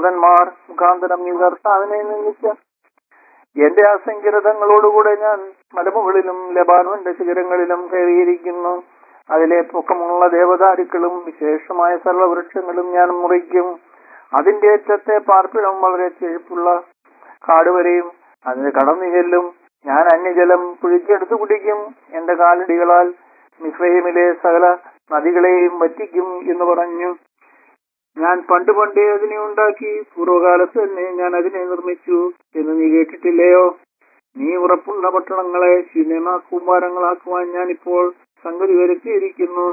ദൂതന്മാർ മുഖാന്തരം നീ കർത്താവിനെ നിന്ദിച്ച എന്റെ അസംഖ്യരഥങ്ങളോടുകൂടെ ഞാൻ മലമുകളിലും ലബാനോന്റെ ശിഖരങ്ങളിലും കയറിയിരിക്കുന്നു അതിലെ പൊക്കമുള്ള ദേവദാരുക്കളും വിശേഷമായ സർവവൃക്ഷങ്ങളും ഞാൻ മുറിക്കും അതിന്റെ അറ്റത്തെ പാർപ്പിടം വളരെ ചെഴുപ്പുള്ള കാടുവരെയും അതിന് കടന്നു ചെല്ലും ഞാൻ അന്യജലം കുഴിച്ചെടുത്തു കുടിക്കും എന്റെ കാലടികളാൽ മിസ്രൈമിലെ സകല നദികളെയും വറ്റിക്കും എന്ന് പറഞ്ഞു ഞാൻ പണ്ട് പണ്ടേ അതിനെ ഉണ്ടാക്കി പൂർവ്വകാലത്ത് തന്നെ ഞാൻ അതിനെ നിർമ്മിച്ചു എന്ന് നീ കേട്ടിട്ടില്ലയോ നീ ഉറപ്പുള്ള പട്ടണങ്ങളെ സിനിമ കൂമ്പാരങ്ങളാക്കുവാൻ ഞാൻ ഇപ്പോൾ സംഗതി വരുത്തിയിരിക്കുന്നു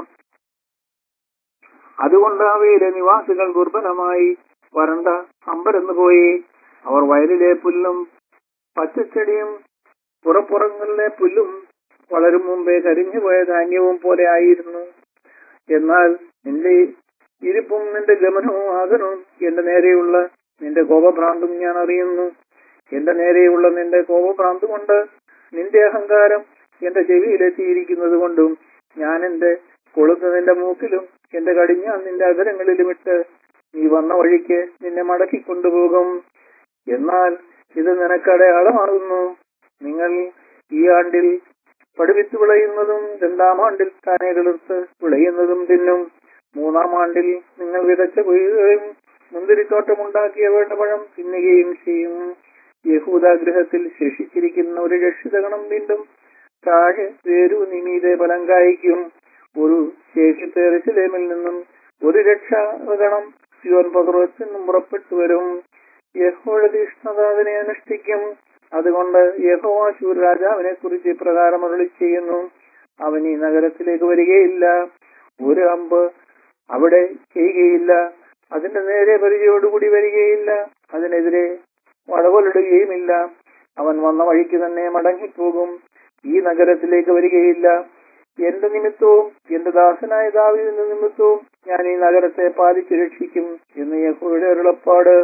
അതുകൊണ്ട് അവയിലെ നിവാസികൾ ദുർബലമായി വരണ്ട അമ്പരന്ന് പോയി അവർ വയലിലെ പുല്ലും പച്ചച്ചെടിയും പുറപ്പുറങ്ങളിലെ പുല്ലും വളരും മുമ്പേ കരിഞ്ഞുപോയ ധാന്യവും പോലെ ആയിരുന്നു എന്നാൽ നിന്റെ ഇരിപ്പും നിന്റെ ഗമനവും ആകനവും എന്റെ നേരെയുള്ള നിന്റെ കോപഭ്രാന്തും ഞാൻ അറിയുന്നു എന്റെ നേരെയുള്ള നിന്റെ കോപഭ്രാന്ത് കൊണ്ട് നിന്റെ അഹങ്കാരം എന്റെ ചെവിയിലെത്തിയിരിക്കുന്നത് കൊണ്ടും ഞാൻ എന്റെ കൊളുത്ത് നിന്റെ മൂക്കിലും എന്റെ കടിഞ്ഞാൻ നിന്റെ അകരങ്ങളിലും ഇട്ട് നീ വന്ന വഴിക്ക് നിന്നെ മടക്കി കൊണ്ടുപോകും എന്നാൽ ഇത് നിനക്ക് അടയാളമാകുന്നു നിങ്ങൾ ഈ ആണ്ടിൽ പഠിപ്പിച്ചു വിളയുന്നതും രണ്ടാം ആണ്ടിൽ താനെ കിളിർത്ത് വിളയുന്നതും തിന്നും മൂന്നാം ആണ്ടിൽ നിങ്ങൾ വിതച്ച കൊയ്യുകയും മുന്തിരിത്തോട്ടമുണ്ടാക്കിയ വേണ്ട പഴം തിന്നുകയും ചെയ്യും യഹൂദാഗ്രഹത്തിൽ ശേഷിച്ചിരിക്കുന്ന ഒരു രക്ഷിതഗണം വീണ്ടും താഴെ വേരു നിമീതെ ഫലം കായ്ക്കും ഒരു ശേഷിത്ത് എറുസലേമിൽ നിന്നും ഒരു രക്ഷാഗണം സിയോൻ പർവ്വതത്തിൽ നിന്നും പുറപ്പെട്ടു വരും യഹോയുടെ തീഷ്ണത അതിനെ അനുഷ്ഠിക്കും അതുകൊണ്ട് യഹോവാശൂർ രാജാവിനെ കുറിച്ച് ഇപ്രകാരം അരുളി ചെയ്യുന്നു അവൻ ഈ നഗരത്തിലേക്ക് വരികയില്ല ഒരു അമ്പ് അവിടെ ചെയ്യുകയില്ല അതിന്റെ നേരെ പരിചയോടുകൂടി വരികയില്ല അതിനെതിരെ വടകൊലിടുകയുമില്ല അവൻ വന്ന വഴിക്ക് തന്നെ മടങ്ങിപ്പോകും ഈ നഗരത്തിലേക്ക് വരികയില്ല എന്റെ നിമിത്തവും എന്റെ ദാസനായ ദാവീദിന്റെ നിമിത്തവും ഞാൻ ഈ നഗരത്തെ പാലിച്ചു രക്ഷിക്കും എന്ന് യഹോയുടെ അരുളപ്പാട്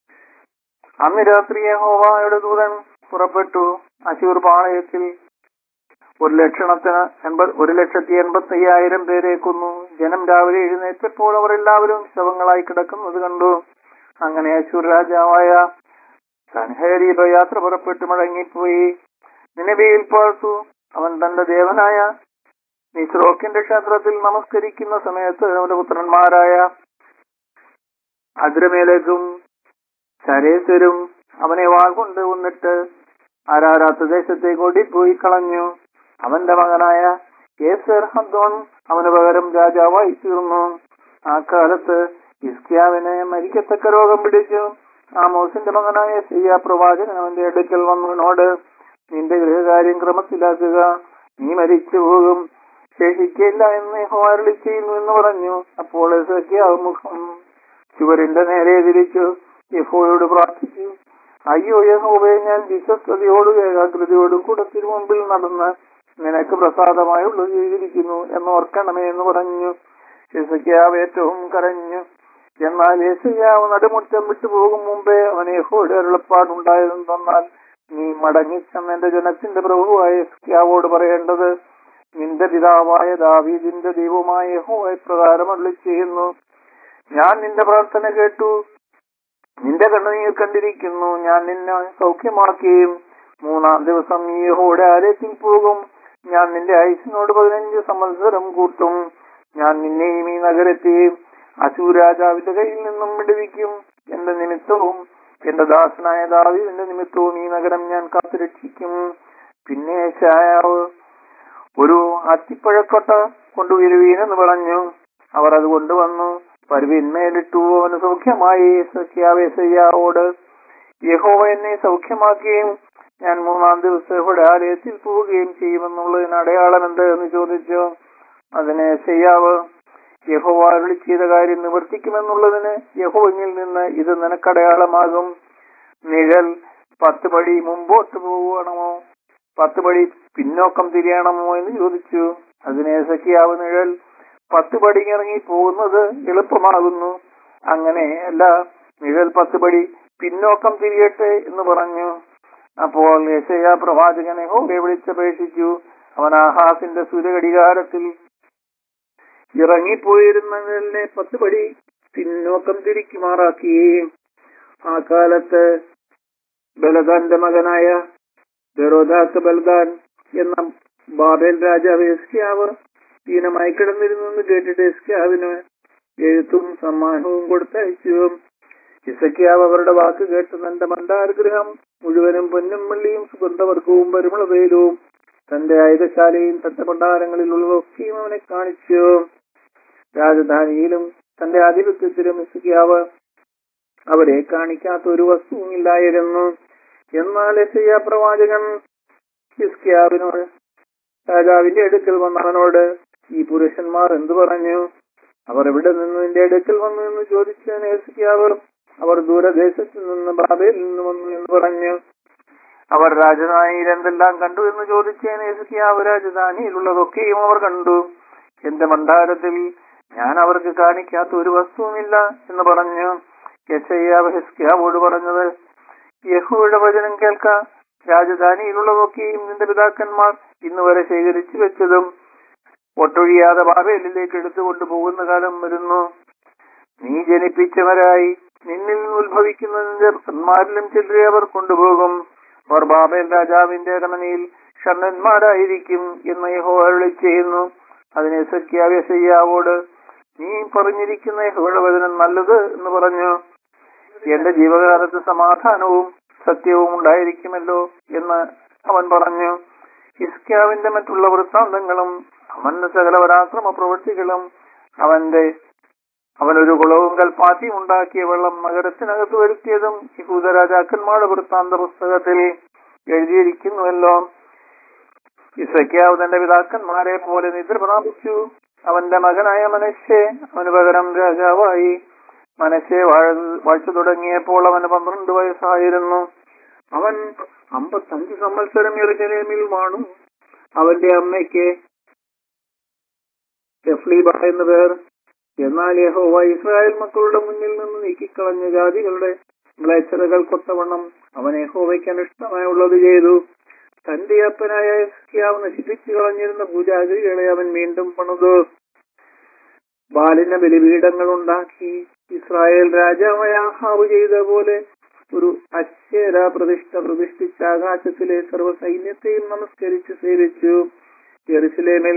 അന്ന് രാത്രി യഹോവയുടെ ദൂതൻ പുറപ്പെട്ടു അശൂർ പാളയത്തിൽ ഒരു ലക്ഷണത്തിന് എൺപത് ഒരു ലക്ഷത്തി എൺപത്തി അയ്യായിരം പേരെ കൊന്നു ജനം രാവിലെ എഴുന്നേറ്റപ്പോൾ അവർ എല്ലാവരും ശവങ്ങളായി കിടക്കുന്നത് കണ്ടു അങ്ങനെ അശൂർ രാജാവായ സൻഹേരീബ യാത്ര പുറപ്പെട്ട് മടങ്ങിപ്പോയി നിലവിയിൽ പാർത്തു അവൻ തന്റെ ദേവനായ നിസ്രോക്കിന്റെ ക്ഷേത്രത്തിൽ നമസ്കരിക്കുന്ന സമയത്ത് അവന്റെ പുത്രന്മാരായ അദ്രമേലേക്കും ശരേശ്വരും അവനെ വാൾകൊണ്ട് കൊന്നിട്ട് ആരാരാത്ത ദേശത്തേക്ക് ഓടിപ്പോയി കളഞ്ഞു അവന്റെ മകനായ ഏസർ ഹദ്ദോൺ അവന് പകരം രാജാവായി തീർന്നു ആ കാലത്ത് ഇസ്കിയാവിനെ മരിക്കത്തക്ക രോഗം പിടിച്ചു ആമോസിന്റെ മകനായ സിയ പ്രവാചകൻ അവന്റെ അടുക്കൽ വന്നവനോട് നിന്റെ ഗൃഹകാര്യം ക്രമത്തിലാക്കുക നീ മരിച്ചു പോകും ശേഷിക്കില്ല എന്ന് ഹോരളി ചെയ്യുന്നു എന്ന് പറഞ്ഞു അപ്പോൾ എസക്കിയാവ് മുഖം ചുവരിന്റെ നേരെ തിരിച്ചു യഹോയോട് പ്രാർത്ഥിച്ചു അയ്യോ യഹോവയെ ഞാൻ വിശ്വസ്തയോടും ഏകാഗ്രതയോടും കൂടെ തിരുമുമ്പിൽ നടന്ന് നിനക്ക് പ്രസാദമായുള്ളത് ചെയ്തിരിക്കുന്നു എന്ന് ഓർക്കണമേ എന്ന് പറഞ്ഞു യസക്കിയാവ് ഏറ്റവും കരഞ്ഞു എന്നാൽ യേശയ്യാവ് നടുമുറ്റം വിട്ടുപോകും മുമ്പേ അവൻ യഹോയുടെ അരുളപ്പാടുണ്ടായതെന്ന് തന്നാൽ നീ മടങ്ങിച്ചെന്ന് എന്റെ ജനത്തിന്റെ പ്രഭുവായ യസ്കിയാവോട് പറയേണ്ടത് നിന്റെ പിതാവായ ദാവീദിന്റെ ദൈവമായ യഹോവ പ്രകാരം അരുളി ചെയ്യുന്നു ഞാൻ നിന്റെ പ്രാർത്ഥന കേട്ടു നിന്റെ കണ്ണുനീർ കണ്ടിരിക്കുന്നു ഞാൻ നിന്നെ സൗഖ്യമാക്കുകയും മൂന്നാം ദിവസം നീ യഹോയുടെ ആലയത്തിൽ പോകും ഞാൻ നിന്റെ ഐസിനോട് പതിനഞ്ച് സംവത്സരം കൂട്ടും ഞാൻ നിന്നെയും ഈ നഗരത്തെയും അശൂർ രാജാവിന്റെ കയ്യിൽ നിന്നും വിടുവിക്കും എന്റെ നിമിത്തവും എന്റെ ദാസനായ ദാവീദിന്റെ നിമിത്തവും ഈ നഗരം ഞാൻ കാത്തുരക്ഷിക്കും പിന്നെ ഷായാവ് ഒരു അത്തിപ്പഴക്കൊട്ട കൊണ്ടുവരുവീനെന്ന് പറഞ്ഞു അവർ അത് കൊണ്ടുവന്നു പരുവിന്മേലിട്ടു അവന് സൗഖ്യമായി സഖ്യാവേസയ്യാവോട് യഹോവ എന്നെ സൗഖ്യമാക്കുകയും ഞാൻ മൂന്നാം ദിവസം ഇവിടെ ആലയത്തിൽ പോവുകയും ചെയ്യുമെന്നുള്ളതിന് അടയാളം എന്ത് എന്ന് ചോദിച്ചു അതിന് ശയ്യാവ് യഹോവ അരുളി ചെയ്ത കാര്യം നിവർത്തിക്കുമെന്നുള്ളതിന് യഹോവയിൽ നിന്ന് ഇത് നിനക്കടയാളമാകും നിഴൽ പത്ത് പടി മുമ്പോട്ട് പോവുകയാണമോ പത്ത് പടി പിന്നോക്കം തിരിയണമോ എന്ന് ചോദിച്ചു അതിനെ സഖിയാവ് നിഴൽ പത്ത് പടി ഇറങ്ങി പോകുന്നത് എളുപ്പമാകുന്നു അങ്ങനെ അല്ല നിഴൽ പത്ത് പടി പിന്നോക്കം തിരിയട്ടെ എന്ന് പറഞ്ഞു അപ്പോൾ യേശയ പ്രവാചകനെ ഹോബെ വിളിച്ചപേക്ഷിച്ചു അവൻ ആഹാസിന്റെ സൂര്യഘടികാരത്തിൽ ഇറങ്ങിപ്പോയിരുന്നതിനെ പത്ത് പടി പിന്നോക്കം തിരിക്കുമാറാക്കുകയും ആ കാലത്ത് ബലദാന്റെ മകനായ ബെറോദാത്ത് ബൽദാൻ എന്ന ബാബേൽ രാജാവ് എസ്കിയാവ് ദീനമായി കിടന്നിരുന്നു കേട്ടിട്ട് എസ്കിയാവിന് എഴുത്തും സമ്മാനവും കൊടുത്തയച്ചു ഇസക്കിയാവ് അവരുടെ വാക്ക് കേട്ട് തന്റെ മണ്ടാരഗ്രഹം മുഴുവനും പൊന്നും വെള്ളിയും സുഗന്ധവർഗവും പരിമളവേലും തന്റെ ആയുധശാലയും തന്റെ ഭണ്ഡാരങ്ങളിലുള്ളതൊക്കെയും അവനെ കാണിച്ചു രാജധാനിയിലും തന്റെ ആധിപത്യത്തിലും ഇസക്കിയാവ് അവരെ കാണിക്കാത്ത ഒരു വസ്തുവും ഇല്ലായിരുന്നു എന്നാൽ എസയ്യ പ്രവാചകൻ ഹിസ്കിയാവിനോട് രാജാവിന്റെ അടുക്കൽ വന്നവനോട് ഈ പുരുഷന്മാർ എന്തു പറഞ്ഞു അവർ എവിടെ നിന്ന് നിന്റെ അടുക്കൽ വന്നു എന്ന് ചോദിച്ചതിന് ഹിസ്കിയാവ് അവർ ദൂരദേശത്ത് നിന്ന് ബാബയിൽ നിന്ന് വന്നു എന്ന് പറഞ്ഞു അവർ രാജധാനിയിൽ എന്തെല്ലാം കണ്ടു എന്ന് ചോദിച്ചതിന് ഹിസ്കിയാവ് രാജധാനിയിലുള്ളതൊക്കെയും അവർ കണ്ടു എന്റെ മണ്ഡാരത്തിൽ ഞാൻ അവർക്ക് കാണിക്കാത്ത ഒരു വസ്തുവുമില്ല എന്ന് പറഞ്ഞു യശയ്യാവ് ഹിസ്കിയാവോട് പറഞ്ഞത് യഹോയുടെ വചനം കേൾക്കാം രാജധാനിയിലുള്ളതൊക്കെയും നിന്റെ പിതാക്കന്മാർ ഇന്ന് വരെ ശേഖരിച്ചു വെച്ചതും ഒട്ടൊഴിയാതെ ബാബേലിലേക്ക് എടുത്തുകൊണ്ടു പോകുന്ന കാലം വരുന്നു നീ ജനിപ്പിച്ചവരായി നിന്നിൽ നിന്ന് ഉത്ഭവിക്കുന്ന നിന്റെ പുത്രന്മാരിലും ചിലരെ അവർ കൊണ്ടുപോകും അവർ ബാബേൽ രാജാവിന്റെ അരമനയിൽ ഷണ്ണന്മാരായിരിക്കും എന്ന് യഹോ അരുളി ചെയ്യുന്നു അതിനെ സഖ്യാവ്യസയ്യാവോട് നീ പറഞ്ഞിരിക്കുന്ന യഹോയുടെ വചനം നല്ലത് എന്ന് പറഞ്ഞു എന്റെ ജീവകാലത്ത് സമാധാനവും സത്യവും ഉണ്ടായിരിക്കുമല്ലോ എന്ന് അവൻ പറഞ്ഞു ഹിസ്ക്യാവിന്റെ മറ്റുള്ള വൃത്താന്തങ്ങളും അവന്റെ സകല പരാക്രമ പ്രവൃത്തികളും അവന്റെ അവനൊരു കുളവും കൽപ്പാത്തിയും ഉണ്ടാക്കിയ വെള്ളം നഗരത്തിനകത്ത് വരുത്തിയതും യഹൂദ രാജാക്കന്മാരുടെ വൃത്താന്ത പുസ്തകത്തിൽ എഴുതിയിരിക്കുന്നുവല്ലോ ഇസയ്ക്കാവ് തന്റെ പിതാക്കന്മാരെ പോലെ നിദ്ര പ്രാപിച്ചു അവന്റെ മകനായ മനശ്ശെ അവന് പകരം രാജാവായി മനശ്ശെ വാഴ വാഴ്ച തുടങ്ങിയപ്പോൾ അവന് പന്ത്രണ്ട് വയസ്സായിരുന്നു അവൻ അമ്പത്തഞ്ച് സംവത്സരം എറുജലേമിൽ വാണു അവന്റെ അമ്മയ്ക്ക് എഫ്ലീബ എന്നു പേർ എന്നാൽ യഹോവ ഇസ്രായേൽ മക്കളുടെ മുന്നിൽ നിന്ന് നീക്കിക്കളഞ്ഞ ജാതികളുടെ മ്ലേച്ഛതകൾ കൊത്തവണ്ണം അവൻ യഹോവയ്ക്ക് അനിഷ്ടമായുള്ളത് ചെയ്തു തന്റെ അപ്പനായ എസ്കിയാവ് നശിപ്പിച്ചു കളഞ്ഞിരുന്ന പൂജാഗിരികളെ അവൻ വീണ്ടും പണിതു ബാലിന ബലിപീഠങ്ങൾ ഉണ്ടാക്കി ഇസ്രായേൽ രാജാവായ ആഹാബ് ചെയ്ത പോലെ ഒരു അശ്വര പ്രതിഷ്ഠ പ്രതിഷ്ഠിച്ച ആകാശത്തിലെ സർവ്വ സൈന്യത്തെയും നമസ്കരിച്ച് സേവിച്ചു ജെറുസലേമിൽ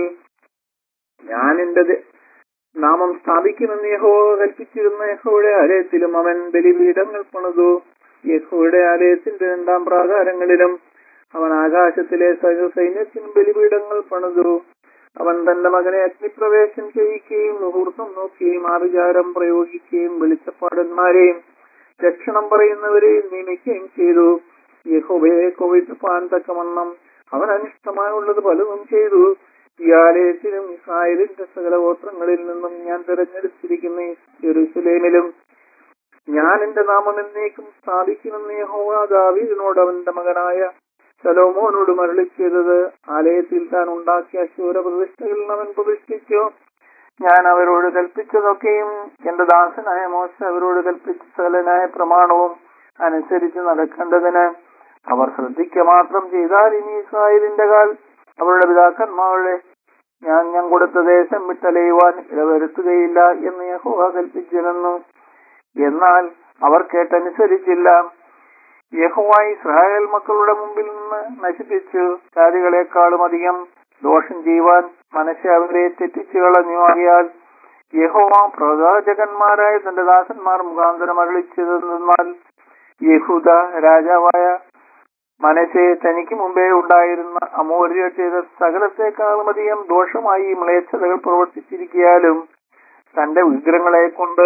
ഞാൻ എന്റെ ദ- നാമം സ്ഥാപിക്കുമെന്ന് യഹോ കൽപ്പിച്ചിരുന്ന യഹോയുടെ ആലയത്തിലും അവൻ ബലിപീഠങ്ങൾ പണിതു യഹോയുടെ ആലയത്തിന്റെ രണ്ടാം പ്രാകാരങ്ങളിലും അവൻ ആകാശത്തിലെ സകല സൈന്യത്തിനും ബലിപീഠങ്ങൾ പണിതു അവൻ തന്റെ മകനെ അഗ്നിപ്രവേശം ചെയ്യിക്കുകയും മുഹൂർത്തം നോക്കുകയും ആഭിചാരം പ്രയോഗിക്കുകയും വെളിച്ചപ്പാടന്മാരെയും രക്ഷണം പറയുന്നവരെയും നിയമിക്കുകയും ചെയ്തു യഹോബയെ കോവിപ്പാൻ തക്കവണ്ണം അവൻ അനിഷ്ടമായുള്ളത് പലതും ചെയ്തു ഈ ആലയത്തിലും ഇസ്രായേലിന്റെ സകല ഗോത്രങ്ങളിൽ നിന്നും ഞാൻ തിരഞ്ഞെടുത്തിരിക്കുന്ന ഈ യെരൂശലേമിലും ഞാൻ എന്റെ നാമം എന്നേക്കും സ്ഥാപിക്കുമെന്ന് യഹോവ ദാവീദിനോട് അവന്റെ മകനായ സലോമോനോട് മരളി ചെയ്തത് ആലയത്തിൽ താൻ ഉണ്ടാക്കിയ ശൂര പ്രതിഷ്ഠകളിൽ അവൻ പ്രതിഷ്ഠിച്ചു ഞാൻ അവരോട് കൽപ്പിച്ചതൊക്കെയും എന്റെ ദാസനായ മോശ അവരോട് കൽപ്പിച്ച സകലനായ പ്രമാണവും അനുസരിച്ച് നടക്കേണ്ടതിന് അവർ ശ്രദ്ധിക്കുക മാത്രം ചെയ്താൽ ഇനി ഇസ്രായേലിന്റെ കാൽ അവരുടെ പിതാക്കന്മാരുടെ ഞാൻ ഞാൻ കൊടുത്ത ദേശം വിട്ടലയുവാൻ ഇടവരുത്തുകയില്ല എന്ന് യഹോവ കൽപ്പിച്ചിരുന്നു എന്നാൽ അവർ കേട്ടനുസരിച്ചില്ല യഹോവ ഇസ്രായേൽ മക്കളുടെ മുമ്പിൽ നിന്ന് നശിപ്പിച്ചു ജാതികളെക്കാളും അധികം ദോഷം ചെയ്യുവാൻ മനസ്സെ അവരെ തെറ്റിച്ചു കളഞ്ഞു ആകിയാൽ യഹോവ പ്രവാചകന്മാരായ തന്റെ ദാസന്മാർ മുഖാന്തരം അരളിച്ചതെന്നാൽ യഹൂദ രാജാവായ മനസ്സെ തനിക്ക് മുമ്പേ ഉണ്ടായിരുന്ന അമൂല്യ ചെയ്ത സകലത്തെക്കാളും അധികം ദോഷമായി ഈ മ്ലേച്ഛതകൾ പ്രവർത്തിച്ചിരിക്കാലും തന്റെ വിഗ്രഹങ്ങളെ കൊണ്ട്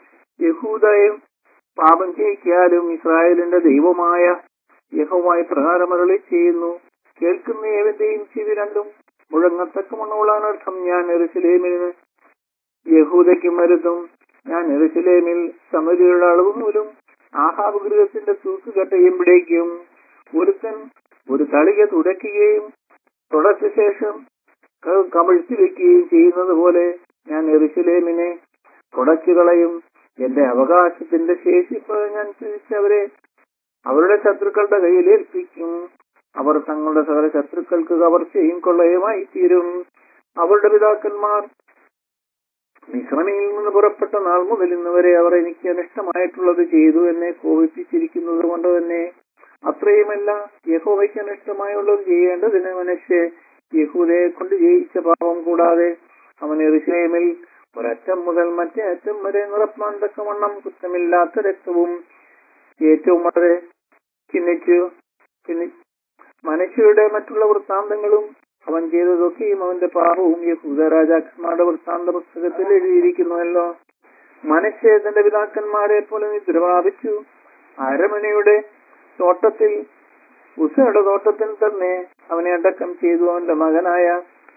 യഹൂദയും പാപം ചെയ്യിക്കാലും ഇസ്രായേലിന്റെ ദൈവമായ യഹോവായി പ്രകാരമരളി ചെയ്യുന്നു കേൾക്കുന്ന ഏവന്റെയും ചെവി രണ്ടും മുഴങ്ങത്തക്കമണ്ണുള്ളാണ് അർത്ഥം ഞാൻ എറുസലേമിന് യഹൂദയ്ക്കും മരുതും ഞാൻ എറുസലേമിൽ സമരിയുടെ അളവ് മൂലം ആഹാബ് ഗൃഹത്തിന്റെ തൂക്കുകട്ടയും പിടിക്കും ഒരുത്തൻ ഒരു തളിക തുടയ്ക്കുകയും തുടച്ച ശേഷം ക- കമിഴ്ത്തി വെക്കുകയും ചെയ്യുന്നത് പോലെ ഞാൻ എറുസലേമിനെ തുടച്ചു കളയും എന്റെ അവകാശത്തിന്റെ ശേഷിപ്പ് ഞാൻ തിരിച്ചവരെ അവരുടെ ശത്രുക്കളുടെ കയ്യിൽ ഏൽപ്പിക്കും അവർ തങ്ങളുടെ സകല ശത്രുക്കൾക്ക് കവർച്ചയും കൊള്ളയുമായി തീരും അവരുടെ പിതാക്കന്മാർ മിശ്രമിൽ നിന്ന് പുറപ്പെട്ട നാൾ മുതൽ ഇന്ന് വരെ അവർ എനിക്ക് അനിഷ്ടമായിട്ടുള്ളത് ചെയ്തു എന്നെ കോപിപ്പിച്ചിരിക്കുന്നത് കൊണ്ട് തന്നെ അത്രയുമല്ല യഹോവയ്ക്ക് അനിഷ്ടമായുള്ളത് ചെയ്യേണ്ടതിന് മനുഷ്യ യഹൂദയെ കൊണ്ട് ജയിച്ച പാപം കൂടാതെ അവൻ എറുശലേമിൽ ഒരറ്റം മുതൽ മറ്റേ അറ്റം വരെ നിറപ്പാൻ തക്കവണ്ണം കുറ്റമില്ലാത്ത രക്തവും ഏറ്റവും വളരെ ചിഹ്നിച്ചു ചിഹ്നി മനുഷ്യരുടെ മറ്റുള്ള വൃത്താന്തങ്ങളും അവൻ ചെയ്തതൊക്കെയും അവന്റെ പാപവും യഹൂദ രാജാക്കന്മാരുടെ വൃത്താന്ത പുസ്തകത്തിൽ എഴുതിയിരിക്കുന്നുവല്ലോ മനുഷ്യ തന്റെ പിതാക്കന്മാരെ പോലെ നിദ്ര പ്രാപിച്ചു അരമനയുടെ തോട്ടത്തിൽ ഉസയുടെ തോട്ടത്തിൽ തന്നെ അവനെ അടക്കം ചെയ്തു അവന്റെ മകനായ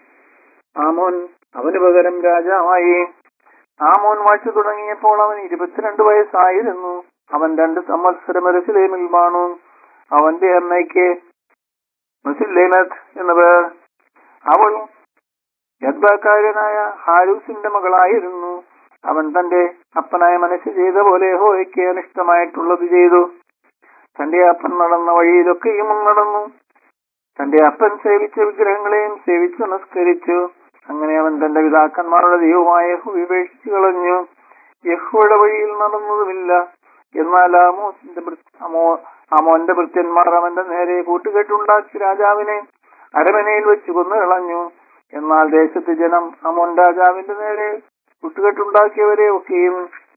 ആമോൻ അവന് പകരം രാജാവായി ആമോൻ വാഴ്ച തുടങ്ങിയപ്പോൾ അവൻ ഇരുപത്തിരണ്ട് വയസ്സായിരുന്നു അവൻ രണ്ട് സംവത്സരം എറുസലേമിൽ വാണു അവന്റെ അമ്മയ്ക്ക് മുസില്ലേമത്ത് എന്ന പേർ അവൾ യദ്ബാക്കാരനായ ഹാരൂസിന്റെ മകളായിരുന്നു അവൻ തന്റെ അപ്പനായ മനസ്സ് ചെയ്ത പോലെ ഹോയ്ക്ക് അനിഷ്ടമായിട്ടുള്ളത് ചെയ്തു തന്റെ അപ്പൻ നടന്ന വഴിയിലൊക്കെയും നടന്നു തന്റെ അപ്പൻ സേവിച്ച വിഗ്രഹങ്ങളെയും സേവിച്ചു നമസ്കരിച്ചു അങ്ങനെ അവൻ തന്റെ പിതാക്കന്മാരുടെ ദൈവമായ യഹോവയെ ഉപേക്ഷിച്ചു കളഞ്ഞു യഹോയുടെ വഴിയിൽ നടന്നതുമില്ല എന്നാൽ ആമോസിന്റെ ഭൃ- അമോ അമോന്റെ ഭൃത്യന്മാർ അവന്റെ നേരെ കൂട്ടുകെട്ടുണ്ടാക്കി രാജാവിനെ അരമനയിൽ വെച്ച് കൊന്നു കളഞ്ഞു എന്നാൽ ദേശത്തെ ജനം അമോൻ രാജാവിന്റെ നേരെ കൂട്ടുകെട്ടുണ്ടാക്കിയവരെ ഒക്കെയും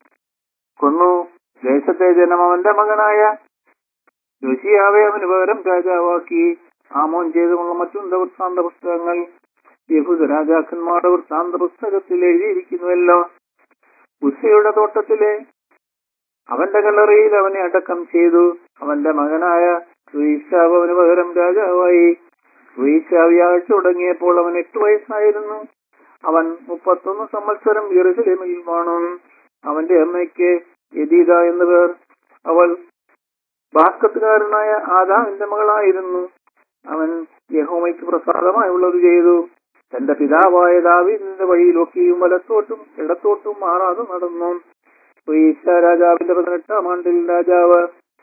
കൊന്നു ദേശത്തെ ജനം അവന്റെ മകനായ യോശിയാവെ അവന് പകരം രാജാവാക്കി ആമോൻ ചെയ്തുള്ള മറ്റുണ്ട വൃത്താന്ത പുസ്തകങ്ങൾ യഹൂദ രാജാക്കന്മാരുടെ വൃത്താന്ത പുസ്തകത്തിൽ എഴുതിയിരിക്കുന്നുവല്ലോ ഉസയുടെ തോട്ടത്തിലെ അവന്റെ കല്ലറയിൽ അവനെ അടക്കം ചെയ്തു അവന്റെ മകനായ റുയിഷാവ് അവന് പകരം രാജാവായി റുയിഷാവ് ആഴ്ച തുടങ്ങിയപ്പോൾ അവൻ എട്ട് വയസ്സായിരുന്നു അവൻ മുപ്പത്തൊന്ന് സംവത്സരം യെറുസലേമിൽ വാണു അവന്റെ അമ്മയ്ക്ക് യദീദ എന്നു പേർ അവൾ ബാസ്കത്തുകാരനായ ആദാമിന്റെ മകളായിരുന്നു അവൻ യഹോമയ്ക്ക് പ്രസാദമായുള്ളത് ചെയ്തു തന്റെ പിതാവായ ദാവീദിന്റെ വഴിയിലൊക്കെയും വലത്തോട്ടും ഇടത്തോട്ടും മാറാതെ നടന്നു ഈശ രാജാവിന്റെ പതിനെട്ടാം ആണ്ടിൽ രാജാവ്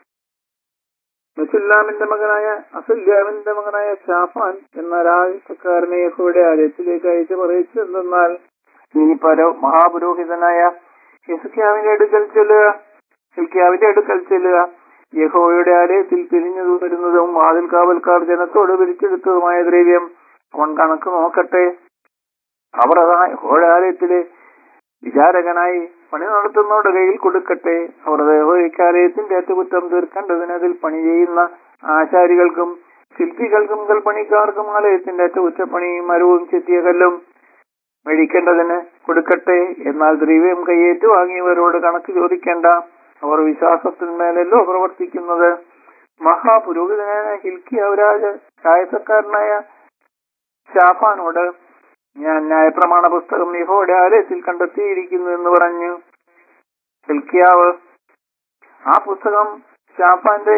മെസുല്ലാമിന്റെ മകനായ അസുല്യാമിന്റെ മകനായ ഷാഫാൻ എന്ന രാജസക്കാരനെ യഹോയുടെ ആലയത്തിലേക്ക് അയച്ചു പറയിച്ചു എന്തെന്നാൽ നീ പര മഹാപുരോഹിതനായ ഹിസ്കിയാവിന്റെ അടുക്കൽ ചെല്ലുക ഹിൽക്കിയാവിന്റെ അടുക്കൽ ചെല്ലുക യഹോയുടെ ആലയത്തിൽ പിരിഞ്ഞു വരുന്നതും വാതിൽ കാവൽക്കാർ ജനത്തോട് പിരിച്ചെടുത്തതുമായ ദ്രവ്യം അവൻ കണക്ക് നോക്കട്ടെ അവർ അതാ യഹോയുടെ ആലയത്തിലെ വിചാരകനായി പണി നടത്തുന്നവരുടെ കയ്യിൽ കൊടുക്കട്ടെ അവർ ദേഹോയ്ക്കാലയത്തിന്റെ അറ്റകുറ്റം തീർക്കേണ്ടതിന് അതിൽ പണി ചെയ്യുന്ന ആശാരികൾക്കും ശില്പികൾക്കും കൽപ്പണിക്കാർക്കും ആലയത്തിന്റെ അറ്റകുറ്റപ്പണിയും മരവും ചെത്തിയ കല്ലും മേടിക്കേണ്ടതിന് കൊടുക്കട്ടെ എന്നാൽ ദ്രവ്യം കയ്യേറ്റു വാങ്ങിയവരോട് കണക്ക് ചോദിക്കേണ്ട അവർ വിശ്വാസത്തിന്മേലല്ലോ പ്രവർത്തിക്കുന്നത് മഹാപുരോഹിതനായ ഹിൽക്കിയവരാജ കായസക്കാരനായ ഷാഫാനോട് ഞാൻ ന്യായപ്രമാണ പുസ്തകം യഹോയുടെ ആലയത്തിൽ കണ്ടെത്തിയിരിക്കുന്നു എന്ന് പറഞ്ഞു ഹിൽക്കിയാവ് ആ പുസ്തകം ഷാഫാന്റെ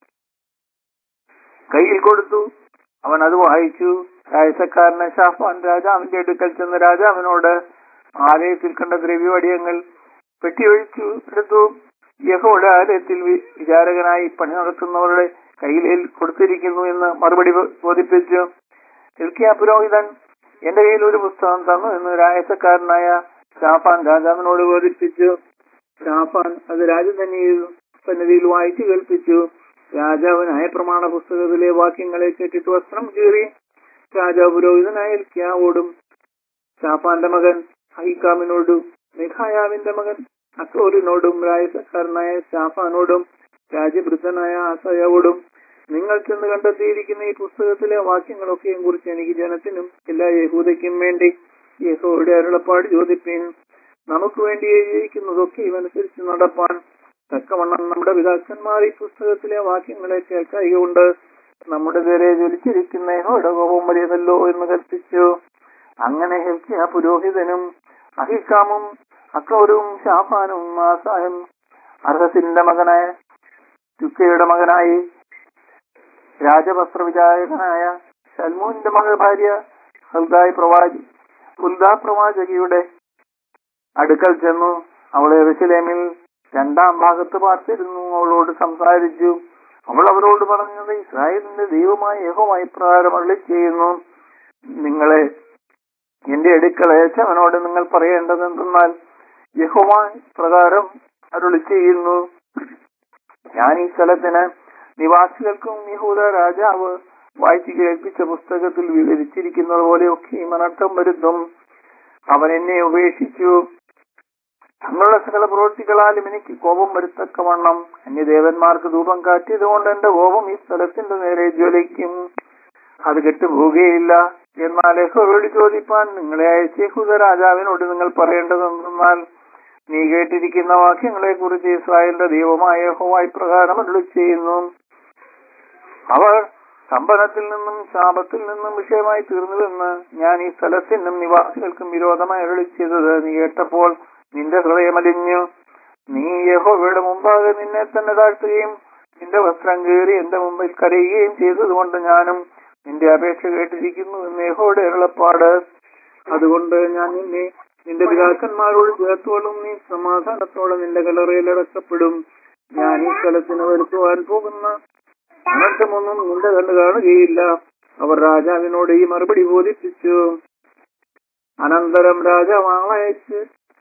കയ്യിൽ കൊടുത്തു അവൻ അത് വായിച്ചു കായസക്കാരന് ഷാഫാൻ രാജാവിന്റെ അടുക്കൽ ചെന്ന് രാജാവിനോട് ആലയത്തിൽ കണ്ട ദ്രവ്യവടിയങ്ങൾ പെട്ടിയൊഴിച്ചു എടുത്തു യഹോയുടെ ആലയത്തിൽ വി- വിചാരകനായി പണി നടത്തുന്നവരുടെ കയ്യിൽ കൊടുത്തിരിക്കുന്നു എന്ന് മറുപടി ബോ- ബോധിപ്പിച്ചു ഹിൽക്കിയ പുരോഹിതൻ എന്റെ കയ്യിൽ ഒരു പുസ്തകം തന്നു എന്ന് രായസക്കാരനായ ഷാഫാൻ രാജാവിനോട് ബോധിപ്പിച്ചു ഷാഫാൻ അത് രാജധാനിയിൽ സന്നിധിയിൽ വായിച്ചു കേൾപ്പിച്ചു രാജാവിനായ പ്രമാണ പുസ്തകത്തിലെ വാക്യങ്ങളെ കേട്ടിട്ട് വസ്ത്രം കീറി രാജാവ് പുരോഹിതനായ ഹിൽക്കിയാവോടും ഷാഫാന്റെ മകൻ ഹൈക്കാമിനോടും മിഖായാവിന്റെ മകൻ അക്രോരിനോടും രായസക്കാരനായ ഷാഫാനോടും രാജ്യവൃദ്ധനായ ആസയോടും നിങ്ങൾ ചെന്ന് കണ്ടെത്തിയിരിക്കുന്ന ഈ പുസ്തകത്തിലെ വാക്യങ്ങളൊക്കെയും കുറിച്ച് എനിക്ക് ജനത്തിനും എല്ലാ യഹൂദയ്ക്കും വേണ്ടി യഹോയുടെ അരുളപ്പാട് ചോദിപ്പീൻ നമുക്ക് വേണ്ടി എഴുതിയിരിക്കുന്നതൊക്കെയും അനുസരിച്ച് നടപ്പാൻ തക്കവണ്ണം നമ്മുടെ പിതാക്കന്മാർ ഈ പുസ്തകത്തിലെ വാക്യങ്ങളെ കേൾക്കായികൊണ്ട് നമ്മുടെ നേരെ ജ്വലിച്ചിരിക്കുന്ന യഹോയുടെ കോപം വലിയതല്ലോ എന്ന് കൽപ്പിച്ചു അങ്ങനെ ഹെൽക്കിയ പുരോഹിതനും അഹിക്കാമും അക്രോരും ഷാഫാനും ആസായും അർഹസിന്റെ മകനായ ചുക്കയുടെ മകനായി രാജവസ്ത്ര വിചാരകനായ സൽമൂന്റെ മകൾ ഭാര്യ ഹൽദായ് പ്രവാചി ഹുൽദാ പ്രവാചകിയുടെ അടുക്കൽ ചെന്നു അവൾ എറുസലേമിൽ രണ്ടാം ഭാഗത്ത് പാർത്തിരുന്നു അവളോട് സംസാരിച്ചു അവൾ അവരോട് പറഞ്ഞത് ഇസ്രായേലിന്റെ ദൈവമായ യഹോമായി പ്രകാരം അള്ളി ചെയ്യുന്നു നിങ്ങളെ എന്റെ അടുക്കൽ അയച്ചവനോട് നിങ്ങൾ പറയേണ്ടതെന്തെന്നാൽ യഹോവ പ്രകാരം അരുളി ചെയ്യുന്നു ഞാൻ ഈ സ്ഥലത്തിന് നിവാസികൾക്കും യഹൂദ രാജാവ് വായിച്ചു കേൾപ്പിച്ച പുസ്തകത്തിൽ വിവരിച്ചിരിക്കുന്നത് പോലെയൊക്കെ അനർത്ഥം വരുത്തും അവൻ എന്നെ ഉപേക്ഷിച്ചു തങ്ങളുടെ സകല പ്രവൃത്തികളാലും എനിക്ക് കോപം വരുത്തക്കവണ്ണം അന്യദേവന്മാർക്ക് ധൂപം കാറ്റിയതുകൊണ്ട് എന്റെ കോപം ഈ സ്ഥലത്തിന്റെ നേരെ ജ്വലിക്കും അത് കെട്ടുപോകുകയില്ല എന്നാൽ യഹോവയോട് ചോദിപ്പാൻ നിങ്ങളെ അയച്ച യഹൂദ രാജാവിനോട് നിങ്ങൾ പറയേണ്ടതെന്നാൽ നീ കേട്ടിരിക്കുന്ന വാക്യങ്ങളെ കുറിച്ച് ഇസ്രായേലിന്റെ ദൈവമായ യഹോവ ഇപ്രകാരം അരുളി ചെയ്യുന്നു അവർ സമ്പന്നത്തിൽ നിന്നും ശാപത്തിൽ നിന്നും വിഷയമായി തീർന്നുവെന്ന് ഞാൻ ഈ സ്ഥലത്തിനും നിവാസികൾക്കും വിരോധമായി അരുളി ചെയ്തത് നീ കേട്ടപ്പോൾ നിന്റെ ഹൃദയമലിഞ്ഞു നീ യഹോവയുടെ മുമ്പാകെ നിന്നെ തന്നെ താഴ്ത്തുകയും നിന്റെ വസ്ത്രം കീറി എന്റെ മുമ്പിൽ കരയുകയും ചെയ്തതുകൊണ്ട് ഞാനും നിന്റെ അപേക്ഷ കേട്ടിരിക്കുന്നു എന്ന് യഹോയുടെ അരുളപ്പാട് അതുകൊണ്ട് ഞാൻ നിന്നെ നിന്റെ പിതാക്കന്മാരോട് ചേർത്തോളും നീ സമാധാനത്തോടെ നിന്റെ കലറയിൽ അടക്കപ്പെടും ഞാൻ ഈ സ്ഥലത്തിന് വരുത്തുവാൻ പോകുന്ന അനർത്ഥമൊന്നും നിന്റെ കണ്ടു കാണുകയില്ല അവർ രാജാവിനോട് ഈ മറുപടി ബോധിപ്പിച്ചു അനന്തരം രാജാവ് ആളയച്ച്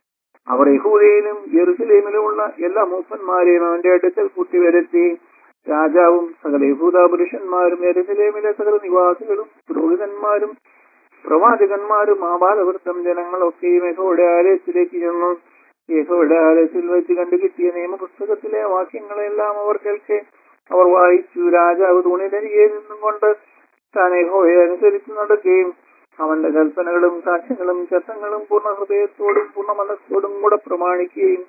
അവർ യഹൂദയിലും യെറുസലേമിലുമുള്ള എല്ലാ മൂപ്പന്മാരെയും അവന്റെ അടുക്കൽ കൂട്ടിവരുത്തി രാജാവും സകല യഹൂദ പുരുഷന്മാരും യെറുസലേമിലെ സകല നിവാസികളും പുരോഹിതന്മാരും പ്രവാചകന്മാരും ആപാലവൃത്തം ജനങ്ങളൊക്കെയും യഹോയുടെ ആലയത്തിലേക്ക് ചെന്നു യഹോയുടെ ആലയത്തിൽ വെച്ച് കണ്ടു കിട്ടിയ നിയമപുസ്തകത്തിലെ വാക്യങ്ങളെല്ലാം അവർ കേൾക്കെ അവർ വായിച്ചു രാജാവ് തുണിതരികെ നിന്നും കൊണ്ട് താൻ യഹോയെ അനുസരിച്ച് നടക്കുകയും അവന്റെ കൽപ്പനകളും സാക്ഷ്യങ്ങളും ചട്ടങ്ങളും പൂർണ്ണ ഹൃദയത്തോടും പൂർണ്ണ മനസ്സോടും കൂടെ പ്രമാണിക്കുകയും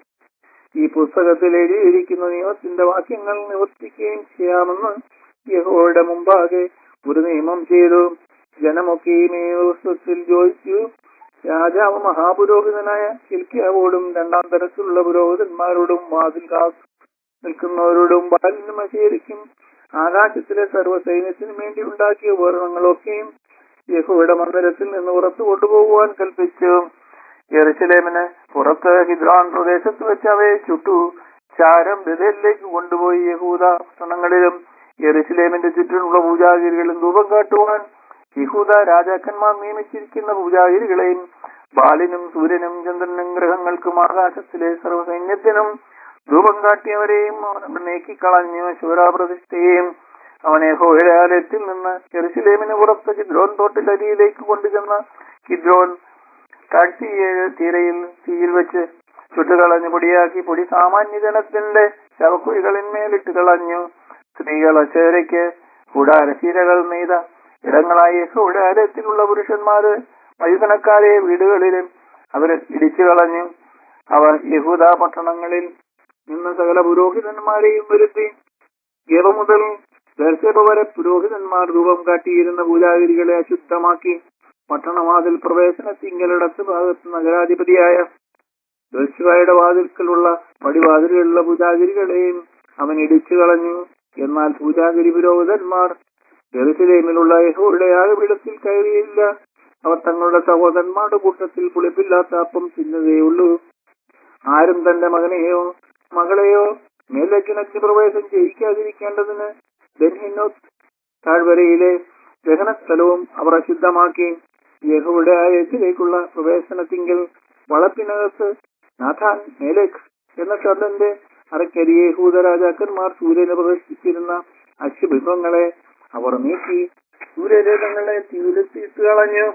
ഈ പുസ്തകത്തിൽ എഴുതിയിരിക്കുന്ന നിയമത്തിന്റെ വാക്യങ്ങൾ നിവർത്തിക്കുകയും ചെയ്യാമെന്ന് യഹോയുടെ മുമ്പാകെ ഒരു നിയമം ചെയ്തു ജനമൊക്കെയും ഈ പുസ്തകത്തിൽ ചോദിച്ചു രാജാവ് മഹാപുരോഹിതനായ ഹിൽക്കിയാവോടും രണ്ടാം തരത്തിലുള്ള പുരോഹിതന്മാരോടും വാതിൽ കാത്തു നിൽക്കുന്നവരോടും ബാലിനും അശേരിക്കും ആകാശത്തിലെ സർവ്വസൈന്യത്തിനും വേണ്ടി ഉണ്ടാക്കിയ ഉപകരണങ്ങളൊക്കെയും യഹോയുടെ മന്ദിരത്തിൽ നിന്ന് പുറത്തു കൊണ്ടുപോകുവാൻ കൽപ്പിച്ചു യെറുസലേമിന് പുറത്ത് ഹിദ്രാൻ പ്രദേശത്ത് വെച്ച് അവയെ ചുട്ടു ചാരം ബദലിലേക്ക് കൊണ്ടുപോയി യഹൂദ പട്ടണങ്ങളിലും യെറുസലേമിന്റെ ചുറ്റിലുള്ള പൂജാഗിരികളും ധൂപം കാട്ടുവാൻ യഹൂദ രാജാക്കന്മാർ നിയമിച്ചിരിക്കുന്ന പൂജാഗിരികളെയും ബാലിനും സൂര്യനും ചന്ദ്രനും ഗ്രഹങ്ങൾക്കും ആകാശത്തിലെ സർവ്വസൈന്യത്തിനും ധൂപം കാട്ടിയവരെയും അവൻ നീക്കിക്കളഞ്ഞു ശിവരാപ്രതിഷ്ഠയെയും അവനെ ഹോയാലയത്തിൽ നിന്ന് ജെറുസലേമിന് പുറത്ത് കിദ്രോൻ തോട്ടിലരിയിലേക്ക് കൊണ്ടുചെന്ന കിദ്രോൻ താഴ്ചയേഴ് തീരയിൽ തീയിൽ വെച്ച് ചുട്ടുകളഞ്ഞു പൊടിയാക്കി പൊടി സാമാന്യ ജനത്തിന്റെ ശവക്കുഴികളിന്മേലിട്ട് കളഞ്ഞു സ്ത്രീകൾ അശേരയ്ക്ക് കൂടാരശീലകൾ നെയ്ത ഇടങ്ങളായി കൂടാരത്തിലുള്ള പുരുഷന്മാര് വൈതനക്കാരെ വീടുകളിലും അവരെ ഇടിച്ചു കളഞ്ഞു അവർ യഹൂദ പട്ടണങ്ങളിൽ നിന്ന് സകല പുരോഹിതന്മാരെയും വരുത്തി ഗവ മുതൽ ദർശപ വരെ പുരോഹിതന്മാർ രൂപം കാട്ടിയിരുന്ന പൂജാഗിരികളെ അശുദ്ധമാക്കി പട്ടണവാതിൽ പ്രവേശനത്തിങ്കലിടത്ത് ഭാഗത്ത് നഗരാധിപതിയായ ദർശയുടെ വാതിൽക്കലുള്ള പടിവാതിലുകളുള്ള പൂജാഗിരികളെയും അവൻ ഇടിച്ചു കളഞ്ഞു എന്നാൽ പൂജാഗിരി പുരോഹിതന്മാർ ജെറുസലേമിലുള്ള യഹോയുടെ യാഗപീഠത്തിൽ കയറിയില്ല അവർ തങ്ങളുടെ സഹോദരന്മാരുടെ കൂട്ടത്തിൽ പുളിപ്പില്ലാത്ത അപ്പം തിന്നതേയുള്ളൂ ആരും തന്റെ മകനെയോ മകളെയോ മേലക്കിണക്ക് പ്രവേശം ചെയ്യിക്കാതിരിക്കേണ്ടതിന് ബെൻഹിന്നോത്ത് താഴ്വരയിലെ ദഹനസ്ഥലവും അവർ അശുദ്ധമാക്കി യഹോയുടെ ആയത്തിലേക്കുള്ള പ്രവേശനത്തിങ്കിൽ വളപ്പിനകത്ത് നാഥാൻ മേലേക്ക് എന്ന ഷർദന്റെ അറക്കരിയെ യഹൂദ രാജാക്കന്മാർ സൂര്യനെ പ്രദർശിച്ചിരുന്ന അശ്വബിംബങ്ങളെ അവർ നീക്കി സൂര്യരേഖങ്ങളെ തീയിലെത്തിയിട്ട് കളഞ്ഞു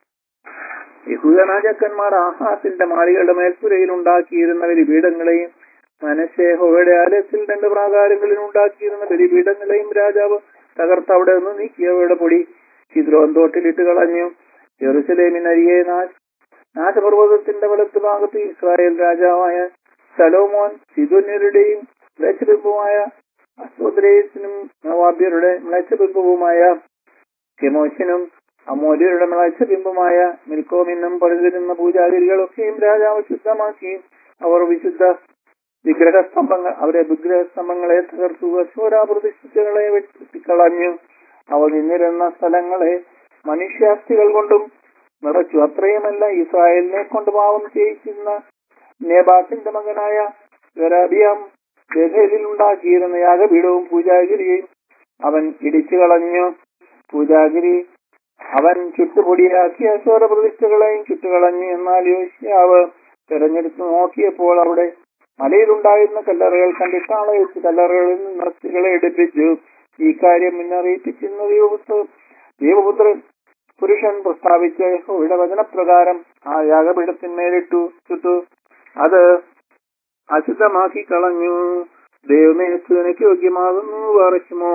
യഹൂദ രാജാക്കന്മാർ ആഹാസിന്റെ മാളികളുടെ മേൽപ്പുരയിൽ ഉണ്ടാക്കിയിരുന്ന ബലിപീഠങ്ങളെയും മനശേഹോയുടെ ആലയത്തിൽ രണ്ട് പ്രാകാരങ്ങളിൽ ഉണ്ടാക്കിയിരുന്ന ബലിപീഠങ്ങളെയും രാജാവ് തകർത്ത് അവിടെ നിന്ന് നീക്കിയവയുടെ പൊടി ചിദ്രോൻ തോട്ടിലിട്ട് കളഞ്ഞു ജെറുസലേമിനരിയെ നാശ് നാശപർവ്വതത്തിന്റെ വലത്ത് ഭാഗത്ത് ഇസ്രായേൽ രാജാവായ സലോമോൻ സിദോന്യരുടെയും മ്ലേച്ഛബിംബവുമായ അസ്വദ്രേസിനും നവാബ്യരുടെ മ്ലേച്ഛബിംബവുമായ കെമോശിനും അമോര്യരുടെ മ്ലേച്ഛബിംബമായ മിൽക്കോമിനും പണിതിരുന്ന പൂജാഗിരികളൊക്കെയും രാജാവ് ശുദ്ധമാക്കി അവർ വിശുദ്ധ വിഗ്രഹസ്തംഭങ്ങൾ അവരെ വിഗ്രഹസ്തംഭങ്ങളെ തകർത്തു അശ്വര പ്രതിഷ്ഠിച്ചകളെ വെട്ടിക്കളഞ്ഞു അവ നിന്നിരുന്ന സ്ഥലങ്ങളെ മനുഷ്യാസ്ഥികൾ കൊണ്ടും നിറച്ചു അത്രയുമല്ല ഇസ്രായേലിനെ കൊണ്ട് പാവം ചെയ്യിച്ചിരുന്ന നേബാത്തിന്റെ മകനായ ഗരാബിയാം ബഥേലിൽ ഉണ്ടാക്കിയിരുന്ന യാഗപീഠവും പൂജാഗിരിയും അവൻ ഇടിച്ചു കളഞ്ഞു പൂജാഗിരി അവൻ ചുട്ടുപൊടിയാക്കിയ സ്വരപ്രതിഷ്ഠകളെയും ചുട്ടുകളഞ്ഞു എന്നാൽ യോശിയാവ് തെരഞ്ഞെടുത്ത് നോക്കിയപ്പോൾ അവിടെ മലയിലുണ്ടായിരുന്ന കല്ലറകൾ കണ്ടിട്ട് ആളെ വെച്ച് കല്ലറകളിൽ നിന്ന് അസ്ഥികളെ എടുപ്പിച്ചു ഈ കാര്യം മുന്നറിയിപ്പിച്ചിരുന്ന ദൈവപുത്ര ദൈവപുത്രൻ പുരുഷൻ പ്രസ്താവിച്ച് യഹോവയുടെ വചനപ്രകാരം ആ യാഗപീഠത്തിന്മേലിട്ടു ചുട്ടു അത് അശുദ്ധമാക്കി കളഞ്ഞു ദൈവമേ എനിക്ക് യോഗ്യമാകുന്നു പറച്ചുമോ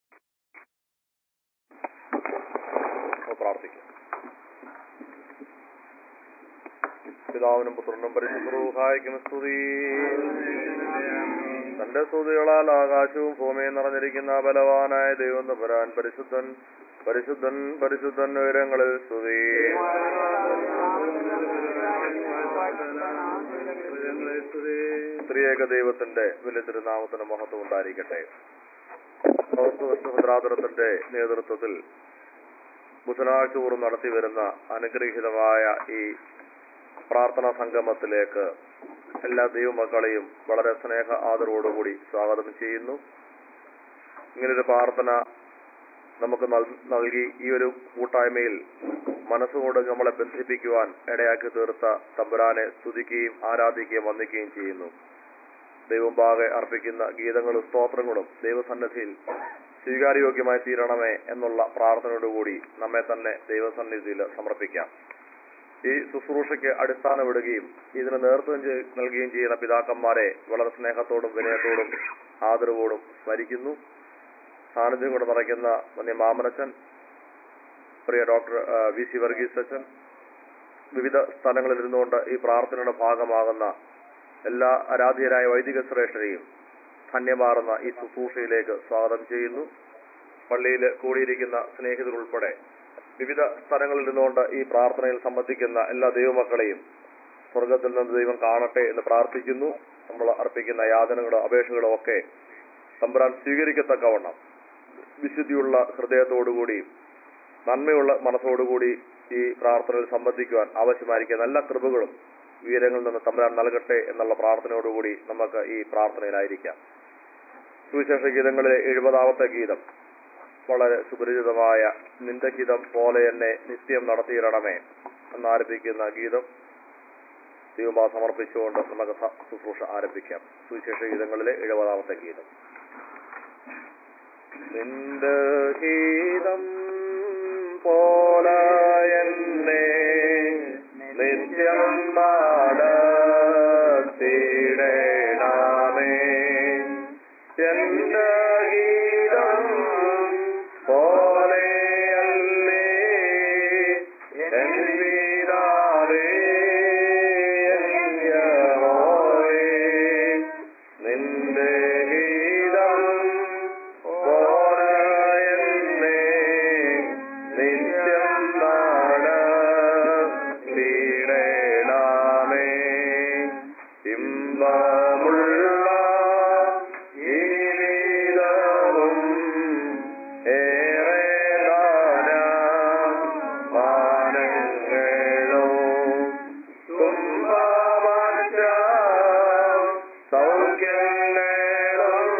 നമുക്ക് പ്രാർത്ഥിക്കാം പിതാവിനും പുത്രനും പരിശുദ്ധവും സ്തുതി തന്റെ സ്തുതികളാൽ ആകാശവും ഭൂമിയും നിറഞ്ഞിരിക്കുന്ന ബലവാനായ ദൈവം തമ്പുരാൻ പരിശുദ്ധൻ പരിശുദ്ധൻ പരിശുദ്ധൻ ഉയരങ്ങളിൽ സ്തുതി ത്രിയേക ദൈവത്തിന്റെ വലിയ തിരുനാമത്തിന് മഹത്വം ഉണ്ടായിരിക്കട്ടെ ഭദ്രാതരത്തിന്റെ നേതൃത്വത്തിൽ ബുധനാഴ്ച തോറും നടത്തി വരുന്ന അനുഗ്രഹീതമായ ഈ പ്രാർത്ഥനാ സംഗമത്തിലേക്ക് എല്ലാ ദൈവമക്കളെയും വളരെ സ്നേഹ ആദരവോടുകൂടി സ്വാഗതം ചെയ്യുന്നു ഇങ്ങനൊരു പ്രാർത്ഥന നമുക്ക് നൽ- നൽകി ഈ ഒരു കൂട്ടായ്മയിൽ മനസ്സുകൊണ്ട് നമ്മളെ ബന്ധിപ്പിക്കുവാൻ ഇടയാക്കി തീർത്ത തമ്പുരാനെ സ്തുതിക്കുകയും ആരാധിക്കുകയും വന്ദിക്കുകയും ചെയ്യുന്നു ദൈവം പാകെ അർപ്പിക്കുന്ന ഗീതങ്ങളും സ്തോത്രങ്ങളും ദൈവസന്നിധിയിൽ സ്വീകാര്യോഗ്യമായി തീരണമേ എന്നുള്ള പ്രാർത്ഥനയോടുകൂടി നമ്മെ തന്നെ ദൈവസന്നിധിയിൽ സമർപ്പിക്കാം ഈ ശുശ്രൂഷയ്ക്ക് അടിസ്ഥാനമിടുകയും ഇതിന് നേതൃത്വം ചെയ്- നൽകുകയും ചെയ്യുന്ന പിതാക്കന്മാരെ വളരെ സ്നേഹത്തോടും വിനയത്തോടും ആദരവോടും സ്മരിക്കുന്നു സാന്നിധ്യം കൊണ്ട് നിറയ്ക്കുന്ന മന്യ മാമനച്ചൻ പ്രിയ ഡോക്ടർ ആ, വി സി വർഗീസ് അച്ഛൻ വിവിധ സ്ഥലങ്ങളിൽ ഇരുന്നുകൊണ്ട് ഈ പ്രാർത്ഥനയുടെ ഭാഗമാകുന്ന എല്ലാ ആരാധ്യരായ വൈദിക ശ്രേഷ്ഠരെയും ധന്യമാറുന്ന ഈ ശുശ്രൂഷയിലേക്ക് സ്വാഗതം ചെയ്യുന്നു പള്ളിയിൽ കൂടിയിരിക്കുന്ന സ്നേഹിതർ ഉൾപ്പെടെ വിവിധ സ്ഥലങ്ങളിൽ നിന്നുകൊണ്ട് ഈ പ്രാർത്ഥനയിൽ സംബന്ധിക്കുന്ന എല്ലാ ദൈവമക്കളെയും സ്വർഗത്തിൽ നിന്ന് ദൈവം കാണട്ടെ എന്ന് പ്രാർത്ഥിക്കുന്നു നമ്മൾ അർപ്പിക്കുന്ന യാതനകളും അപേക്ഷകളും ഒക്കെ തമ്പുരാൻ സ്വീകരിക്കത്തക്കവണ്ണം വിശുദ്ധിയുള്ള ഹൃദയത്തോടുകൂടി നന്മയുള്ള മനസ്സോടുകൂടി ഈ പ്രാർത്ഥനയിൽ സംബന്ധിക്കുവാൻ ആവശ്യമായിരിക്കുന്ന എല്ലാ കൃപകളും ഉയരങ്ങളിൽ നിന്ന് തമ്പുരാൻ നൽകട്ടെ എന്നുള്ള പ്രാർത്ഥനയോടുകൂടി നമുക്ക് ഈ പ്രാർത്ഥനയിലായിരിക്കാം സുവിശേഷ ഗീതങ്ങളിലെ എഴുപതാമത്തെ ഗീതം വളരെ സുപരിചിതമായ നിന്റെ ഹിതം പോലെ എന്നെ നിത്യം നടത്തിയിടണമേ എന്നാരംഭിക്കുന്ന ഗീതം ദൈവമാ സമർപ്പിച്ചുകൊണ്ട് നമുക്ക് സ- ശുശ്രൂഷ ആരംഭിക്കാം സുവിശേഷ ഗീതങ്ങളിലെ എഴുപതാമത്തെ ഗീതം നിന്റെ ഗീതം പോലെ എന്നെ നിത്യം നടത്തിയിടണമേ എന്റെ ഗീതം പോലെയല്ലേ എൻ വീരാവേ എൻ യഹോവേ. നിന്റെ ഗീതം പോലെയല്ലേ നിത്യം നടത്തിയിടണമേ ഇമ്പമുള്ള ജീവിതവും ഏറെ മാനങ്ങളോ തുമ്പമറ്റ സൗഖ്യങ്ങളും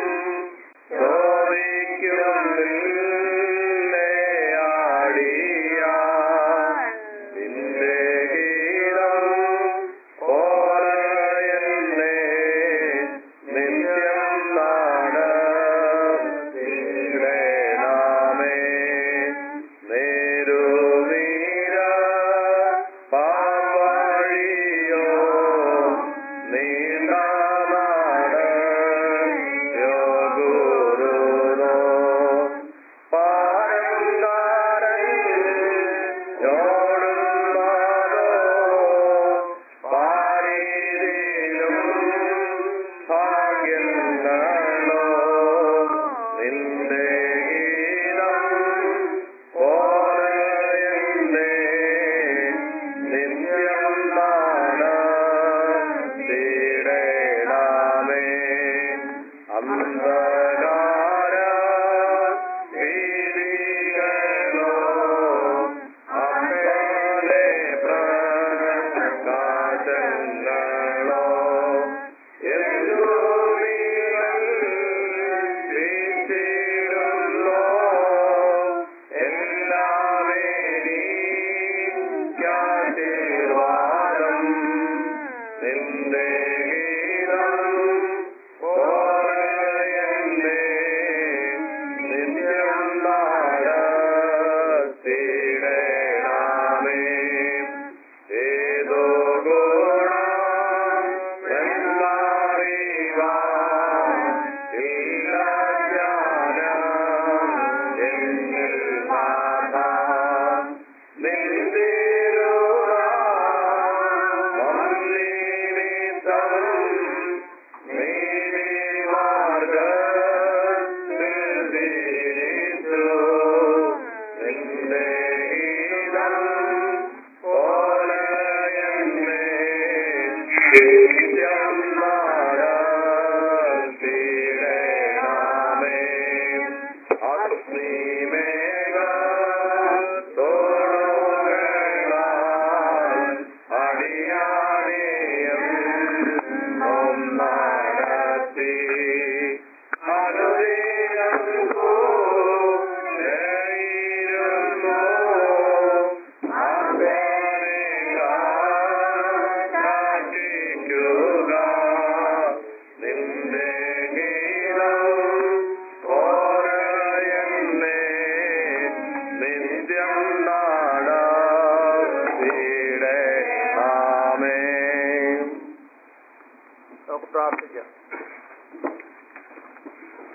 ചോദിക്കുന്നില്ലയാടിയാൻ നിന്റെ ഗീതം പോലെയെന്നെ നിത്യം നടത്തിയിടണമേ. നേരുനീര പാവഴിയോ നീണ്ട നടയോ ഗുരുനോ പാരങ്കാരൻ യോടുന്നതോ പാരീതിലും ഭാഗ്യങ്ങളോ നിന്റെ ഗീതം പോലെയെന്നെ നിത്യം നടത്തിയിടണമേ അന്ധകാര വീതികളോ അപ്പനെ പ്രകാശങ്ങളോ വീഴ്ചിരുന്നോ എല്ലാവേ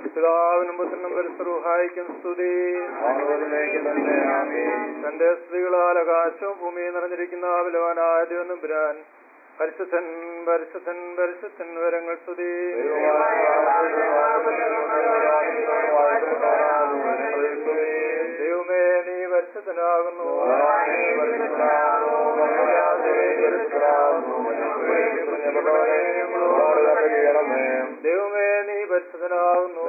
പിതാവിനും പുത്രനും പരിസരഹായിക്കും സ്തുതി തന്റെ സ്ത്രീകളാൽ ആകാശവും ഭൂമിയും നിറഞ്ഞിരിക്കുന്ന ബലവാനായ ദൈവനമ്പുരാൻ പരിശുദ്ധൻ പരിശുദ്ധൻ പരിശുദ്ധൻ വരങ്ങൾ സ്തുതി ദൈവമേ നീ പരിശുദ്ധനാകുന്നു ദൈവമേ നീ പരിശുദ്ധനാകുന്നു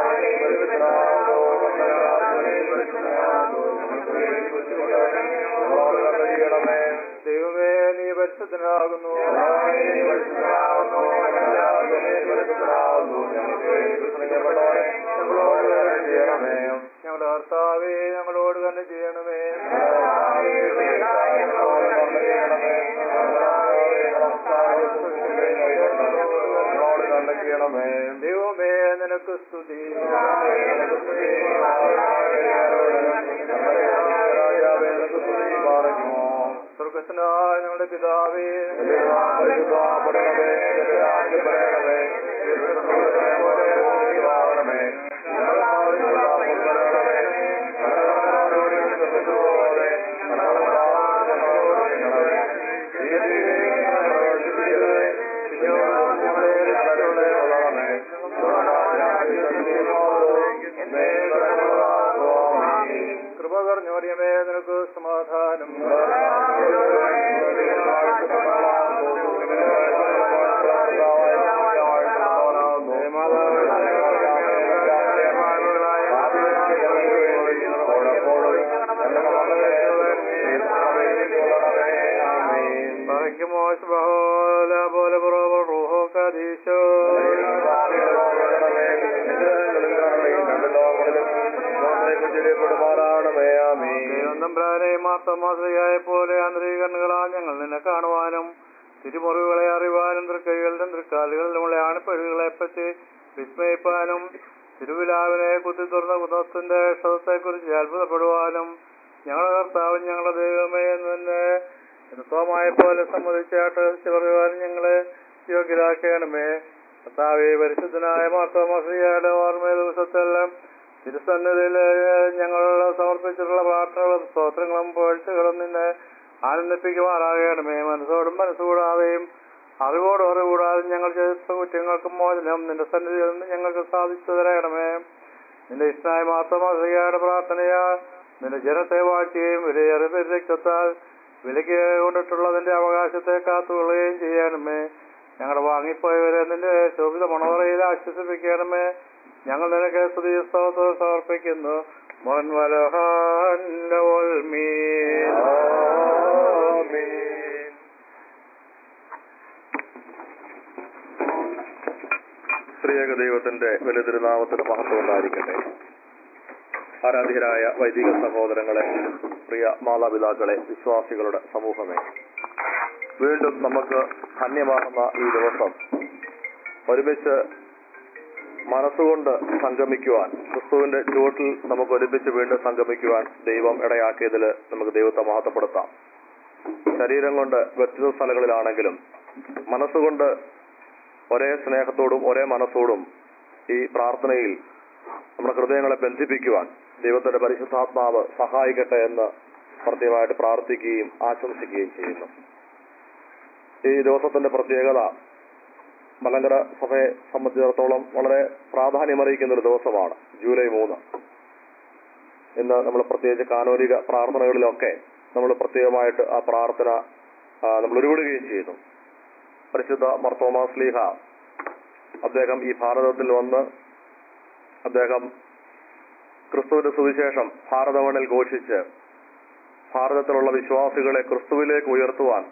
ദൈവമേ നീ പരിശുദ്ധനാകുന്നു ഞങ്ങളുടെ കർത്താവേ ഞങ്ങളോട് തന്നെ ചെയ്യണമേ ദൈവമേ നിനക്ക് സ്തുതി സ്വർഗസ്നായ ഞങ്ങളുടെ പിതാവേ കൃപ കർഞ്ഞോറിയമേ നിനക്ക് സമാധാനം Parikimos bajo la bola por rojo cadillo. ദൈവന്തംബ്രാനെ മാത്തമാതൃകയായ പോലെ ആന്തരികരണങ്ങളാൽ ഞങ്ങൾ നിന്നെ കാണുവാനും തിരുമുറിവുകളെ അറിവാനും തൃക്കൈകളിലും തൃക്കാലുകളിലുമുള്ള ആണിപ്പഴുകളെ പറ്റി വിസ്മയിപ്പാനും തിരുവിലാവിനെ കുത്തി തുറന്ന കുതത്തിന്റെ ക്ഷതത്തെക്കുറിച്ച് അത്ഭുതപ്പെടുവാനും ഞങ്ങളുടെ കർത്താവും ഞങ്ങളുടെ ദൈവമേ എന്ന് തന്നെ ഋത്വമായ പോലെ സമ്മതിച്ചാട്ട് പറയുവാനും ഞങ്ങളെ യോഗ്യരാക്കണമേ കർത്താവെ പരിശുദ്ധനായ മാർത്തോമാസിയുടെ ഓർമ്മ ദിവസത്തെല്ലാം തിരുസന്നിധിയിൽ ഞങ്ങൾ സമർപ്പിച്ചിട്ടുള്ള പ്രാർത്ഥനകളും സ്തോത്രങ്ങളും പോഴ്ചകളും നിന്നെ ആനന്ദിപ്പിക്കുമാറാകണമേ മനസ്സോടും മനസ്സുകൂടാതെയും അറിവോടും അറിവുകൂടാതെ ഞങ്ങൾ ചെയ്ത കുറ്റങ്ങൾക്ക് മോചനം നിന്റെ സന്നിധിയിൽ നിന്ന് ഞങ്ങൾക്ക് സാധിച്ചു തരണമേ നിന്റെ ഇഷ്ടമായ മാസമാസികയുടെ പ്രാർത്ഥനയാ നിന്റെ ജനത്തെ വാഴ്ചയും വിലയേറിയ രക്തത്താൽ വിലയ്ക്ക് കൊണ്ടിട്ടുള്ളതിന്റെ അവകാശത്തെ കാത്തുകൊള്ളുകയും ചെയ്യണമേ ഞങ്ങൾ വാങ്ങിപ്പോയവരെ നിന്റെ ശോഭിത മണവറയിൽ ആശ്വസിപ്പിക്കണമേ ഞങ്ങൾ നിനക്ക് സ്തുതി സ്തോത്രം സമർപ്പിക്കുന്നു മോൻ സ്ത്രീയക ദൈവത്തിന്റെ വലിയ തിരുനാമത്തിന് മഹത്വം ഉണ്ടായിരിക്കട്ടെ ആരാധ്യരായ വൈദിക സഹോദരങ്ങളെ പ്രിയ മാതാപിതാക്കളെ വിശ്വാസികളുടെ സമൂഹമേ വീണ്ടും നമുക്ക് ധന്യമാകുന്ന ഈ ദിവസം ഒരുമിച്ച് മനസ്സുകൊണ്ട് സംഗമിക്കുവാൻ ക്രിസ്തുവിന്റെ ചുവട്ടിൽ നമുക്ക് ഒരുമിച്ച് വീണ്ടും സംഗമിക്കുവാൻ ദൈവം ഇടയാക്കിയതിൽ നമുക്ക് ദൈവത്തെ മഹത്വപ്പെടുത്താം ശരീരം കൊണ്ട് വ്യത്യസ്ത സ്ഥലങ്ങളിലാണെങ്കിലും മനസ്സുകൊണ്ട് ഒരേ സ്നേഹത്തോടും ഒരേ മനസ്സോടും ഈ പ്രാർത്ഥനയിൽ നമ്മുടെ ഹൃദയങ്ങളെ ബന്ധിപ്പിക്കുവാൻ ദൈവത്തിന്റെ പരിശുദ്ധാത്മാവ് സഹായിക്കട്ടെ എന്ന് പ്രത്യേകമായിട്ട് പ്രാർത്ഥിക്കുകയും ആശംസിക്കുകയും ചെയ്യുന്നു ഈ ദിവസത്തിന്റെ പ്രത്യേകത മലങ്കര സഭയെ സംബന്ധിച്ചിടത്തോളം വളരെ പ്രാധാന്യമറിയിക്കുന്ന ഒരു ദിവസമാണ് ജൂലൈ മൂന്ന് ഇന്ന് നമ്മൾ പ്രത്യേകിച്ച് കാനോലിക പ്രാർത്ഥനകളിലൊക്കെ നമ്മൾ പ്രത്യേകമായിട്ട് ആ പ്രാർത്ഥന ആ, നമ്മൾ ഉരുവിടുകയും ചെയ്യുന്നു പരിശുദ്ധ മർത്തോമാസ്ലീഹ അദ്ദേഹം ഈ ഭാരതത്തിൽ വന്ന് അദ്ദേഹം ക്രിസ്തുവിന്റെ സുവിശേഷം ഭാരതമണിൽ ഘോഷിച്ച് ഭാരതത്തിലുള്ള വിശ്വാസികളെ ക്രിസ്തുവിലേക്ക് ഉയർത്തുവാൻ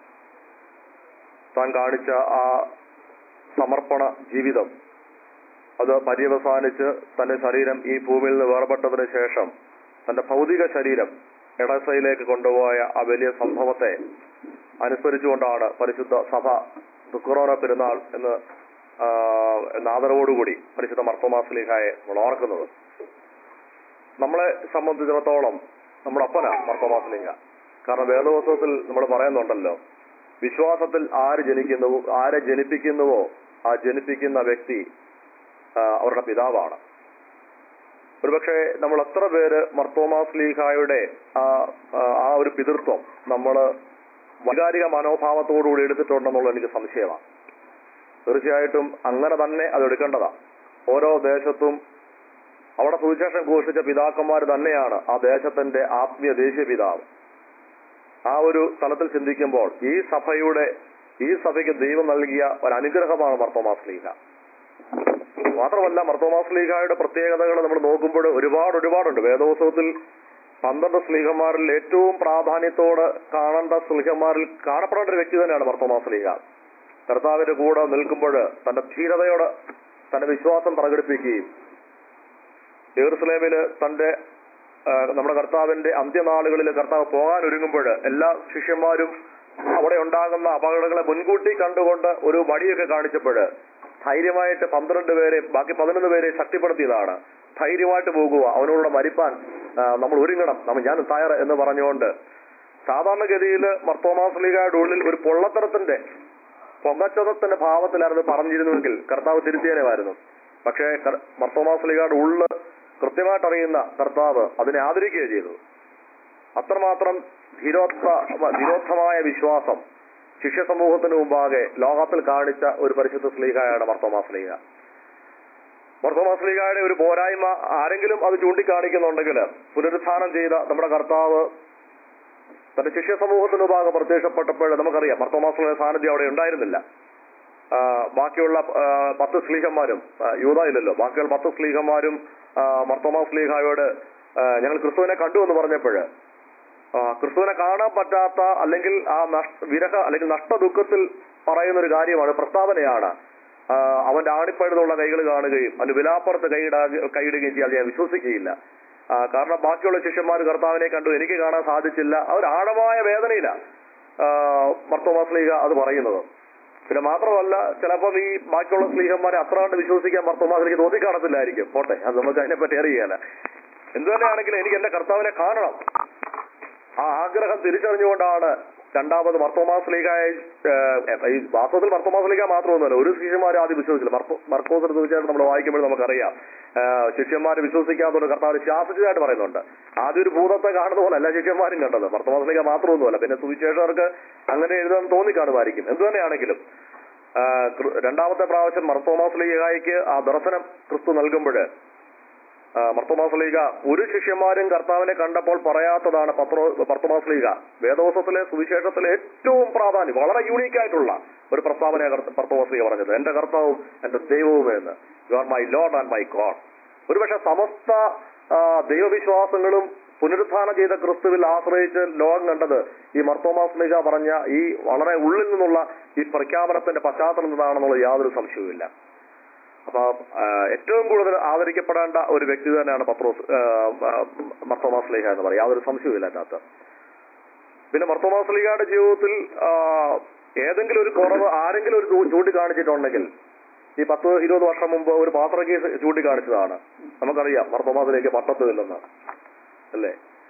താൻ കാണിച്ച ആ സമർപ്പണ ജീവിതം അത് പര്യവസാനിച്ച് തന്റെ ശരീരം ഈ ഭൂമിയിൽ നിന്ന് വേർപെട്ടതിന് ശേഷം തന്റെ ഭൗതിക ശരീരം എടസയിലേക്ക് കൊണ്ടുപോയ ആ വലിയ സംഭവത്തെ അനുസ്മരിച്ചുകൊണ്ടാണ് പരിശുദ്ധ സഭ ദുഃഖറോന പെരുന്നാൾ എന്ന് ആ, എന്ന ആദരവോടുകൂടി പരിശുദ്ധ മർത്തോമാസ്ലിഹായെ നമ്മൾ ഓർക്കുന്നത് നമ്മളെ സംബന്ധിച്ചിടത്തോളം നമ്മുടെ അപ്പന മർത്തോമാസ്ലിഹ കാരണം വേദവസ്തവത്തിൽ നമ്മൾ പറയുന്നുണ്ടല്ലോ വിശ്വാസത്തിൽ ആര് ജനിക്കുന്നുവോ ആരെ ജനിപ്പിക്കുന്നുവോ ആ ജനിപ്പിക്കുന്ന വ്യക്തി ആ, അവരുടെ പിതാവാണ് ഒരുപക്ഷെ നമ്മൾ എത്ര പേര് മർത്തോമാസ് ലീഹായുടെ ആ ആ, ആ ഒരു പിതൃത്വം നമ്മൾ വൈകാരിക മനോഭാവത്തോടുകൂടി എടുത്തിട്ടുണ്ടെന്നുള്ളത് എനിക്ക് സംശയമാണ് തീർച്ചയായിട്ടും അങ്ങനെ തന്നെ അത് എടുക്കേണ്ടതാണ് ഓരോ ദേശത്തും അവിടെ സുവിശേഷം ഘോഷിച്ച പിതാക്കന്മാർ തന്നെയാണ് ആ ദേശത്തിന്റെ ആത്മീയ ദേശീയ പിതാവ് ആ ഒരു തലത്തിൽ ചിന്തിക്കുമ്പോൾ ഈ സഭയുടെ ഈ സഭയ്ക്ക് ദൈവം നൽകിയ ഒരു അനുഗ്രഹമാണ് മർത്തോമാസ് ലീഹ മാത്രമല്ല മർത്തോമാസ് ലീഗായുടെ പ്രത്യേകതകൾ നമ്മൾ നോക്കുമ്പോൾ ഒരുപാട് ഒരുപാടുണ്ട് വേദോത്സവത്തിൽ പന്ത്രണ്ട് സ്ലീഹന്മാരിൽ ഏറ്റവും പ്രാധാന്യത്തോടെ കാണേണ്ട സ്ലീഹന്മാരിൽ കാണപ്പെടേണ്ട ഒരു വ്യക്തി തന്നെയാണ് മർത്തോമാസ് ലീഗ കർത്താവിന്റെ കൂടെ നിൽക്കുമ്പോൾ തന്റെ ധീരതയോടെ തന്റെ വിശ്വാസം പ്രകടിപ്പിക്കുകയും ജെറുസലേമില് തന്റെ ആ, നമ്മുടെ കർത്താവിന്റെ അന്ത്യനാളുകളിൽ കർത്താവ് പോകാൻ ഒരുങ്ങുമ്പോൾ എല്ലാ ശിഷ്യന്മാരും അവിടെ ഉണ്ടാകുന്ന അപകടങ്ങളെ മുൻകൂട്ടി കണ്ടുകൊണ്ട് ഒരു മടിയൊക്കെ കാണിച്ചപ്പോൾ ധൈര്യമായിട്ട് പന്ത്രണ്ട് പേരെ ബാക്കി പതിനൊന്ന് പേരെ ശക്തിപ്പെടുത്തിയതാണ് ധൈര്യമായിട്ട് പോകുക അവനോടുകൂടെ മരിപ്പാൻ ആ, നമ്മൾ ഒരുങ്ങണം നമ്മൾ ഞാൻ തയ്യാറ് എന്ന് പറഞ്ഞുകൊണ്ട് സാധാരണഗതിയിൽ മർത്തോമാസ്ലികയുടെ ഉള്ളിൽ ഒരു പൊള്ളത്തരത്തിന്റെ പൊങ്ങച്ചതത്തിന്റെ ഭാവത്തിലായിരുന്നു പറഞ്ഞിരുന്നുവെങ്കിൽ കർത്താവ് തിരുത്തിയേനമായിരുന്നു പക്ഷേ കർ- മർത്തോമാസ്ലികയുടെ ഉള്ള് കൃത്യമായിട്ട് അറിയുന്ന കർത്താവ് അതിനെ ആദരിക്കുകയാണ് ചെയ്തത് അത്രമാത്രം ധീരോത്ഥ ധീരോത്ഥമായ വിശ്വാസം ശിഷ്യ സമൂഹത്തിന് മുമ്പാകെ ലോകത്തിൽ കാണിച്ച ഒരു പരിശുദ്ധ സ്ലീഹയാണ് മർത്തോമാ സ്ലീഹ മർത്തോമാ സ്ലീഹയുടെ ഒരു പോരായ്മ ആരെങ്കിലും അത് ചൂണ്ടിക്കാണിക്കുന്നുണ്ടെങ്കിൽ പുനരുത്ഥാനം ചെയ്ത നമ്മുടെ കർത്താവ് തന്റെ ശിഷ്യ സമൂഹത്തിന് മുമ്പാകെ പ്രത്യക്ഷപ്പെട്ടപ്പോൾ നമുക്കറിയാം മർത്തോമാസ്ലിയുടെ സാന്നിധ്യം അവിടെ ഉണ്ടായിരുന്നില്ല ആ, ബാക്കിയുള്ള ആ, പത്ത് സ്ലീഹന്മാരും ആ, യൂത ഇല്ലല്ലോ ബാക്കിയുള്ള പത്ത് സ്ലീഹന്മാരും മർത്തോമാ സ്ലീഹായോട് ആ, ഞങ്ങൾ ക്രിസ്തുവിനെ കണ്ടു എന്ന് പറഞ്ഞപ്പോൾ ക്രിസ്തുവിനെ കാണാൻ പറ്റാത്ത അല്ലെങ്കിൽ ആ നഷ്ട വിരഹ അല്ലെങ്കിൽ നഷ്ട ദുഃഖത്തിൽ പറയുന്ന ഒരു കാര്യമാണ് പ്രസ്താവനയാണ് ആ, അവന്റെ ആണിപ്പഴുതുള്ള കൈകൾ കാണുകയും അവന്റെ വിലാപ്പുറത്ത് കൈയിടാ കൈയിടുകയും ചെയ്യാൻ ഞാൻ വിശ്വസിക്കുകയില്ല ആ, കാരണം ബാക്കിയുള്ള ശിഷ്യന്മാർ കർത്താവിനെ കണ്ടു എനിക്ക് കാണാൻ സാധിച്ചില്ല അവർ ആഴമായ വേദനയില്ല മർത്തോമാ സ്ലീഹ അത് പറയുന്നത് പിന്നെ മാത്രമല്ല ചിലപ്പോൾ ഈ ബാക്കിയുള്ള സ്ലീഹന്മാരെ അത്ര കണ്ട് വിശ്വസിക്കാൻ മർത്തോമാസിലേക്ക് തോന്നിക്കാണത്തില്ലായിരിക്കും പോട്ടെ അത് നമുക്ക് അതിനെപ്പറ്റി അറിയാല എന്തു തന്നെയാണെങ്കിലും എനിക്ക് എന്റെ കർത്താവിനെ കാണണം ആ ആഗ്രഹം തിരിച്ചറിഞ്ഞുകൊണ്ടാണ് രണ്ടാമത് മർത്തോമാസ് ലീഗായ ഈ വാസ്തവത്തിൽ മർത്തോമാസ് ലീഗ മാത്രമൊന്നുമല്ല ഒരു ശിഷ്യന്മാരും ആദ്യം വിശ്വസിച്ചില്ല മർക്കോ മർക്കോസിനെ തീർച്ചയായിട്ടും നമ്മൾ വായിക്കുമ്പോൾ നമുക്കറിയാം ശിഷ്യന്മാർ വിശ്വസിക്കാത്തതുകൊണ്ട് കർത്താവ് ശാസിച്ചതായിട്ട് പറയുന്നുണ്ട് ആദ്യം ഒരു ഭൂതത്തെ കാണുന്ന പോലെ അല്ല ശിഷ്യന്മാരും കണ്ടത് മർത്തോമാസ് ലീഗ മാത്രമൊന്നുമല്ല പിന്നെ സുവിശേഷകർക്ക് അങ്ങനെ എഴുതാൻ തോന്നിക്കാണുമായിരിക്കും എന്തു തന്നെയാണെങ്കിലും ആ, കൃ- രണ്ടാമത്തെ പ്രാവശ്യം മർത്തോമാസ് ലീഗായിക്ക് ആ ദർശനം ക്രിസ്തു നൽകുമ്പോൾ മർത്തോമാസ് ലീഗ ഒരു ശിഷ്യന്മാരും കർത്താവിനെ കണ്ടപ്പോൾ പറയാത്തതാണ് പത്രോ പർത്തോമാസ് ലീഗ വേദോസത്തിലെ സുവിശേഷത്തിലെ ഏറ്റവും പ്രാധാന്യം വളരെ യൂണീക്ക് ആയിട്ടുള്ള ഒരു പ്രസ്താവനയാണ് പർത്തോമാസ് ലീഗ പറഞ്ഞത് എന്റെ കർത്താവും എന്റെ ദൈവവും എന്ന് you are my Lord and my God ഒരുപക്ഷെ സമസ്ത ആ, ദൈവവിശ്വാസങ്ങളും പുനരുത്ഥാനം ചെയ്ത ക്രിസ്തുവിൽ ആശ്രയിച്ച് ലോകം കണ്ടത് ഈ മർത്തോമാസ് ലീഗ പറഞ്ഞ ഈ വളരെ ഉള്ളിൽ നിന്നുള്ള ഈ പ്രഖ്യാപനത്തിന്റെ പശ്ചാത്തലം എന്താണെന്നുള്ള യാതൊരു സംശയവുമില്ല അപ്പൊ ആ, ഏറ്റവും കൂടുതൽ ആദരിക്കപ്പെടേണ്ട ഒരു വ്യക്തി തന്നെയാണ് പത്രോസ് ആ, ആ, മർത്തോമാസ് ലീഹ എന്ന് പറയും യാതൊരു സംശയവുമില്ല അതിനകത്ത് പിന്നെ മർത്തോമാസ് ലീഗയുടെ ജീവിതത്തിൽ ആ, ഏതെങ്കിലും ഒരു കുറവ് ആരെങ്കിലും ഒരു ചൂ- ചൂണ്ടിക്കാണിച്ചിട്ടുണ്ടെങ്കിൽ ഈ പത്ത് ഇരുപത് വർഷം മുമ്പ് ഒരു പാത്ര കേസ് ചൂണ്ടിക്കാണിച്ചതാണ് നമുക്കറിയാം മർത്തോമാസിലേക്ക് പട്ടത്തുമില്ലെന്ന് അല്ലേ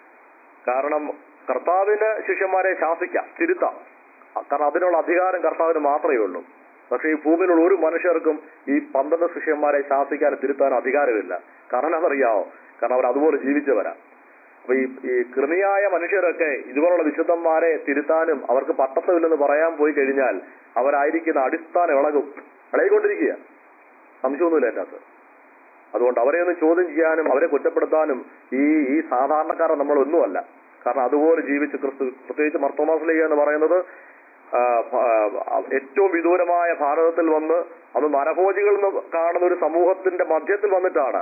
കാരണം കർത്താവിന് ശിഷ്യന്മാരെ ശാസിക്കാം തിരുത്താം കാരണം അതിനുള്ള അധികാരം കർത്താവിന് മാത്രമേ ഉള്ളൂ പക്ഷേ ഈ ഭൂമിയിലുള്ള ഒരു മനുഷ്യർക്കും ഈ പന്ത്രണ്ട് ശിഷ്യന്മാരെ ശാസിക്കാനും തിരുത്താനും അധികാരമില്ല കാരണം അതറിയാമോ കാരണം അവർ അതുപോലെ ജീവിച്ചവരാ അപ്പൊ ഈ ഈ കൃമിയായ മനുഷ്യരൊക്കെ ഇതുപോലുള്ള വിശുദ്ധന്മാരെ തിരുത്താനും അവർക്ക് പട്ടത്തമില്ലെന്ന് പറയാൻ പോയി കഴിഞ്ഞാൽ അവരായിരിക്കുന്ന അടിസ്ഥാനം ഇളകും ഇളകിക്കൊണ്ടിരിക്കുക സംശയമൊന്നുമില്ല എൻ്റെ അകത്ത് അതുകൊണ്ട് അവരെ ഒന്ന് ചോദ്യം ചെയ്യാനും അവരെ കുറ്റപ്പെടുത്താനും ഈ ഈ സാധാരണക്കാരൻ നമ്മൾ ഒന്നുമല്ല കാരണം അതുപോലെ ജീവിച്ച് ക്രിസ്തു പ്രത്യേകിച്ച് മർത്തോമാസ് ലീഗ എന്ന് പറയുന്നത് ആ, ആ, ഏറ്റവും വിദൂരമായ ഭാരതത്തിൽ വന്ന് അത് നരഭോജികൾ എന്ന് കാണുന്ന ഒരു സമൂഹത്തിന്റെ മധ്യത്തിൽ വന്നിട്ടാണ്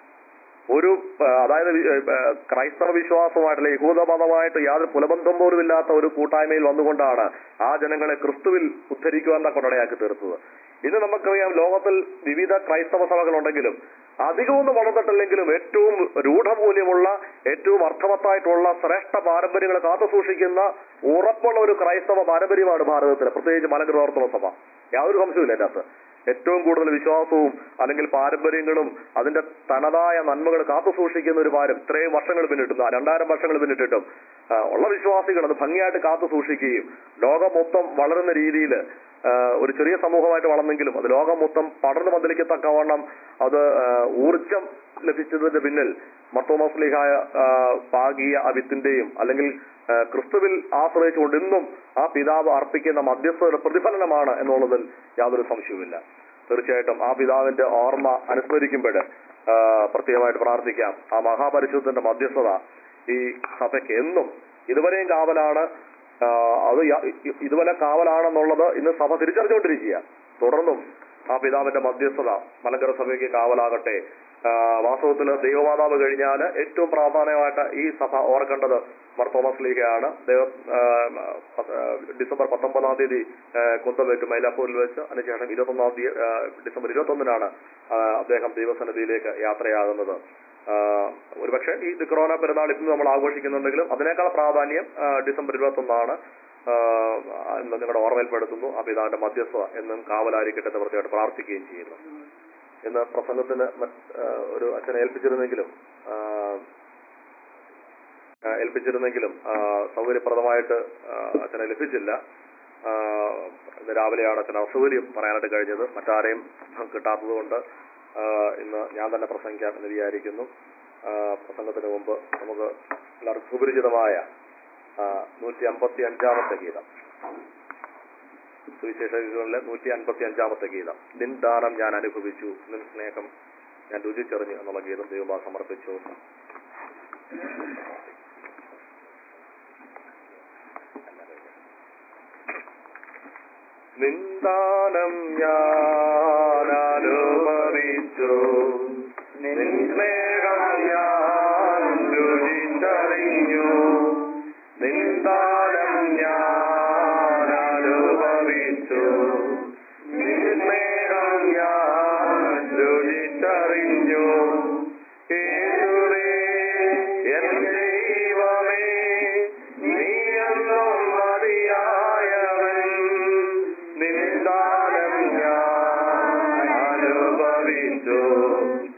ഒരു ആ, അതായത് വി- ആ, ക്രൈസ്തവ വിശ്വാസമായിട്ടുള്ള യഹൂദ മതമായിട്ട് യാതൊരു പുലബന്ധം പോലും ഇല്ലാത്ത ഒരു കൂട്ടായ്മയിൽ വന്നുകൊണ്ടാണ് ആ ജനങ്ങളെ ക്രിസ്തുവിൽ ഉദ്ധരിക്കുവാൻ കൊണ്ടടയാക്കി തീർത്തത് ഇന്ന് നമുക്കറിയാം ലോകത്തിൽ വിവിധ ക്രൈസ്തവ സഭകളുണ്ടെങ്കിലും അധികമൊന്നും വളർന്നിട്ടില്ലെങ്കിലും ഏറ്റവും രൂഢമൂല്യമുള്ള ഏറ്റവും അർത്ഥവത്തായിട്ടുള്ള ശ്രേഷ്ഠ പാരമ്പര്യങ്ങൾ കാത്തു സൂക്ഷിക്കുന്ന ഉറപ്പുള്ള ഒരു ക്രൈസ്തവ പാരമ്പര്യമാണ് ഭാരതത്തിൽ പ്രത്യേകിച്ച് മലങ്കര ഓർത്തഡോക്സ് സഭ യാതൊരു സംശയമില്ല അതിനകത്ത് ഏറ്റവും കൂടുതൽ വിശ്വാസവും അല്ലെങ്കിൽ പാരമ്പര്യങ്ങളും അതിന്റെ തനതായ നന്മകൾ കാത്തു സൂക്ഷിക്കുന്ന ഒരു പാരം ഇത്രയും വർഷങ്ങൾ പിന്നിട്ടും ആ രണ്ടായിരം വർഷങ്ങൾ പിന്നിട്ടിട്ടും ആ, ഉള്ള വിശ്വാസികൾ അത് ഭംഗിയായിട്ട് കാത്തു സൂക്ഷിക്കുകയും ലോകം മൊത്തം വളരുന്ന രീതിയിൽ ഒരു ചെറിയ സമൂഹമായിട്ട് വളർന്നെങ്കിലും അത് ലോകം മൊത്തം പടർന്നു പന്തലിക്കത്തക്കവണ്ണം അത് ആ, ഊർജം ലഭിച്ചതിന്റെ പിന്നിൽ മർത്തോമാസ്ലിഹായ പാകിയ ആ വിത്തിന്റെയും അല്ലെങ്കിൽ ആ, ക്രിസ്തുവിൽ ആശ്രയിച്ചുകൊണ്ട് ഇന്നും ആ പിതാവ് അർപ്പിക്കുന്ന മധ്യസ്ഥയുടെ പ്രതിഫലനമാണ് എന്നുള്ളതിൽ യാതൊരു സംശയവുമില്ല തീർച്ചയായിട്ടും ആ പിതാവിന്റെ ഓർമ്മ അനുസ്മരിക്കുമ്പോൾ പ്രത്യേകമായിട്ട് പ്രാർത്ഥിക്കാം ആ മഹാപരിശുദ്ധന്റെ മധ്യസ്ഥത ഈ സഭയ്ക്ക് എന്നും ഇതുവരെയും കാവലാണ് ആ, അത് യ- ഇ- ഇതുവരെ കാവലാണെന്നുള്ളത് ഇന്ന് സഭ തിരിച്ചറിഞ്ഞുകൊണ്ടിരിക്കുക തുടർന്നും ആ പിതാവിന്റെ മധ്യസ്ഥത മലങ്കര സഭയ്ക്ക് കാവലാകട്ടെ ആ, വാസ്തവത്തിൽ ദൈവമാതാവ് കഴിഞ്ഞാൽ ഏറ്റവും പ്രാധാന്യമായിട്ട് ഈ സഭ ഓർക്കേണ്ടത് മർ തോമസ് ലീഗയാണ് ദൈവം ആ, പത്ത്- ആ, ഡിസംബർ പത്തൊമ്പതാം തീയതി ആ, കുന്തമേറ്റ് മൈലാപ്പൂരിൽ വെച്ച് അതിനുശേഷം ഇരുപത്തൊന്നാം തീയതി ആ, ഡിസംബർ ഇരുപത്തൊന്നിനാണ് ആ, അദ്ദേഹം ദൈവസന്നിധിയിലേക്ക് യാത്രയാകുന്നത് ആ, ഒരുപക്ഷെ ഈ കൊറോണ പെരുന്നാൾ ഇന്ന് നമ്മൾ ആഘോഷിക്കുന്നുണ്ടെങ്കിലും അതിനേക്കാൾ പ്രാധാന്യം ആ, ഡിസംബർ ഇരുപത്തൊന്നാണ് ആ, എന്ന് നിങ്ങളുടെ ഓർമ്മയിൽപ്പെടുത്തുന്നു ആ പിതാവിന്റെ മധ്യസ്ഥ എന്നും കാവലായിരിക്കട്ടെ എന്ന് പ്രത്യേകമായിട്ട് പ്രാർത്ഥിക്കുകയും ചെയ്യുന്നു ഇന്ന് പ്രസംഗത്തിന് മറ്റ്, ആ, ഒരു അച്ഛനെ ഏൽപ്പിച്ചിരുന്നെങ്കിലും ആ, ആ, ഏൽപ്പിച്ചിരുന്നെങ്കിലും ആ, സൗകര്യപ്രദമായിട്ട് ആ, അച്ഛനെ ലഭിച്ചില്ല ആ, ഇന്ന് രാവിലെയാണ് അച്ഛൻ അസൗകര്യം പറയാനായിട്ട് കഴിഞ്ഞത് മറ്റാരെയും കിട്ടാത്തത് കൊണ്ട് ആ, ഇന്ന് ഞാൻ തന്നെ പ്രസംഗിക്കാം എന്ന് വിചാരിക്കുന്നു ആ, പ്രസംഗത്തിന് മുമ്പ് നമുക്ക് എല്ലാവർക്കും സുപരിചിതമായ നൂറ്റി അമ്പത്തി അഞ്ചാമത്തെ ഗീതം സുവിശേഷ ഗീതങ്ങളിലെ നൂറ്റി അൻപത്തി അഞ്ചാമത്തെ ഗീതം നിൻ ദാനം ഞാൻ അനുഭവിച്ചു നിൻ സ്നേഹം ഞാൻ രുചിച്ചറിഞ്ഞു എന്നുള്ള ഗീതം ദൈവമാ സമർപ്പിച്ചു നിന്ദാനം ഞാൻ അനുഭവിച്ചു നിൻ സ്നേഹം ഞാൻ രുചിച്ചറിഞ്ഞു നിന്ദാനം ഞാൻ അനുഭവിച്ചു നിൻ സ്നേഹം ഞാൻ രുചിച്ചറിഞ്ഞു യേശുവേ എൻ ദൈവമേ നീ എന്നും മതിയായവൻ നിന്ദാനം ഞാൻ അനുഭവിച്ചു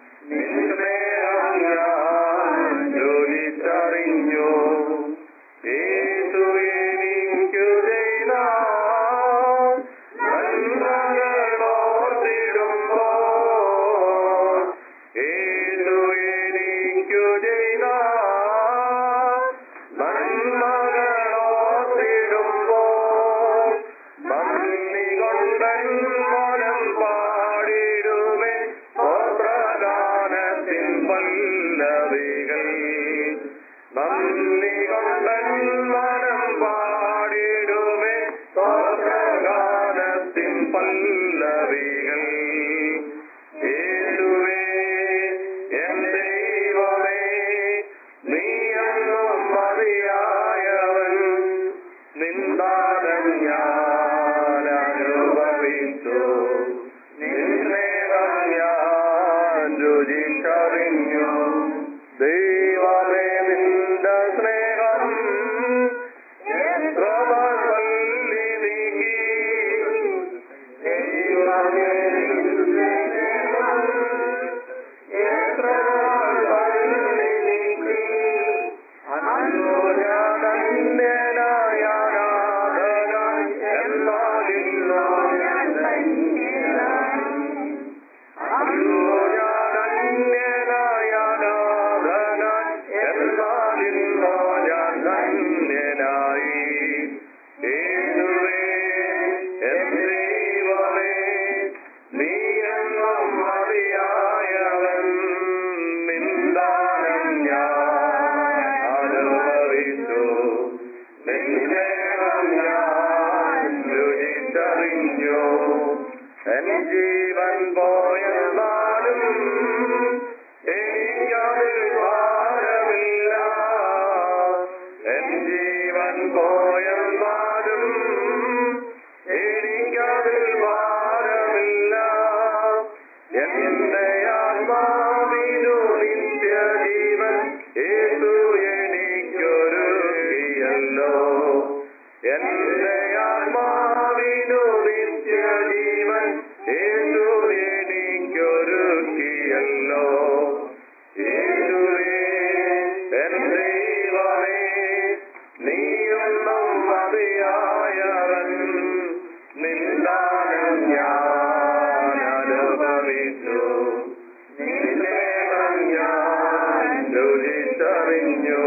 രുചിച്ചറിഞ്ഞു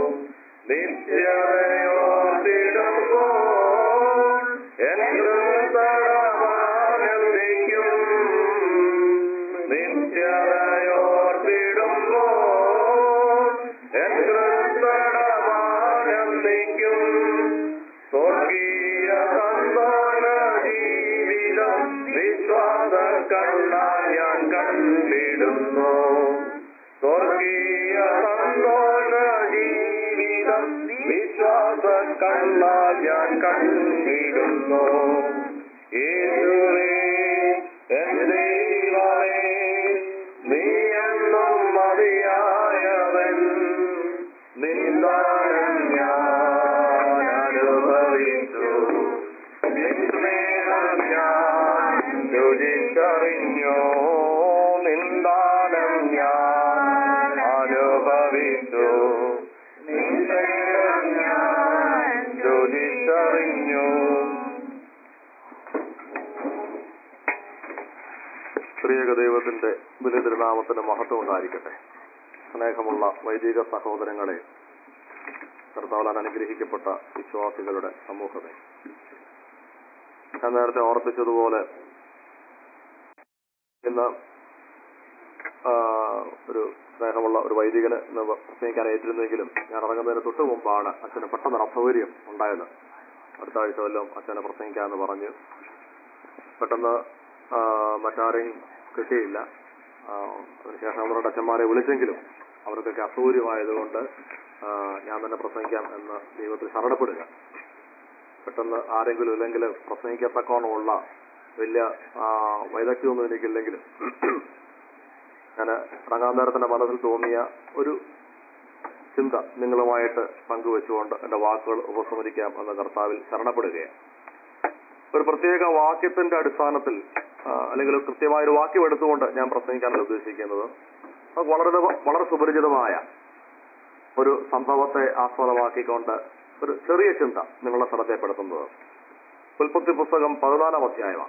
നിത്യതയോർത്തിടുമ്പോൾ എന്നും തടവാനെത്തിക്കും നിത്യതയോർത്തിടുമ്പോൾ എന്നും തടവാനെത്തിക്കും സ്വർഗീയ സന്താന ജീവിതം വിശ്വാസ കണ്ണാൽ ഞാൻ കണ്ടിടുന്നു സ്വർഗീയ സന്തോഷ ജീവിതം വിശ്വാസ കണ്ണാൽ ഞാൻ കണ്ടിടുന്നു യേശുവേ എൻ ദൈവമേ നീ എന്നും മതിയായവൻ നിന്ദാനം ഞാൻ അനുഭവിച്ചു നിന്മേളം ഞാൻ രുചിച്ചറിഞ്ഞു നിന്ദാനം ഞാൻ അനുഭവിച്ചു നിന്മേളം ഞാൻ രുചിച്ചറിഞ്ഞു സ്ത്രീയക ദൈവത്തിന്റെ വലിയ തിരുനാമത്തിന് മഹത്വം ഉണ്ടായിരിക്കട്ടെ സ്നേഹമുള്ള വൈദിക സഹോദരങ്ങളെ കർത്താവലാൻ അനുഗ്രഹിക്കപ്പെട്ട വിശ്വാസികളുടെ സമൂഹമേ ഞാൻ നേരത്തെ ഓർപ്പിച്ചതുപോലെ ഇന്ന് ആ, ഒരു സ്നേഹമുള്ള ഒരു വൈദികന് ഇന്ന് പ്രസംഗിക്കാൻ ഏറ്റിരുന്നെങ്കിലും ഞാൻ ഇറങ്ങുന്നതിന് തൊട്ട് മുമ്പാണ് അച്ഛന് പെട്ടെന്നൊരു അസൗകര്യം ഉണ്ടായത് അടുത്ത ആഴ്ച വല്ലതും അച്ഛനെ പ്രസംഗിക്കാമെന്ന് പറഞ്ഞു പെട്ടെന്ന് ആ, മറ്റാരെയും കിട്ടിയില്ല ആ, അതിനുശേഷം അവരുടെ അച്ഛന്മാരെ വിളിച്ചെങ്കിലും അവർക്കൊക്കെ അസൗകര്യമായതുകൊണ്ട് ആ, ഞാൻ തന്നെ പ്രസംഗിക്കാം എന്ന് ദൈവത്തിൽ ശരണപ്പെടുക പെട്ടെന്ന് ആരെങ്കിലും ഇല്ലെങ്കിൽ പ്രസംഗിക്കത്തക്കോണമുള്ള വലിയ ആ, വൈദഗ്ധ്യമൊന്നും എനിക്കില്ലെങ്കിലും ഞാൻ ഇറങ്ങാൻ നേരത്തിന്റെ മനസ്സിൽ തോന്നിയ ഒരു ചിന്ത നിങ്ങളുമായിട്ട് പങ്കുവെച്ചുകൊണ്ട് എന്റെ വാക്കുകൾ ഉപസംഹരിക്കാം എന്ന കർത്താവിൽ ശരണപ്പെടുകയാണ് ഒരു പ്രത്യേക വാക്യത്തിന്റെ അടിസ്ഥാനത്തിൽ ആ, അല്ലെങ്കിൽ ഒരു കൃത്യമായ ഒരു വാക്യം എടുത്തുകൊണ്ട് ഞാൻ പ്രസംഗിക്കാനല്ല ഉദ്ദേശിക്കുന്നത് അത് വളരെ വളരെ സുപരിചിതമായ ഒരു സംഭവത്തെ ആസ്പദമാക്കിക്കൊണ്ട് ഒരു ചെറിയ ചിന്ത നിങ്ങളുടെ ശ്രദ്ധയപ്പെടുത്തുന്നത് ഉൽപ്പത്തി പുസ്തകം പതിനാലാം അധ്യായമാണ്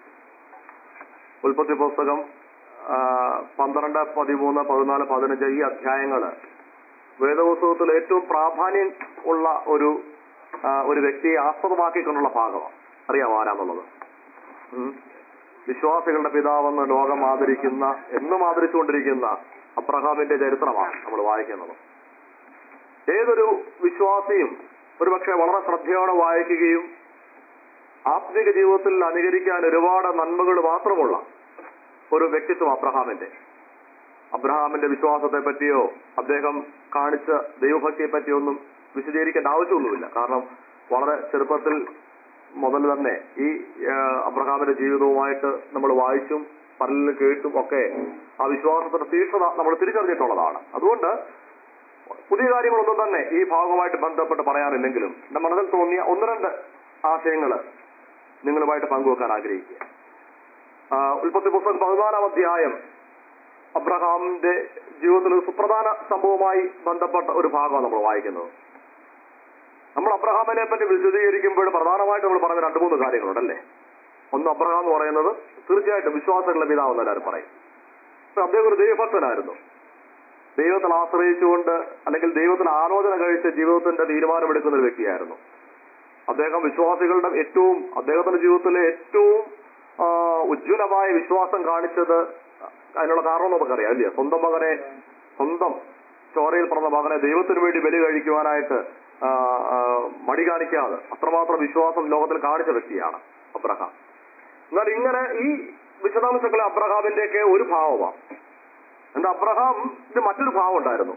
ഉൽപ്പത്തി പുസ്തകം ആ, പന്ത്രണ്ട് പതിമൂന്ന് പതിനാല് പതിനഞ്ച് ഈ അധ്യായങ്ങള് വേദപുസ്തകത്തിൽ ഏറ്റവും പ്രാധാന്യം ഉള്ള ഒരു ആ, ഒരു വ്യക്തിയെ ആസ്പദമാക്കിക്കൊണ്ടുള്ള ഭാഗമാണ് അറിയാമോ ആരാന്നുള്ളത് ഉം. വിശ്വാസികളുടെ പിതാവെന്ന് ലോകം ആദരിക്കുന്ന എന്നും ആദരിച്ചുകൊണ്ടിരിക്കുന്ന അബ്രഹാമിന്റെ ചരിത്രമാണ് നമ്മൾ വായിക്കുന്നത് ഏതൊരു വിശ്വാസിയും ഒരുപക്ഷെ വളരെ ശ്രദ്ധയോടെ വായിക്കുകയും ആത്മിക ജീവിതത്തിൽ അനുകരിക്കാൻ ഒരുപാട് നന്മകൾ മാത്രമുള്ള ഒരു വ്യക്തിത്വം അബ്രഹാമിന്റെ അബ്രഹാമിന്റെ വിശ്വാസത്തെ പറ്റിയോ അദ്ദേഹം കാണിച്ച ദൈവഭക്തിയെ പറ്റിയോ ഒന്നും വിശദീകരിക്കേണ്ട ആവശ്യമൊന്നുമില്ല കാരണം വളരെ ചെറുപ്പത്തിൽ മുതൽ തന്നെ ഈ ആ, അബ്രഹാമിന്റെ ജീവിതവുമായിട്ട് നമ്മൾ വായിച്ചും പലരിലും കേട്ടും ഒക്കെ ആ വിശ്വാസത്തിന്റെ തീക്ഷ്ണത നമ്മൾ തിരിച്ചറിഞ്ഞിട്ടുള്ളതാണ് അതുകൊണ്ട് പുതിയ കാര്യങ്ങളൊന്നും തന്നെ ഈ ഭാഗവുമായിട്ട് ബന്ധപ്പെട്ട് പറയാനില്ലെങ്കിലും എന്റെ മനസ്സിൽ തോന്നിയ ഒന്ന് രണ്ട് ആശയങ്ങൾ നിങ്ങളുമായിട്ട് പങ്കുവെക്കാൻ ആഗ്രഹിക്കുക ആ, ഉൽപ്പത്തി പുസ്തകം പതിനാലാം അധ്യായം അബ്രഹാമിന്റെ ജീവിതത്തിൽ ഒരു സുപ്രധാന സംഭവവുമായി ബന്ധപ്പെട്ട ഒരു ഭാഗമാണ് നമ്മൾ വായിക്കുന്നത് നമ്മൾ അബ്രഹാമിനെ പറ്റി വിശദീകരിക്കുമ്പോൾ പ്രധാനമായിട്ട് നമ്മൾ പറഞ്ഞ രണ്ട് മൂന്ന് കാര്യങ്ങളുണ്ടല്ലേ ഒന്ന് അബ്രഹാം എന്ന് പറയുന്നത് തീർച്ചയായിട്ടും വിശ്വാസങ്ങളുടെ പിതാവെന്ന് എല്ലാവരും പറയും അപ്പൊ അദ്ദേഹം ഒരു ദൈവഭക്തനായിരുന്നു ദൈവത്തിൽ ആശ്രയിച്ചുകൊണ്ട് അല്ലെങ്കിൽ ദൈവത്തിൽ ആലോചന കഴിച്ച് ജീവിതത്തിന്റെ തീരുമാനമെടുക്കുന്ന ഒരു വ്യക്തിയായിരുന്നു അദ്ദേഹം വിശ്വാസികളുടെ ഏറ്റവും അദ്ദേഹത്തിന്റെ ജീവിതത്തിലെ ഏറ്റവും ആ, ഉജ്ജ്വലമായ വിശ്വാസം കാണിച്ചത് അതിനുള്ള കാരണം നമുക്കറിയാം അല്ലേ സ്വന്തം മകനെ സ്വന്തം ചോരയിൽ പറഞ്ഞ മകനെ ദൈവത്തിന് വേണ്ടി ബലി കഴിക്കുവാനായിട്ട് ആ, ആ, മടി കാണിക്കാതെ അത്രമാത്രം വിശ്വാസം ലോകത്തിൽ കാണിച്ച വ്യക്തിയാണ് അബ്രഹാം എന്നാൽ ഇങ്ങനെ ഈ വിശദാംശങ്ങളെ അബ്രഹാമിന്റെയൊക്കെ ഒരു ഭാവമാണ് എന്താ അബ്രഹാം ഇത് മറ്റൊരു ഭാവം ഉണ്ടായിരുന്നു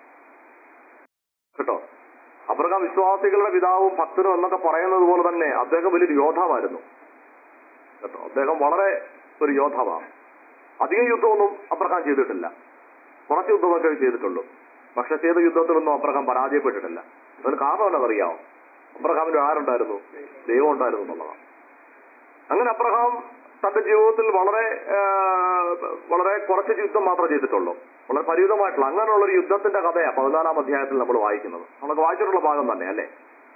കേട്ടോ അബ്രഹാം വിശ്വാസികളുടെ പിതാവും ഭക്തനും എന്നൊക്കെ പറയുന്നത് പോലെ തന്നെ അദ്ദേഹം വലിയൊരു യോദ്ധാവായിരുന്നു കേട്ടോ അദ്ദേഹം വളരെ ഒരു യോദ്ധാവാണ് അധികം യുദ്ധമൊന്നും അബ്രഹാം ചെയ്തിട്ടില്ല കുറച്ച് യുദ്ധമൊക്കെ ചെയ്തിട്ടുള്ളൂ പക്ഷെ ചെയ്ത യുദ്ധത്തിലൊന്നും അബ്രഹാം പരാജയപ്പെട്ടിട്ടില്ല അതിന് കാരണം എന്നറിയാമോ അബ്രഹാമിന് ആരുണ്ടായിരുന്നു ദൈവം ഉണ്ടായിരുന്നു എന്നുള്ളതാണ് അങ്ങനെ അബ്രഹാം തന്റെ ജീവിതത്തിൽ വളരെ ആ, വളരെ കുറച്ച് യുദ്ധം മാത്രമേ ചെയ്തിട്ടുള്ളൂ വളരെ പരിമിതമായിട്ടുള്ള അങ്ങനെയുള്ള ഒരു യുദ്ധത്തിന്റെ കഥയാണ് പതിനാലാം അധ്യായത്തിൽ നമ്മൾ വായിക്കുന്നത് നമ്മളൊക്കെ വായിച്ചിട്ടുള്ള ഭാഗം തന്നെ അല്ലേ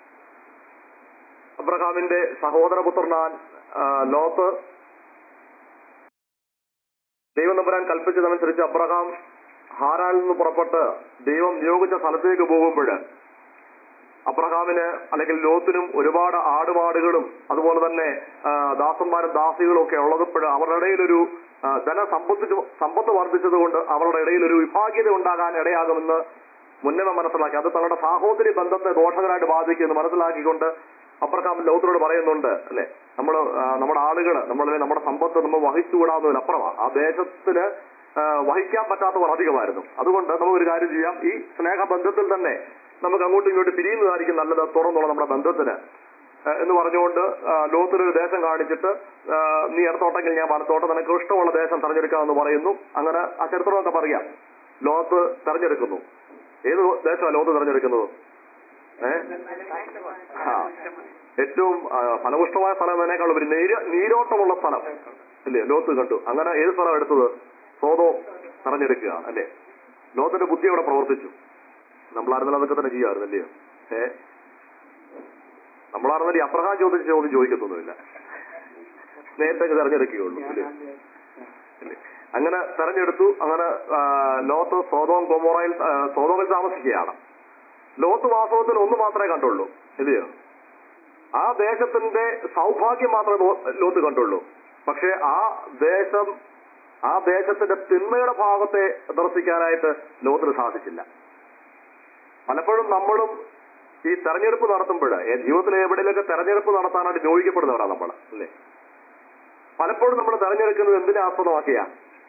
അബ്രഹാമിന്റെ സഹോദരപുത്രനാൻ ആ, ലോത്ത് ദൈവം നമ്പരാൻ കൽപ്പിച്ചതനുസരിച്ച് അബ്രഹാം ഹാരാൽ നിന്ന് പുറപ്പെട്ട് ദൈവം നിയോഗിച്ച സ്ഥലത്തേക്ക് പോകുമ്പോൾ അബ്രഹാമിന് അല്ലെങ്കിൽ ലോത്തിനും ഒരുപാട് ആടുമാടുകളും അതുപോലെ തന്നെ ആ, ദാസന്മാരും ദാസികളും ഒക്കെ ഉള്ളപ്പോൾ അവരുടെ ഇടയിലൊരു ആ, ധനസമ്പത്ത് സമ്പത്ത് വർദ്ധിച്ചത് കൊണ്ട് അവരുടെ ഇടയിൽ ഒരു വിഭാഗ്യത ഉണ്ടാകാൻ ഇടയാകുമെന്ന് മുന്നമേ മനസ്സിലാക്കി അത് തങ്ങളുടെ സാഹോദര്യ ബന്ധത്തെ ദോഷകരമായിട്ട് ബാധിക്കുമെന്ന് മനസ്സിലാക്കിക്കൊണ്ട് അബ്രഹാം ലോത്തിനോട് പറയുന്നുണ്ട് അല്ലെ നമ്മൾ നമ്മുടെ ആളുകൾ നമ്മളെ നമ്മുടെ സമ്പത്ത് നമ്മൾ വഹിച്ചുകൂടാവുന്നതിന് അപ്പുറമാണ് ആ ദേശത്തിന് ആ, വഹിക്കാൻ പറ്റാത്തവർ അധികമായിരുന്നു അതുകൊണ്ട് നമുക്കൊരു കാര്യം ചെയ്യാം ഈ സ്നേഹബന്ധത്തിൽ തന്നെ നമുക്ക് അങ്ങോട്ടും ഇങ്ങോട്ടും പിരിയുന്നതായിരിക്കും നല്ലത് തുറന്നുള്ള നമ്മുടെ ബന്ധത്തിന് ആ, എന്ന് പറഞ്ഞുകൊണ്ട് ആ, ലോത്തിനൊരു ദേശം കാണിച്ചിട്ട് ആ, നീ ഇടത്തോട്ടെങ്കിൽ ഞാൻ വലത്തോട്ട് നിനക്ക് ഇഷ്ടമുള്ള ദേശം തെരഞ്ഞെടുക്കാമെന്ന് പറയുന്നു അങ്ങനെ ആ ചരിത്രമൊക്കെ പറയാം ലോത്ത് തെരഞ്ഞെടുക്കുന്നു ഏത് ദേശമാണ് ലോത്ത് തെരഞ്ഞെടുക്കുന്നത് ഏഹ് ആ ഏറ്റവും ആ, ഫലപുഷ്ടമായ സ്ഥലം എന്നതിനേക്കാൾ ഒരു നീര നീരോട്ടമുള്ള സ്ഥലം അല്ലേ ലോത്ത് കണ്ടു അങ്ങനെ ഏത് സ്ഥലം എടുത്തത് സോതോ തെരഞ്ഞെടുക്കുക അല്ലേ ലോത്തിന്റെ ബുദ്ധി അവിടെ പ്രവർത്തിച്ചു നമ്മളായിരുന്നല്ലോ അതൊക്കെ തന്നെ ചെയ്യാറുണ്ട് അല്ലയോ ഏ നമ്മളായിരുന്നല്ലോ ഈ അപ്രഹാം ചോദിച്ച ചോദ്യം ചോദിക്കത്തൊന്നുമില്ല നേരത്തെ തെരഞ്ഞെടുക്കുകയുള്ളൂ അല്ലേ ഇല്ലേ? അങ്ങനെ തെരഞ്ഞെടുത്തു അങ്ങനെ ആ, ലോത്ത് സോതോം ഗൊമോറയിൽ ആ, സോതോമിൽ താമസിക്കുകയാണ് ലോത്ത് വാസ്തവത്തിൽ ഒന്ന് മാത്രമേ കണ്ടുള്ളൂ ഇല്ലയോ ആ ദേശത്തിന്റെ സൗഭാഗ്യം മാത്രമേ ലോ- ലോത്ത് കണ്ടുള്ളൂ പക്ഷെ ആ ദേശം ആ ദേശത്തിന്റെ തിന്മയുടെ ഭാഗത്തെ ദർശിക്കാനായിട്ട് ലോത്തിന് സാധിച്ചില്ല പലപ്പോഴും നമ്മളും ഈ തെരഞ്ഞെടുപ്പ് നടത്തുമ്പോൾ ജീവിതത്തിൽ എവിടെയൊക്കെ തെരഞ്ഞെടുപ്പ് നടത്താനായിട്ട് നിയോഗിക്കപ്പെടുന്നവരാ നമ്മൾ അല്ലേ പലപ്പോഴും നമ്മൾ തെരഞ്ഞെടുക്കുന്നത് എന്തിനെ ആസ്പദമാക്കിയാ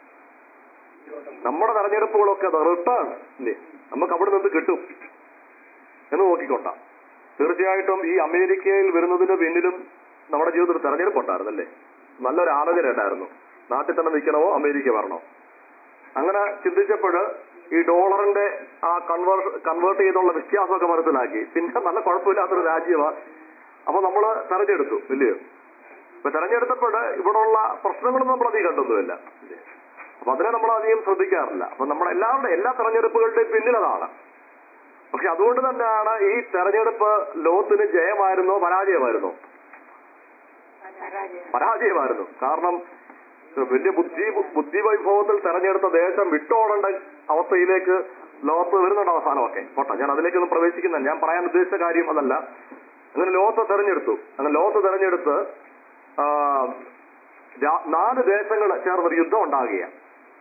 നമ്മുടെ തെരഞ്ഞെടുപ്പുകളൊക്കെ റിട്ടേൺ ഇല്ലേ നമുക്ക് അവിടെ നിന്ന് കിട്ടും എന്ന് നോക്കിക്കൊണ്ട തീർച്ചയായിട്ടും ഈ അമേരിക്കയിൽ വരുന്നതിന് പിന്നിലും നമ്മുടെ ജീവിതത്തിൽ തെരഞ്ഞെടുപ്പ് ഉണ്ടായിരുന്നല്ലേ നല്ലൊരു ആലോചന ഉണ്ടായിരുന്നു നാട്ടിൽ തന്നെ നിൽക്കണമോ അമേരിക്ക വരണോ അങ്ങനെ ചിന്തിച്ചപ്പോൾ ഈ ഡോളറിന്റെ ആ കൺവേർ കൺവേർട്ട് ചെയ്തുള്ള വ്യത്യാസമൊക്കെ മനസ്സിലാക്കി പിന്നെ നല്ല കുഴപ്പമില്ലാത്തൊരു രാജ്യമാണ് അപ്പൊ നമ്മൾ തെരഞ്ഞെടുത്തു ഇല്ലയോ ഇപ്പൊ തെരഞ്ഞെടുത്തപ്പോൾ ഇവിടെയുള്ള പ്രശ്നങ്ങളൊന്നും നമ്മൾ അധികം കണ്ടൊന്നുമില്ല അപ്പൊ അതിനെ നമ്മൾ അധികം ശ്രദ്ധിക്കാറില്ല അപ്പൊ നമ്മുടെ എല്ലാവരുടെ എല്ലാ തെരഞ്ഞെടുപ്പുകളുടെയും പിന്നിൽ അതാണ് പക്ഷെ അതുകൊണ്ട് തന്നെയാണ് ഈ തെരഞ്ഞെടുപ്പ് ലോത്തിന് ജയമായിരുന്നോ പരാജയമായിരുന്നോ പരാജയമായിരുന്നു കാരണം വലിയ ബുദ്ധി ബുദ്ധി വൈഭവത്തിൽ തെരഞ്ഞെടുത്ത ദേശം വിട്ടോടേണ്ട അവസ്ഥയിലേക്ക് ലോകത്ത് വരുന്നുണ്ട് അവസാനമൊക്കെ പോട്ടെ ഞാൻ അതിലേക്കൊന്നും പ്രവേശിക്കുന്നില്ല ഞാൻ പറയാൻ ഉദ്ദേശിച്ച കാര്യം അതല്ല അങ്ങനെ ലോകത്ത് തെരഞ്ഞെടുത്തു അങ്ങനെ ലോകത്ത് തെരഞ്ഞെടുത്ത് ആ, രാ- നാല് ദേശങ്ങൾ ചേർന്നൊരു യുദ്ധം ഉണ്ടാകുകയാണ്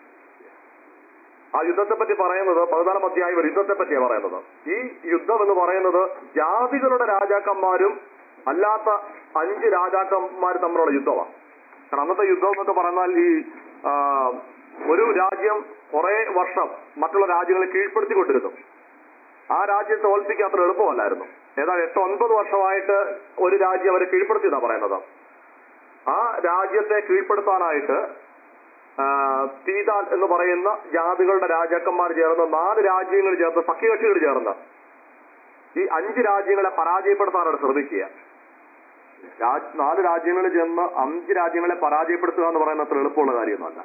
ആ യുദ്ധത്തെ പറ്റി പറയുന്നത് പതിനാലാം അധ്യായം ഒരു യുദ്ധത്തെ പറ്റിയാണ് പറയുന്നത് ഈ യുദ്ധം എന്ന് പറയുന്നത് ജാതികളുടെ രാജാക്കന്മാരും അല്ലാത്ത അഞ്ച് രാജാക്കന്മാർ തമ്മിലുള്ള യുദ്ധമാണ് കാരണം അന്നത്തെ യുദ്ധം എന്നൊക്കെ പറഞ്ഞാൽ ഈ ആ, ഒരു രാജ്യം കുറെ വർഷം മറ്റുള്ള രാജ്യങ്ങളെ കീഴ്പ്പെടുത്തിക്കൊണ്ടിരുന്നു ആ രാജ്യത്തെ തോൽപ്പിക്കാൻ അത്ര എളുപ്പമല്ലായിരുന്നു ഏതാണ്ട് എട്ട് ഒൻപത് വർഷമായിട്ട് ഒരു രാജ്യം അവരെ കീഴ്പ്പെടുത്തിയെന്നാ പറയുന്നത് ആ രാജ്യത്തെ കീഴ്പ്പെടുത്താനായിട്ട് ആ, തീതാൽ എന്ന് പറയുന്ന ജാതികളുടെ രാജാക്കന്മാർ ചേർന്ന് നാല് രാജ്യങ്ങൾ ചേർന്ന് സഖ്യകക്ഷികൾ ചേർന്ന് ഈ അഞ്ച് രാജ്യങ്ങളെ പരാജയപ്പെടുത്താനാണ് ശ്രമിക്കുക രാജ്- നാല് രാജ്യങ്ങളിൽ ചെന്ന് അഞ്ച് രാജ്യങ്ങളെ പരാജയപ്പെടുത്തുക എന്ന് പറയുന്ന അത്ര എളുപ്പമുള്ള കാര്യമൊന്നുമല്ല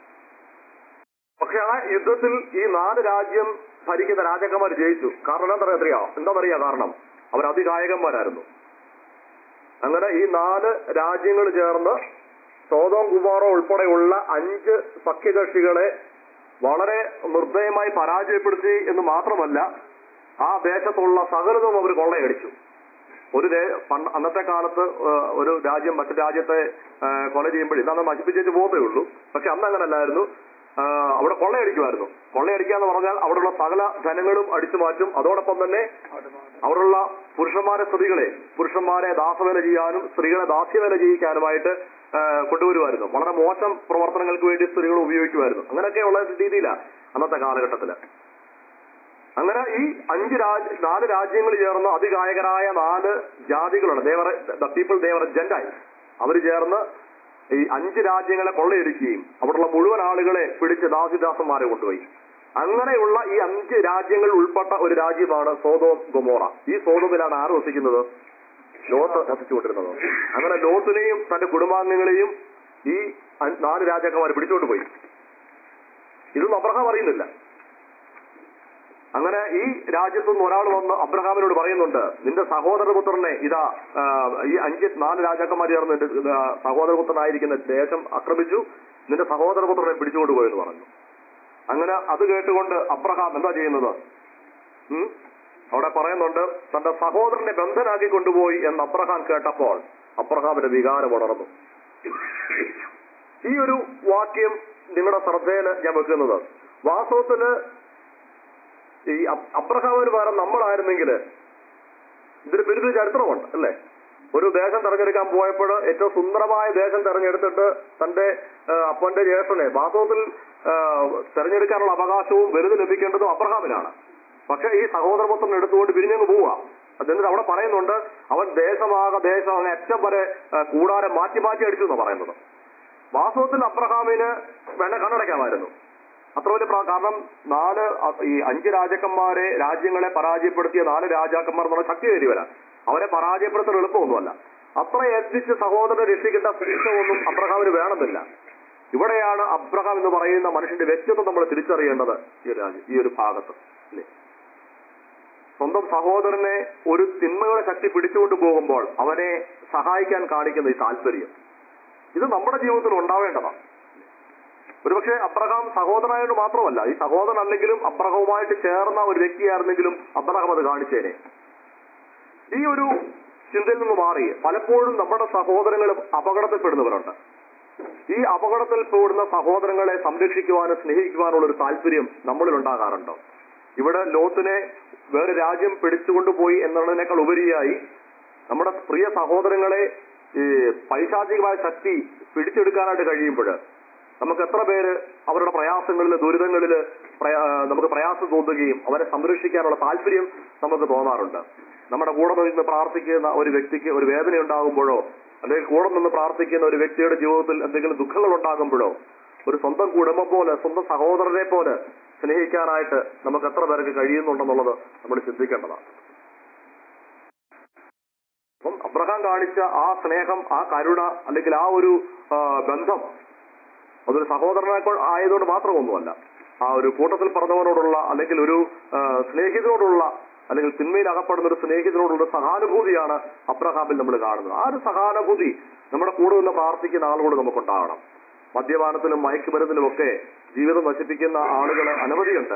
പക്ഷെ ആ യുദ്ധത്തിൽ ഈ നാല് രാജ്യം ഭരിക്കുന്ന രാജാക്കന്മാർ ജയിച്ചു കാരണം എന്താ അറിയാ എന്താണെന്നറിയാ കാരണം അവർ അതികായകന്മാരായിരുന്നു അങ്ങനെ ഈ നാല് രാജ്യങ്ങൾ ചേർന്ന് സോതോം കുമാറോ ഉൾപ്പെടെയുള്ള അഞ്ച് സഖ്യകക്ഷികളെ വളരെ നിർദ്ദയമായി പരാജയപ്പെടുത്തി എന്ന് മാത്രമല്ല ആ ദേശത്തുള്ള സകലതും അവർ കൊള്ളയടിച്ചു ഒരു ദേ- പണ്ട് അന്നത്തെ കാലത്ത് ആ, ഒരു രാജ്യം മറ്റു രാജ്യത്തെ ആ, കൊല ചെയ്യുമ്പോൾ ഇന്നന്ന് നശിപ്പിച്ചേച്ച് പോകത്തേ ഉള്ളൂ പക്ഷെ അന്ന് അങ്ങനല്ലായിരുന്നു ആ, അവിടെ കൊള്ളയടിക്കുമായിരുന്നു കൊള്ളയടിക്കുക എന്ന് പറഞ്ഞാൽ അവിടെയുള്ള സകല ധനങ്ങളും അടിച്ചു മാറ്റും അതോടൊപ്പം തന്നെ അവിടെയുള്ള പുരുഷന്മാരെ സ്ത്രീകളെ പുരുഷന്മാരെ ദാസവേല ചെയ്യാനും സ്ത്രീകളെ ദാസ്യവേല ചെയ്യിക്കാനുമായിട്ട് ആ, കൊണ്ടുവരുമായിരുന്നു വളരെ മോശം പ്രവർത്തനങ്ങൾക്ക് വേണ്ടി സ്ത്രീകൾ ഉപയോഗിക്കുമായിരുന്നു അങ്ങനെയൊക്കെയുള്ള രീതിയിലാണ് അന്നത്തെ കാലഘട്ടത്തില് അങ്ങനെ ഈ അഞ്ച് രാജ്യ നാല് രാജ്യങ്ങൾ ചേർന്ന് അതികായകരായ നാല് ജാതികളുണ്ട് they are the people they are gentile അവർ ചേർന്ന് ഈ അഞ്ച് രാജ്യങ്ങളെ കൊള്ളയടിക്കുകയും അവിടെയുള്ള മുഴുവൻ ആളുകളെ പിടിച്ച് ദാസിദാസന്മാരെ കൊണ്ടുപോയി അങ്ങനെയുള്ള ഈ അഞ്ച് രാജ്യങ്ങൾ ഉൾപ്പെട്ട ഒരു രാജ്യമാണ് സോതോം ഗൊമോറ ഈ സോതോമിലാണ് ആര് വസിക്കുന്നത് ലോത്ത് വസിച്ചുകൊണ്ടിരുന്നത് അങ്ങനെ ലോത്തിനെയും തന്റെ കുടുംബാംഗങ്ങളെയും ഈ അ- നാല് രാജാക്കന്മാർ പിടിച്ചോണ്ട് പോയി ഇതൊന്നും അബ്രഹാം അറിയുന്നില്ല അങ്ങനെ ഈ രാജ്യത്തു നിന്ന് ഒരാൾ വന്ന് അബ്രഹാമിനോട് പറയുന്നുണ്ട് നിന്റെ സഹോദരപുത്രനെ ഇതാ ആ, ഈ അഞ്ച് നാല് രാജാക്കന്മാർ ചേർന്ന് നിന്റെ ആ, സഹോദരപുത്രനായിരിക്കുന്ന ദേശം ആക്രമിച്ചു നിന്റെ സഹോദരപുത്രനെ പിടിച്ചുകൊണ്ട് പോയെന്ന് പറഞ്ഞു അങ്ങനെ അത് കേട്ടുകൊണ്ട് അബ്രഹാം എന്താ ചെയ്യുന്നത് ഉം? അവിടെ പറയുന്നുണ്ട് തന്റെ സഹോദരനെ ബന്ധനാക്കി കൊണ്ടുപോയി എന്ന് അബ്രഹാം കേട്ടപ്പോൾ അബ്രഹാമിന്റെ വികാരം ഉണർന്നു ഈ ഒരു വാക്യം നിങ്ങളുടെ ശ്രദ്ധയിൽ ഞാൻ വെക്കുന്നത് വാസ്തവത്തില് ഈ അബ്- അബ്രഹാമിന് പകരം നമ്മളായിരുന്നെങ്കിൽ ഇതിന് വലിയൊരു ചരിത്രമുണ്ട് അല്ലേ ഒരു ദേശം തെരഞ്ഞെടുക്കാൻ പോയപ്പോൾ ഏറ്റവും സുന്ദരമായ ദേശം തെരഞ്ഞെടുത്തിട്ട് തന്റെ ആ, അപ്പന്റെ ജ്യേഷ്ഠനെ വാസ്തവത്തിൽ ആ, തെരഞ്ഞെടുക്കാനുള്ള അവകാശവും വലുത് ലഭിക്കേണ്ടതും അബ്രഹാമിനാണ് പക്ഷെ ഈ സഹോദരപുത്രൻ എടുത്തുകൊണ്ട് പിരിഞ്ഞങ്ങ് പോവുക എന്നിട്ട് അവിടെ പറയുന്നുണ്ട് അവൻ ദേശമാക ദേശം അങ്ങനെ അറ്റം വരെ ആ, കൂടാരം മാറ്റി മാറ്റി അടിച്ചു എന്നാണ് പറയുന്നത് വാസ്തവത്തിൽ അബ്രഹാമിന് വേണ്ട കണ്ണടയ്ക്കാമായിരുന്നു അത്ര വലിയ പ്രാ- കാരണം നാല് അ- ഈ അഞ്ച് രാജാക്കന്മാരെ രാജ്യങ്ങളെ പരാജയപ്പെടുത്തിയ നാല് രാജാക്കന്മാർ എന്ന് പറഞ്ഞ ശക്തി കയറിയവരാ അവരെ പരാജയപ്പെടുത്തൽ എളുപ്പമൊന്നുമല്ല അത്ര യത്നിച്ച് സഹോദരനെ രക്ഷിക്കേണ്ട ശിക്ഷമൊന്നും അബ്രഹാമിന് വേണമെന്നില്ല ഇവിടെയാണ് അബ്രഹാം എന്ന് പറയുന്ന മനുഷ്യന്റെ വ്യക്തിത്വം നമ്മൾ തിരിച്ചറിയേണ്ടത് ഈ ഒരു രാജ്യം ഈ ഒരു ഭാഗത്ത് അല്ലേ സ്വന്തം സഹോദരനെ ഒരു തിന്മയുടെ ശക്തി പിടിച്ചുകൊണ്ട് പോകുമ്പോൾ അവനെ സഹായിക്കാൻ കാണിക്കുന്ന ഈ താല്പര്യം ഇത് നമ്മുടെ ജീവിതത്തിൽ ഉണ്ടാവേണ്ടതാണ് ഒരുപക്ഷെ അബ്രഹാം സഹോദരനായോട് മാത്രമല്ല ഈ സഹോദരൻ അല്ലെങ്കിലും അബ്രഹവുമായിട്ട് ചേർന്ന ഒരു വ്യക്തിയായിരുന്നെങ്കിലും അബ്രഹാം അത് കാണിച്ചേനെ ഈ ഒരു ചിന്തയിൽ നിന്ന് മാറി പലപ്പോഴും നമ്മുടെ സഹോദരങ്ങളും അപകടത്തിൽപ്പെടുന്നവരുണ്ട് ഈ അപകടത്തിൽ പെടുന്ന സഹോദരങ്ങളെ സംരക്ഷിക്കുവാനും സ്നേഹിക്കുവാനുള്ള ഒരു താല്പര്യം നമ്മളിൽ ഉണ്ടാകാറുണ്ടോ ഇവിടെ ലോത്തിനെ വേറെ രാജ്യം പിടിച്ചുകൊണ്ടുപോയി എന്നുള്ളതിനേക്കാൾ ഉപരിയായി നമ്മുടെ പ്രിയ സഹോദരങ്ങളെ ഈ പൈശാചികമായ ശക്തി പിടിച്ചെടുക്കാനായിട്ട് കഴിയുമ്പോൾ നമുക്ക് എത്ര പേര് അവരുടെ പ്രയാസങ്ങളിൽ ദുരിതങ്ങളിൽ പ്രയാ- നമുക്ക് പ്രയാസം തോന്നുകയും അവരെ സംരക്ഷിക്കാനുള്ള താല്പര്യം നമുക്ക് തോന്നാറുണ്ട് നമ്മുടെ കൂടെ നിന്ന് പ്രാർത്ഥിക്കുന്ന ഒരു വ്യക്തിക്ക് ഒരു വേദന ഉണ്ടാകുമ്പോഴോ അല്ലെങ്കിൽ കൂടെ നിന്ന് പ്രാർത്ഥിക്കുന്ന ഒരു വ്യക്തിയുടെ ജീവിതത്തിൽ എന്തെങ്കിലും ദുഃഖങ്ങൾ ഉണ്ടാകുമ്പോഴോ ഒരു സ്വന്തം കുടുംബം പോലെ സ്വന്തം സഹോദരനെ പോലെ സ്നേഹിക്കാനായിട്ട് നമുക്ക് എത്ര പേർക്ക് കഴിയുന്നുണ്ടെന്നുള്ളത് നമ്മൾ ചിന്തിക്കേണ്ടതാണ് അപ്പം അബ്രഹാം കാണിച്ച ആ സ്നേഹം ആ കരുണ അല്ലെങ്കിൽ ആ ഒരു ആ, ബന്ധം അതൊരു സഹോദരനെ കൊ- ആയതുകൊണ്ട് മാത്രമൊന്നുമല്ല ആ ഒരു കൂട്ടത്തിൽ പറഞ്ഞവനോടുള്ള അല്ലെങ്കിൽ ഒരു ആ, സ്നേഹിതനോടുള്ള അല്ലെങ്കിൽ തിന്മയിൽ അകപ്പെടുന്ന ഒരു സ്നേഹിതനോടുള്ള ഒരു സഹാനുഭൂതിയാണ് അബ്രഹാമിൽ നമ്മൾ കാണുന്നത് ആ ഒരു സഹാനുഭൂതി നമ്മുടെ കൂടെ നിന്ന് പ്രാർത്ഥിക്കുന്ന ആളുകളോട് നമുക്കുണ്ടാകണം മദ്യപാനത്തിലും മയക്കുമരുന്നിലും ഒക്കെ ജീവിതം നശിപ്പിക്കുന്ന ആളുകൾ അനവധിയുണ്ട്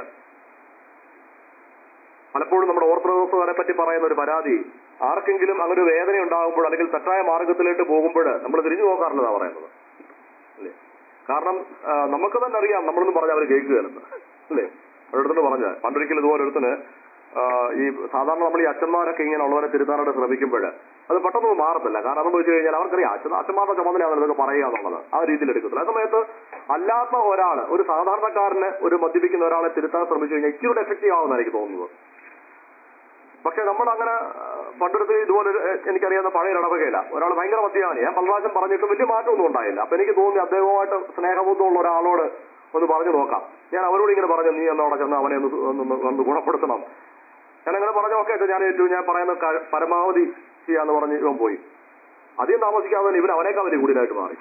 പലപ്പോഴും നമ്മുടെ ഓർത്തഡോക്സുകാരെ പറ്റി പറയുന്ന ഒരു പരാതി ആർക്കെങ്കിലും അങ്ങനെ ഒരു വേദന ഉണ്ടാകുമ്പോൾ അല്ലെങ്കിൽ തെറ്റായ മാർഗത്തിലേക്ക് പോകുമ്പോൾ നമ്മൾ തിരിഞ്ഞു നോക്കാറില്ലെന്നാണ് പറയുന്നത് അല്ലേ കാരണം ആ, നമുക്ക് തന്നെ അറിയാം നമ്മളൊന്നും പറഞ്ഞാൽ അവർ കേൾക്കുകയല്ലെന്ന് അല്ലേ ഒരിടത്തുനിന്ന് പറഞ്ഞ പണ്ടൊരിക്കലും ഇതുപോലെ ഒരുത്തിന് ആ, ഈ സാധാരണ നമ്മൾ ഈ അച്ഛന്മാരൊക്കെ ഇങ്ങനെ ഉള്ളവരെ തിരുത്താനായിട്ട് ശ്രമിക്കുമ്പോൾ അത് പെട്ടെന്ന് മാറത്തില്ല കാരണം അതെന്ന് വെച്ച് കഴിഞ്ഞാൽ അവർക്കറിയാം അച്ഛൻ അച്ഛന്മാരുടെ ചുമതലയാണ് ഇതൊക്കെ പറയുക എന്നുള്ളത് ആ രീതിയിൽ എടുക്കത്തില്ല ആ സമയത്ത് അല്ലാത്ത ഒരാള് ഒരു സാധാരണക്കാരന് ഒരു മദ്യപിക്കുന്ന ഒരാളെ തിരുത്താൻ ശ്രമിച്ചു കഴിഞ്ഞാൽ ഇച്ചിരി എഫക്റ്റീവ് ആവുമെന്നാണ് എനിക്ക് തോന്നുന്നത് പക്ഷെ നമ്മൾ അങ്ങനെ പണ്ടെടുത്ത് ഇതുപോലെ ഒരു, ഏഹ്, എനിക്കറിയാവുന്ന പഴയ ഇടവകയില്ല ഒരാൾ ഭയങ്കര മദ്യപാനി ഞാൻ പല പ്രാവശ്യം പറഞ്ഞിട്ട് വലിയ മാറ്റമൊന്നും ഉണ്ടായില്ല അപ്പൊ എനിക്ക് തോന്നി അദ്ദേഹവുമായിട്ട് സ്നേഹബന്ധമുള്ള ഒരാളോട് ഒന്ന് പറഞ്ഞു നോക്കാം ഞാൻ അവരോട് ഇങ്ങനെ പറഞ്ഞു നീ എന്നോടെ ചെന്ന് അവനെ ഒന്ന് സു- ഒന്ന് ഒന്ന് ഒന്ന് ഗുണപ്പെടുത്തണം ഞാൻ അങ്ങനെ പറഞ്ഞു ഓക്കെ ഞാൻ ഏറ്റു ഞാൻ പറയുന്ന ക- പരമാവധി ചെയ്യാന്ന് പറഞ്ഞ് ഇവൻ പോയി അധികം താമസിക്കാതെ തന്നെ ഇവൻ അവനേക്കാൾ വലിയ കൂടുതലായിട്ട് മാറി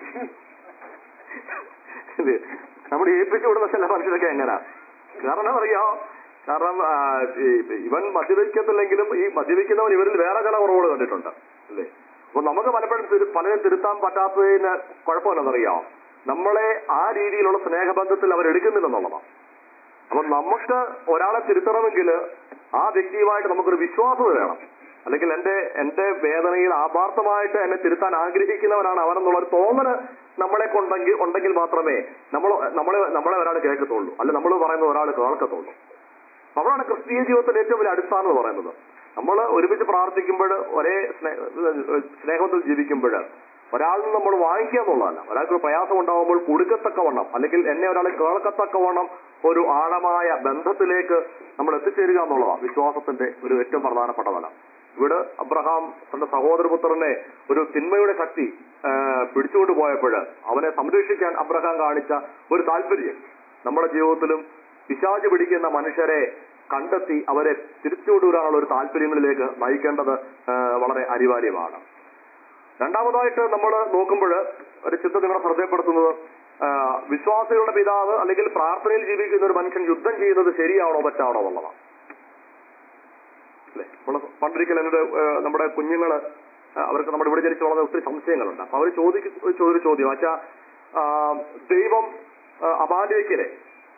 ഇത് നമ്മൾ ഏൽപ്പിച്ചു വിടുന്ന ചില മനുഷ്യരൊക്കെ എങ്ങനാ കാരണം എന്താ പറയാ കാരണം ആ, ഈ- ഇവൻ മദ്യപിക്കത്തില്ലെങ്കിലും ഈ മദ്യപിക്കുന്നവൻ ഇവരിൽ വേറെ ചില കുറവുകൾ കണ്ടിട്ടുണ്ട് അല്ലേ അപ്പൊ നമുക്ക് പലപ്പോഴും തിരു- പലരും തിരുത്താൻ പറ്റാത്തതിന് കുഴപ്പമില്ലെന്നറിയാം നമ്മളെ ആ രീതിയിലുള്ള സ്നേഹബന്ധത്തിൽ അവർ എടുക്കുന്നില്ലെന്നുള്ളതാണ് അപ്പൊ നമുക്ക് ഒരാളെ തിരുത്തണമെങ്കിൽ ആ വ്യക്തിയുമായിട്ട് നമുക്കൊരു വിശ്വാസത വേണം അല്ലെങ്കിൽ എന്റെ എന്റെ വേദനയിൽ ആപാർത്ഥമായിട്ട് എന്നെ തിരുത്താൻ ആഗ്രഹിക്കുന്നവനാണ് അവനെന്നുള്ള ഒരു തോന്നല് നമ്മളെ കൊണ്ടെങ്കിൽ ഉണ്ടെങ്കിൽ മാത്രമേ നമ്മൾ നമ്മളെ നമ്മളെ ഒരാൾ കേൾക്കത്തുള്ളൂ അല്ലെ നമ്മൾ പറയുന്ന ഒരാൾ കേൾക്കത്തുള്ളൂ അവിടാണ് ക്രിസ്തീയ ജീവിതത്തിന്റെ ഏറ്റവും വലിയ അടിസ്ഥാനം എന്ന് പറയുന്നത് നമ്മൾ ഒരുമിച്ച് പ്രാർത്ഥിക്കുമ്പോൾ ഒരേ സ്നേ- സ്നേഹത്തിൽ ജീവിക്കുമ്പോൾ ഒരാളിൽ നിന്ന് നമ്മൾ വാങ്ങിക്കുക എന്നുള്ളതല്ല ഒരാൾക്ക് ഒരു പ്രയാസം ഉണ്ടാകുമ്പോൾ കൊടുക്കത്തക്കവണ്ണം അല്ലെങ്കിൽ എന്നെ ഒരാൾ കേൾക്കത്തക്കവണ്ണം ഒരു ആഴമായ ബന്ധത്തിലേക്ക് നമ്മൾ എത്തിച്ചേരുക എന്നുള്ളതാണ് വിശ്വാസത്തിന്റെ ഒരു ഏറ്റവും പ്രധാനപ്പെട്ട ഫലം ഇവിടെ അബ്രഹാം തന്റെ സഹോദരപുത്രനെ ഒരു തിന്മയുടെ ശക്തി ആ, പിടിച്ചുകൊണ്ട് പോയപ്പോൾ അവനെ സംരക്ഷിക്കാൻ അബ്രഹാം കാണിച്ച ഒരു താല്പര്യം നമ്മുടെ ജീവിതത്തിലും പിശാച് പിടിക്കുന്ന മനുഷ്യരെ കണ്ടെത്തി അവരെ തിരിച്ചുകൊണ്ടുവരാനുള്ള ഒരു താല്പര്യങ്ങളിലേക്ക് നയിക്കേണ്ടത് ആ, വളരെ അനിവാര്യമാണ് രണ്ടാമതായിട്ട് നമ്മൾ നോക്കുമ്പോൾ ഒരു ചിത്രം നിങ്ങളെ ശ്രദ്ധയപ്പെടുത്തുന്നത് ആ, വിശ്വാസികളുടെ പിതാവ് അല്ലെങ്കിൽ പ്രാർത്ഥനയിൽ ജീവിക്കുന്ന ഒരു മനുഷ്യൻ യുദ്ധം ചെയ്യുന്നത് ശരിയാണോ തെറ്റാണോ എന്നുള്ളതാണ് അല്ലെ നമ്മൾ പണ്ടൊരിക്കൽ എന്നോട് ആ, നമ്മുടെ കുഞ്ഞുങ്ങള് ആ, അവർക്ക് നമ്മുടെ ഇവിടെ ജനിച്ച് വളർന്ന ഒത്തിരി സംശയങ്ങളുണ്ട് അപ്പൊ അവർ ചോദിക്കുന്ന ഒരു ചോദ്യം വെച്ചാ ദൈവം ആ, അമാലേക്കിനെ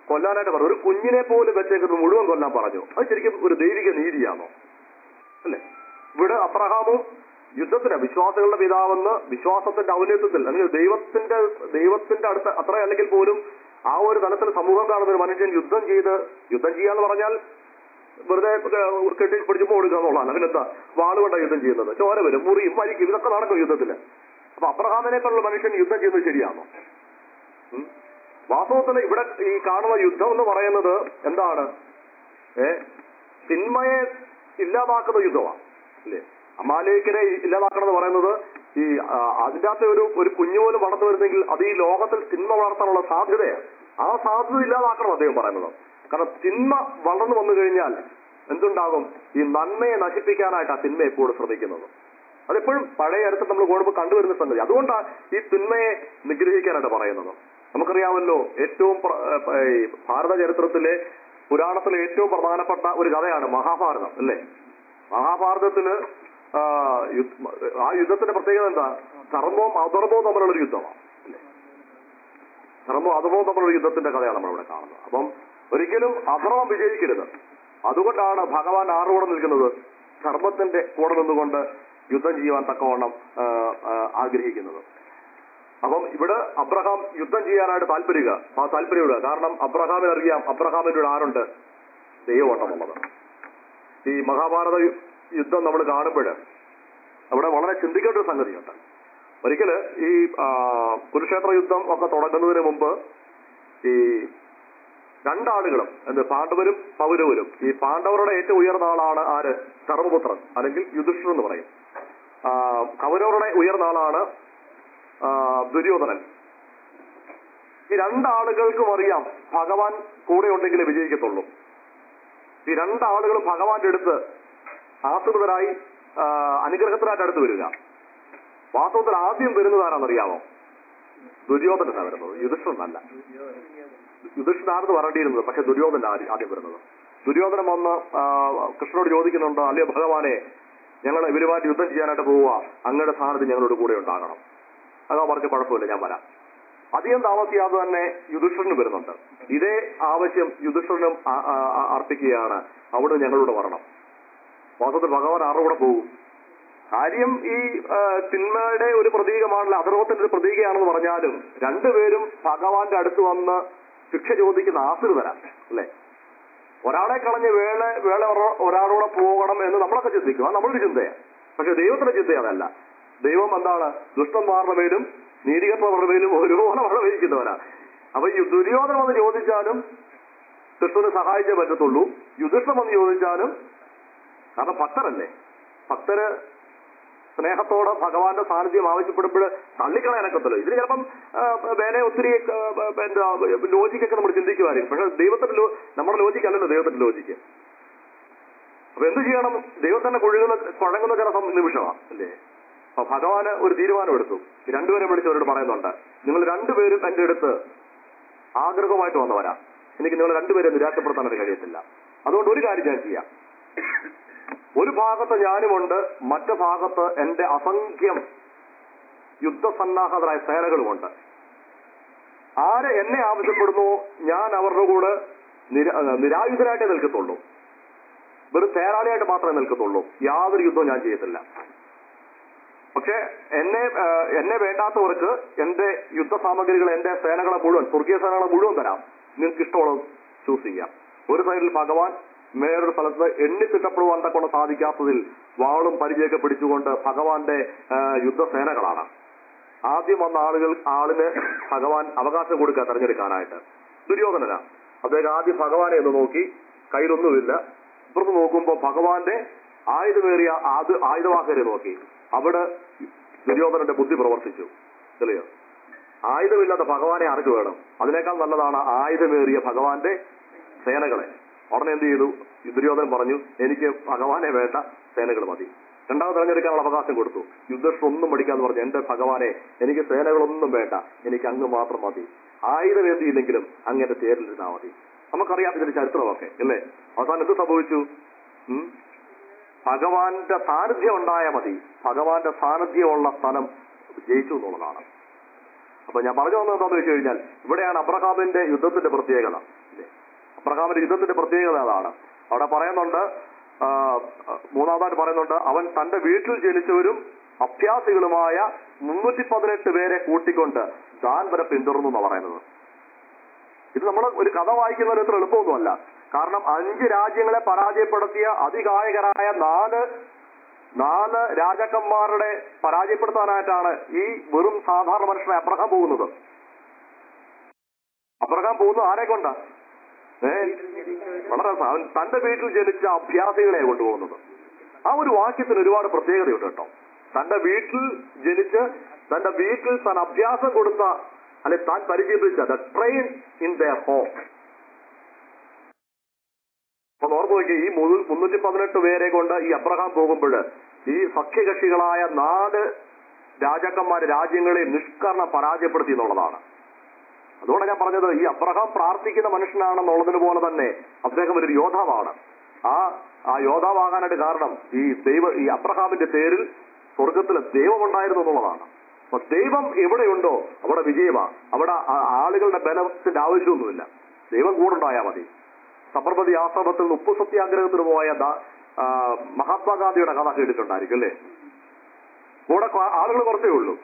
കൊല്ലാനായിട്ട് പറഞ്ഞു ഒരു കുഞ്ഞിനെ പോലും വെച്ചേക്കുന്നത് മുഴുവൻ കൊല്ലാൻ പറഞ്ഞു അത് ശരിക്കും ഒരു ദൈവിക നീതിയാണോ അല്ലേ ഇവിടെ അബ്രഹാമും യുദ്ധത്തിന് വിശ്വാസികളുടെ പിതാവെന്ന് വിശ്വാസത്തിന്റെ ഔന്നത്യത്തിൽ അല്ലെങ്കിൽ ദൈവത്തിന്റെ ദൈവത്തിന്റെ അടുത്ത് അത്ര അല്ലെങ്കിൽ പോലും ആ ഒരു തലത്തിൽ സമൂഹം കാണുന്ന ഒരു മനുഷ്യൻ യുദ്ധം ചെയ്ത് യുദ്ധം ചെയ്യാന്ന് പറഞ്ഞാൽ വെറുതെ ഏഹ്, കെട്ടി പിടിച്ചുമ്പോൾ കൊടുക്കുക എന്നുള്ളതാണ് അതിനെന്താ വാളുകൊണ്ടാണ് യുദ്ധം ചെയ്യുന്നത് ചോര വരും മുറിയും മരിക്കും ഇതൊക്കെ നടക്കും യുദ്ധത്തിന് അപ്പൊ അബ്രഹാമിനെക്കാളുള്ള മനുഷ്യൻ യുദ്ധം ചെയ്യുന്നത് ശരിയാണോ ഉം? വാസ്തവത്തിൽ ഇവിടെ ഈ കാണുന്ന യുദ്ധം എന്ന് പറയുന്നത് എന്താണ് ഏ തിന്മയെ ഇല്ലാതാക്കുന്ന യുദ്ധമാണ് അല്ലേ അമാലേക്കിനെ ഇല്ലാതാക്കണം എന്ന് പറയുന്നത് ഈ ആ, അതിന്റെ അകത്ത് ഒരു ഒരു കുഞ്ഞു പോലും വളർന്നു വരുന്നെങ്കിൽ അത് ഈ ലോകത്തിൽ തിന്മ വളർത്താനുള്ള സാധ്യതയാണ് ആ സാധ്യത ഇല്ലാതാക്കണം അദ്ദേഹം പറയുന്നത് കാരണം തിന്മ വളർന്നു വന്നു കഴിഞ്ഞാൽ എന്തുണ്ടാകും ഈ നന്മയെ നശിപ്പിക്കാനായിട്ട് ആ തിന്മ എപ്പോഴും ശ്രമിക്കുന്നത് അതെപ്പോഴും പഴയ അടുത്ത് നമ്മൾ കൂടുമ്പോൾ കണ്ടുവരുന്ന സംഗതി അതുകൊണ്ടാണ് ഈ തിന്മയെ നിഗ്രഹിക്കാനായിട്ട് പറയുന്നത് നമുക്കറിയാമല്ലോ ഏറ്റവും പ്ര- ഏ, ഈ ഭാരത ചരിത്രത്തിലെ പുരാണത്തിലെ ഏറ്റവും പ്രധാനപ്പെട്ട ഒരു കഥയാണ് മഹാഭാരതം അല്ലേ മഹാഭാരതത്തില് ആ, യുദ്ധ- ആ യുദ്ധത്തിന്റെ പ്രത്യേകത എന്താ ധർമ്മവും അധർമ്മവും തമ്മിലുള്ള ഒരു യുദ്ധമാണ് അല്ലേ ധർമ്മവും അധർമ്മവും തമ്മിലുള്ള യുദ്ധത്തിന്റെ കഥയാണ് നമ്മളിവിടെ കാണുന്നത് അപ്പം ഒരിക്കലും അധർമ്മം വിജയിക്കരുത് അതുകൊണ്ടാണ് ഭഗവാൻ ആറുകൂടെ നിൽക്കുന്നത് ധർമ്മത്തിന്റെ കൂടെ നിന്നുകൊണ്ട് യുദ്ധം ചെയ്യുവാൻ തക്കവണ്ണം ആ, ആ, ആഗ്രഹിക്കുന്നത് അപ്പം ഇവിടെ അബ്രഹാം യുദ്ധം ചെയ്യാനായിട്ട് താല്പര്യ ആ താല്പര്യപ്പെടുക കാരണം അബ്രഹാമിന് അറിയാം അബ്രഹാമിന്റെ ഒരു ആരുണ്ട് ദൈവവട്ടമുള്ളത് ഈ മഹാഭാരത യു- യുദ്ധം നമ്മൾ കാണുമ്പോൾ അവിടെ വളരെ ചിന്തിക്കേണ്ട ഒരു സംഗതിയുണ്ട് ഒരിക്കല് ഈ ആ, കുരുക്ഷേത്ര യുദ്ധം ഒക്കെ തുടങ്ങുന്നതിന് മുമ്പ് ഈ രണ്ടാളുകളും എന്ത് പാണ്ഡവരും പൗരവരും ഈ പാണ്ഡവരുടെ ഏറ്റവും ഉയർന്ന ആളാണ് ആര് ധർമ്മപുത്രൻ അല്ലെങ്കിൽ യുധിഷ്ഠിർ എന്ന് പറയും ആ, കൗരവരുടെ ഉയർന്ന ആളാണ് ആ, ദുര്യോധനൻ ഈ രണ്ടാളുകൾക്കും അറിയാം ഭഗവാൻ കൂടെ ഉണ്ടെങ്കിലേ വിജയിക്കത്തുള്ളൂ ഈ രണ്ടാളുകളും ഭഗവാന്റെ അടുത്ത് ആശ്രിതരായി ആ, അനുഗ്രഹത്തിനായിട്ട് അടുത്ത് വരിക വാസ്തവത്തിൽ ആദ്യം വരുന്നത് ആരാണെന്നറിയാമോ ദുര്യോധനാണ് വരുന്നത് യുധിഷ്ഠനല്ല യുധിഷ്ഠനാണെന്ന് പറയേണ്ടിയിരുന്നത് പക്ഷെ ദുര്യോധന ആദ്യം വരുന്നത് ദുര്യോധനം വന്ന് ആ, കൃഷ്ണനോട് ചോദിക്കുന്നുണ്ട് അല്ലയോ ഭഗവാനെ ഞങ്ങൾ ഇവരുമായിട്ട് യുദ്ധം ചെയ്യാനായിട്ട് പോവുക അങ്ങയുടെ സ്ഥാനത്ത് ഞങ്ങളോട് കൂടെ ഉണ്ടാകണം അതാ പറഞ്ഞ കുഴപ്പമില്ല ഞാൻ വരാം അധികം താമസിയാതെ തന്നെ യുധിഷ്ഠിരന് വരുന്നുണ്ട് ഇതേ ആവശ്യം യുധിഷ്ഠിരനും ആ- ആ- ആ- അർപ്പിക്കുകയാണ് അവിടെ ഞങ്ങളോട് വരണം വാസ്തവത്തിൽ ഭഗവാൻ ആരുടെ കൂടെ പോകും കാര്യം ഈ ആ, തിന്മയുടെ ഒരു പ്രതീകമാണല്ലോ അധർവത്തിന്റെ ഒരു പ്രതീകമാണെന്ന് പറഞ്ഞാലും രണ്ടുപേരും ഭഗവാന്റെ അടുത്ത് വന്ന് ശിക്ഷ ചോദിക്കുന്ന ആശ്രിതരാ അല്ലെ ഒരാളെ കളഞ്ഞ് വേള വേള ഒര- ഒരാളോടെ പോകണം എന്ന് നമ്മളൊക്കെ ചിന്തിക്കും അത് നമ്മളൊരു ചിന്തയാണ് പക്ഷെ ദൈവത്തിന്റെ ചിന്ത അതല്ല ദൈവം എന്താണ് ദുഷ്ടന്മാരുടെ മേലും നീതികെട്ടവരുടെ മേലും ഒരുപോലെ മഴ പെയ്യിക്കുന്നവരാ അപ്പൊ ഈ ദുര്യോധനം വന്ന് ചോദിച്ചാലും കൃഷ്ണന് സഹായിച്ചേ പറ്റത്തുള്ളൂ യുധിഷ്ഠം വന്ന് ചോദിച്ചാലും കാരണം ഭക്തരല്ലേ ഭക്തര് സ്നേഹത്തോടെ ഭഗവാന്റെ സാന്നിധ്യം ആവശ്യപ്പെടുമ്പോൾ തള്ളിക്കളയാനൊക്കത്തല്ലോ ഇതിന് ചിലപ്പം ആ, വേറെ ഒത്തിരി ആ, ആ, എന്താ ലോജിക്കൊക്കെ നമ്മൾ ചിന്തിക്കുമായിരിക്കും പക്ഷെ ദൈവത്തിന്റെ ലോ- നമ്മുടെ ലോജിക്ക് അല്ലല്ലോ ദൈവത്തിന്റെ ലോജിക്ക് അപ്പൊ എന്ത് ചെയ്യണം ദൈവം തന്നെ കുഴങ്ങുന്ന കുഴങ്ങുന്ന ചില സം- നിമിഷമാണ് അല്ലേ അപ്പൊ ഭഗവാന് ഒരു തീരുമാനം എടുത്തു ഈ രണ്ടുപേരെ വിളിച്ച് അവരോട് പറയുന്നുണ്ട് നിങ്ങൾ രണ്ടുപേരും എന്റെ അടുത്ത് ആഗ്രഹമായിട്ട് വന്നവരാ എനിക്ക് നിങ്ങൾ രണ്ടുപേരെ നിരാശപ്പെടുത്താനായിട്ട് കഴിയത്തില്ല അതുകൊണ്ട് ഒരു കാര്യം ഞാൻ ചെയ്യാം ഒരു ഭാഗത്ത് ഞാനുമുണ്ട് മറ്റു ഭാഗത്ത് എന്റെ അസംഖ്യം യുദ്ധസന്നാഹതരായ സേനകളുമുണ്ട് ആര് എന്നെ ആവശ്യപ്പെടുന്നു ഞാൻ അവരുടെ കൂടെ നിര- ആ, നിരായുധരായിട്ടേ നിൽക്കത്തുള്ളൂ വെറും തേരാളിയായിട്ട് മാത്രമേ നിൽക്കത്തുള്ളൂ യാതൊരു യുദ്ധവും ഞാൻ ചെയ്യത്തില്ല പക്ഷെ എന്നെ ആ, എന്നെ വേണ്ടാത്തവർക്ക് എന്റെ യുദ്ധസാമഗ്രികൾ എന്റെ സേനകളെ മുഴുവൻ സ്വർഗീയ സേനകളെ മുഴുവൻ തരാം നിങ്ങൾക്ക് ഇഷ്ടമുള്ളത് ചൂസ് ചെയ്യാം ഒരു സൈഡിൽ ഭഗവാൻ വേറൊരു സ്ഥലത്ത് എണ്ണിത്തിട്ടപ്പെടുവാൻ കൊണ്ട് സാധിക്കാത്തതിൽ വാളും പരിചയമൊക്കെ പിടിച്ചുകൊണ്ട് ഭഗവാന്റെ ആ, യുദ്ധസേനകളാണ് ആദ്യം വന്ന ആളുകൾ ആളിന് ഭഗവാൻ അവകാശം കൊടുക്കുക തെരഞ്ഞെടുക്കാനായിട്ട് ദുര്യോധനന അദ്ദേഹം ആദ്യം ഭഗവാനെ ഒന്ന് നോക്കി കയ്യിലൊന്നുമില്ല ഇപ്പുറത്ത് നോക്കുമ്പോൾ ഭഗവാന്റെ ആയുധമേറിയ ആദ് ആയുധവാഹരെ നോക്കി അവിടെ ദുര്യോധനന്റെ ബുദ്ധി പ്രവർത്തിച്ചു തെളിയോ ആയുധമില്ലാത്ത ഭഗവാനെ ആർക്ക് വേണം അതിനേക്കാൾ നല്ലതാണ് ആയുധമേറിയ ഭഗവാന്റെ സേനകളെ ഉടനെ എന്ത് ചെയ്തു ദുര്യോധനൻ പറഞ്ഞു എനിക്ക് ഭഗവാനെ വേണ്ട സേനകൾ മതി രണ്ടാമത് തെരഞ്ഞെടുക്കാനുള്ള അവകാശം കൊടുത്തു യുദ്ധം ഒന്നും പഠിക്കാന്ന് പറഞ്ഞു എന്റെ ഭഗവാനെ എനിക്ക് സേനകളൊന്നും വേണ്ട എനിക്ക് അങ്ങ് മാത്രം മതി ആയുധം എന്തിയില്ലെങ്കിലും അങ്ങന്റെ തേരിലിരുന്നാ മതി നമുക്കറിയാം ഇതിന്റെ ചരിത്രമൊക്കെ അല്ലേ അവസാനം എന്ത് സംഭവിച്ചു ഉം? ഭഗവാന്റെ സാന്നിധ്യം ഉണ്ടായാൽ മതി ഭഗവാന്റെ സാന്നിധ്യമുള്ള സ്ഥലം ജയിച്ചു എന്നുള്ളതാണ് അപ്പൊ ഞാൻ പറഞ്ഞു വന്നത് എന്താണെന്ന് വെച്ച് കഴിഞ്ഞാൽ ഇവിടെയാണ് അബ്രഹാമിന്റെ യുദ്ധത്തിന്റെ പ്രത്യേകത അബ്രഹാമിന്റെ യുദ്ധത്തിന്റെ പ്രത്യേകത അതാണ് അവിടെ പറയുന്നുണ്ട് ആ, മൂന്നാമതായിട്ട് പറയുന്നുണ്ട് അവൻ തന്റെ വീട്ടിൽ ജനിച്ചവരും അഭ്യാസികളുമായ മുന്നൂറ്റി പതിനെട്ട് പേരെ കൂട്ടിക്കൊണ്ട് ദാൻ വരെ പിന്തുടർന്നു എന്നാണ് പറയുന്നത് ഇത് നമ്മൾ ഒരു കഥ വായിക്കുന്നതിന് ഇത്ര എളുപ്പമൊന്നുമല്ല കാരണം അഞ്ച് രാജ്യങ്ങളെ പരാജയപ്പെടുത്തിയ അതികായകരായ നാല് നാല് രാജാക്കന്മാരുടെ പരാജയപ്പെടുത്താനായിട്ടാണ് ഈ വെറും സാധാരണ മനുഷ്യനെ അബ്രഹാം പോകുന്നത് അബ്രഹാം പോകുന്നത് ആരെ കൊണ്ടാ ഏ വളരെ രസം. അവൻ തന്റെ വീട്ടിൽ ജനിച്ച അഭ്യാസികളെ കൊണ്ടുപോകുന്നത് ആ ഒരു വാക്യത്തിന് ഒരുപാട് പ്രത്യേകതയുണ്ട് കേട്ടോ തന്റെ വീട്ടിൽ ജനിച്ച് തന്റെ വീട്ടിൽ താൻ അഭ്യാസം കൊടുത്ത അല്ലെ താൻ പരിചയപ്പിച്ച the train in their home അപ്പൊ ഓർമ്മ നോക്കി ഈ മുതു- മുന്നൂറ്റി പതിനെട്ട് പേരെ കൊണ്ട് ഈ അബ്രഹാം പോകുമ്പോൾ ഈ സഖ്യകക്ഷികളായ നാല് രാജാക്കന്മാര് രാജ്യങ്ങളെ നിഷ്കരണം പരാജയപ്പെടുത്തി എന്നുള്ളതാണ് അതുകൊണ്ട് ഞാൻ പറഞ്ഞത് ഈ അബ്രഹാം പ്രാർത്ഥിക്കുന്ന മനുഷ്യനാണെന്നുള്ളതിന് പോലെ തന്നെ അദ്ദേഹം ഒരു യോദ്ധാവാണ് ആ ആ യോദ്ധാവാകാനായിട്ട് കാരണം ഈ ദൈവ ഈ അബ്രഹാമിന്റെ പേരിൽ സ്വർഗത്തിലെ ദൈവമുണ്ടായിരുന്നു എന്നുള്ളതാണ് അപ്പൊ ദൈവം എവിടെയുണ്ടോ അവിടെ വിജയമാ അവിടെ ആ- ആളുകളുടെ ബലത്തിന്റെ ആവശ്യമൊന്നുമില്ല ദൈവം കൂടെ ഉണ്ടായാൽ മതി സബർമതി ആശ്രമത്തിൽ നിന്ന് ഉപ്പു സത്യാഗ്രഹത്തിന് പോയ ദാ- ആ, മഹാത്മാഗാന്ധിയുടെ കഥ കേട്ടിട്ടുണ്ടായിരിക്കും അല്ലേ കൂടെ ആളുകൾ കുറച്ചേ ഉള്ളൂ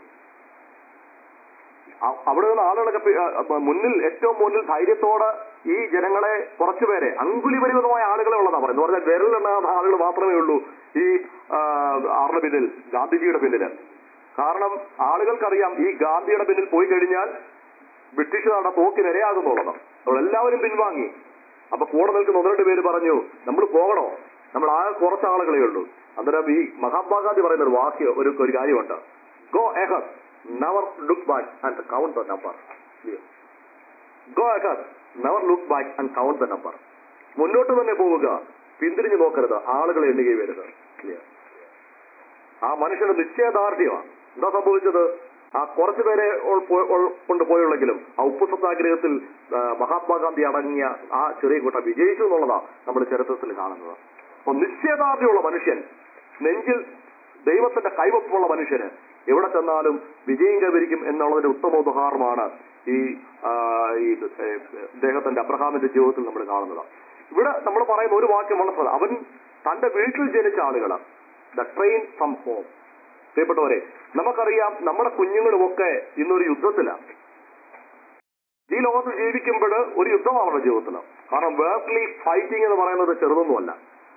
അ- അവിടെ നിന്ന് ആളുകളൊക്കെ പി- ആ, ആ, മുന്നിൽ ഏറ്റവും മുന്നിൽ ധൈര്യത്തോടെ ഈ ജനങ്ങളെ കുറച്ചുപേരെ അങ്കുലിപരിമിതമായ ആളുകളെ ഉള്ളതാ പറയുന്നത് പറഞ്ഞാൽ വിരലിലെണ്ണാത്ത ആളുകൾ മാത്രമേ ഉള്ളൂ ഈ ആ, ആറിന്റെ പിന്നിൽ ഗാന്ധിജിയുടെ പിന്നില് കാരണം ആളുകൾക്കറിയാം ഈ ഗാന്ധിയുടെ പിന്നിൽ പോയി കഴിഞ്ഞാൽ ബ്രിട്ടീഷുകാരുടെ തോക്കിനിരയാകുന്നുള്ളത് അവരെല്ലാവരും പിൻവാങ്ങി അപ്പൊ കൂടെ നിൽക്കുന്ന ഒന്ന് രണ്ട് പേര് പറഞ്ഞു നമ്മൾ പോകണോ നമ്മൾ ആ കുറച്ച് ആളുകളേ ഉള്ളൂ അന്നേരം ഈ മഹാത്മാഗാന്ധി പറയുന്ന ഒരു വാക്യം ഒരു ഒരു കാര്യമുണ്ട് go ahead never look back and count the number go ahead never look back and count the number മുന്നോട്ട് തന്നെ പോവുക പിന്തിരിഞ്ഞു നോക്കരുത് ആളുകളെ എണ്ണുകയും വരരുത് Clear. ആ മനുഷ്യന് നിശ്ചയദാർഢ്യമാണ് എന്താ സംഭവിച്ചത് ആ കുറച്ചു പേരെ ഉൾ- പോ- ഉൾ- കൊണ്ടുപോയുള്ളെങ്കിലും ആ ഉപ്പു സത്യാഗ്രഹത്തിൽ ആ, മഹാത്മാഗാന്ധി അടങ്ങിയ ആ ചെറിയ കൂട്ടം വിജയിച്ചു എന്നുള്ളതാണ് നമ്മൾ ചരിത്രത്തിൽ കാണുന്നത് അപ്പൊ നിശ്ചയദാർഢ്യമുള്ള മനുഷ്യൻ നെഞ്ചിൽ ദൈവത്തിന്റെ കൈവപ്പുള്ള മനുഷ്യന് എവിടെ ചെന്നാലും വിജയം കൈവരിക്കും എന്നുള്ളതിന്റെ ഉത്തമ ഉദാഹരണമാണ് ഈ ആ, ഈ ഏ, ഇദ്ദേഹത്തിന്റെ അബ്രഹാമിന്റെ ജീവിതത്തിൽ നമ്മൾ കാണുന്നത് ഇവിടെ നമ്മൾ പറയുന്ന ഒരു വാക്യം വളരെ പ്രധാനം. അവൻ തന്റെ വീട്ടിൽ ജനിച്ച ആളുകളാണ് ദ ട്രെയിൻ ഫ്രം ഹോം പ്രിയപ്പെട്ടവരെ നമുക്കറിയാം നമ്മുടെ കുഞ്ഞുങ്ങളുമൊക്കെ ഇന്നൊരു യുദ്ധത്തിലാണ് ഈ ലോകത്ത് ജീവിക്കുമ്പോൾ ഒരു യുദ്ധമാണ് അവരുടെ ജീവിതത്തിൽ കാരണം വേർക്ക്ലി ഫൈറ്റിംഗ് എന്ന് പറയുന്നത് ചെറുതൊന്നുമല്ല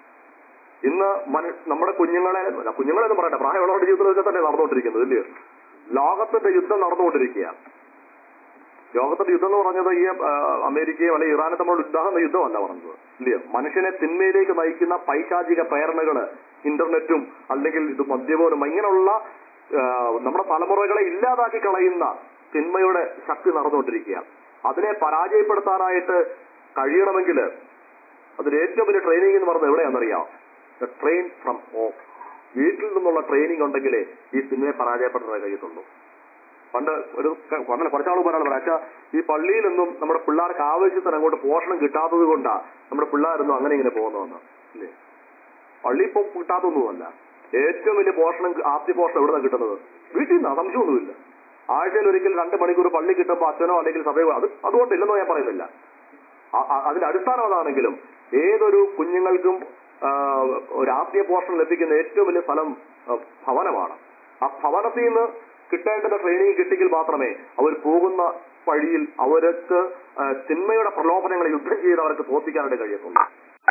ഇന്ന് മനു- നമ്മുടെ കുഞ്ഞുങ്ങളെ അല്ല, കുഞ്ഞുങ്ങളെന്ന് പറയട്ടെ പ്രായമുള്ളവരുടെ ജീവിതത്തിലൊക്കെ തന്നെ നടന്നുകൊണ്ടിരിക്കുന്നത് ഇല്ലയോ ലോകത്തിന്റെ യുദ്ധം നടന്നുകൊണ്ടിരിക്കുകയാണ് ലോകത്തിന്റെ യുദ്ധം എന്ന് പറഞ്ഞത് ഈ ആ, അമേരിക്കയോ അല്ലെങ്കിൽ ഇറാനെ തമ്മിലുള്ള യുദ്ധം യുദ്ധമല്ല പറഞ്ഞത് ഇല്ലയോ മനുഷ്യനെ തിന്മയിലേക്ക് നയിക്കുന്ന പൈശാചിക പ്രേരണകള് ഇന്റർനെറ്റും അല്ലെങ്കിൽ ഇത് മദ്യപോലും ഇങ്ങനെയുള്ള ആ, നമ്മുടെ തലമുറകളെ ഇല്ലാതാക്കി കളയുന്ന തിന്മയുടെ ശക്തി നടന്നുകൊണ്ടിരിക്കുകയാണ് അതിനെ പരാജയപ്പെടുത്താനായിട്ട് കഴിയണമെങ്കിൽ അതിന് ഏറ്റവും വലിയ ട്രെയിനിങ് എന്ന് പറയുന്നത് എവിടെയാണെന്നറിയാം ദ ട്രെയിൻ ഫ്രം ഹോം വീട്ടിൽ നിന്നുള്ള ട്രെയിനിങ് ഉണ്ടെങ്കിലേ ഈ സിനിമയെ പരാജയപ്പെടുത്താൻ കഴിയത്തുള്ളൂ പണ്ട് ഒരു ക- പണ്ട് കുറച്ചാൾ പറയാൻ പറയാം അച്ഛാ ഈ പള്ളിയിൽ നിന്നും നമ്മുടെ പിള്ളേർക്ക് ആവശ്യത്തിന് അങ്ങോട്ട് പോഷണം കിട്ടാത്തത് കൊണ്ടാ നമ്മുടെ പിള്ളേരൊന്നും അങ്ങനെ ഇങ്ങനെ പോകുന്നതെന്ന് ഇല്ലേ പള്ളി ഇപ്പൊ കിട്ടാത്തൊന്നുമല്ല ഏറ്റവും വലിയ പോഷണം ആദ്യ പോഷണം എവിടെ നിന്നാണ് കിട്ടുന്നത് വീട്ടിൽ നിന്നാ സംശയമൊന്നുമില്ല ആഴ്ചയിൽ ഒരിക്കൽ രണ്ട് മണിക്കൂർ പള്ളി കിട്ടുമ്പോൾ അച്ഛനോ അല്ലെങ്കിൽ സഭയോ അത് അതുകൊണ്ടില്ലെന്നോ ഞാൻ പറയുന്നില്ല അ- അ- അതിന്റെ അടിസ്ഥാനം അതാണെങ്കിലും ഏതൊരു കുഞ്ഞുങ്ങൾക്കും ആ, ഒരു ആത്മീയ പോഷണം ലഭിക്കുന്ന ഏറ്റവും വലിയ സ്ഥലം ആ, ഭവനമാണ് ആ ഭവനത്തിൽ നിന്ന് കിട്ടേണ്ടുന്ന ട്രെയിനിങ് കിട്ടിയെങ്കിൽ മാത്രമേ അവർ പോകുന്ന വഴിയിൽ അവർക്ക് ആ, തിന്മയുടെ പ്രലോഭനങ്ങളെ യുദ്ധം ചെയ്ത് അവർക്ക് തോൽപ്പിക്കാനായിട്ട് കഴിയത്തുള്ളൂ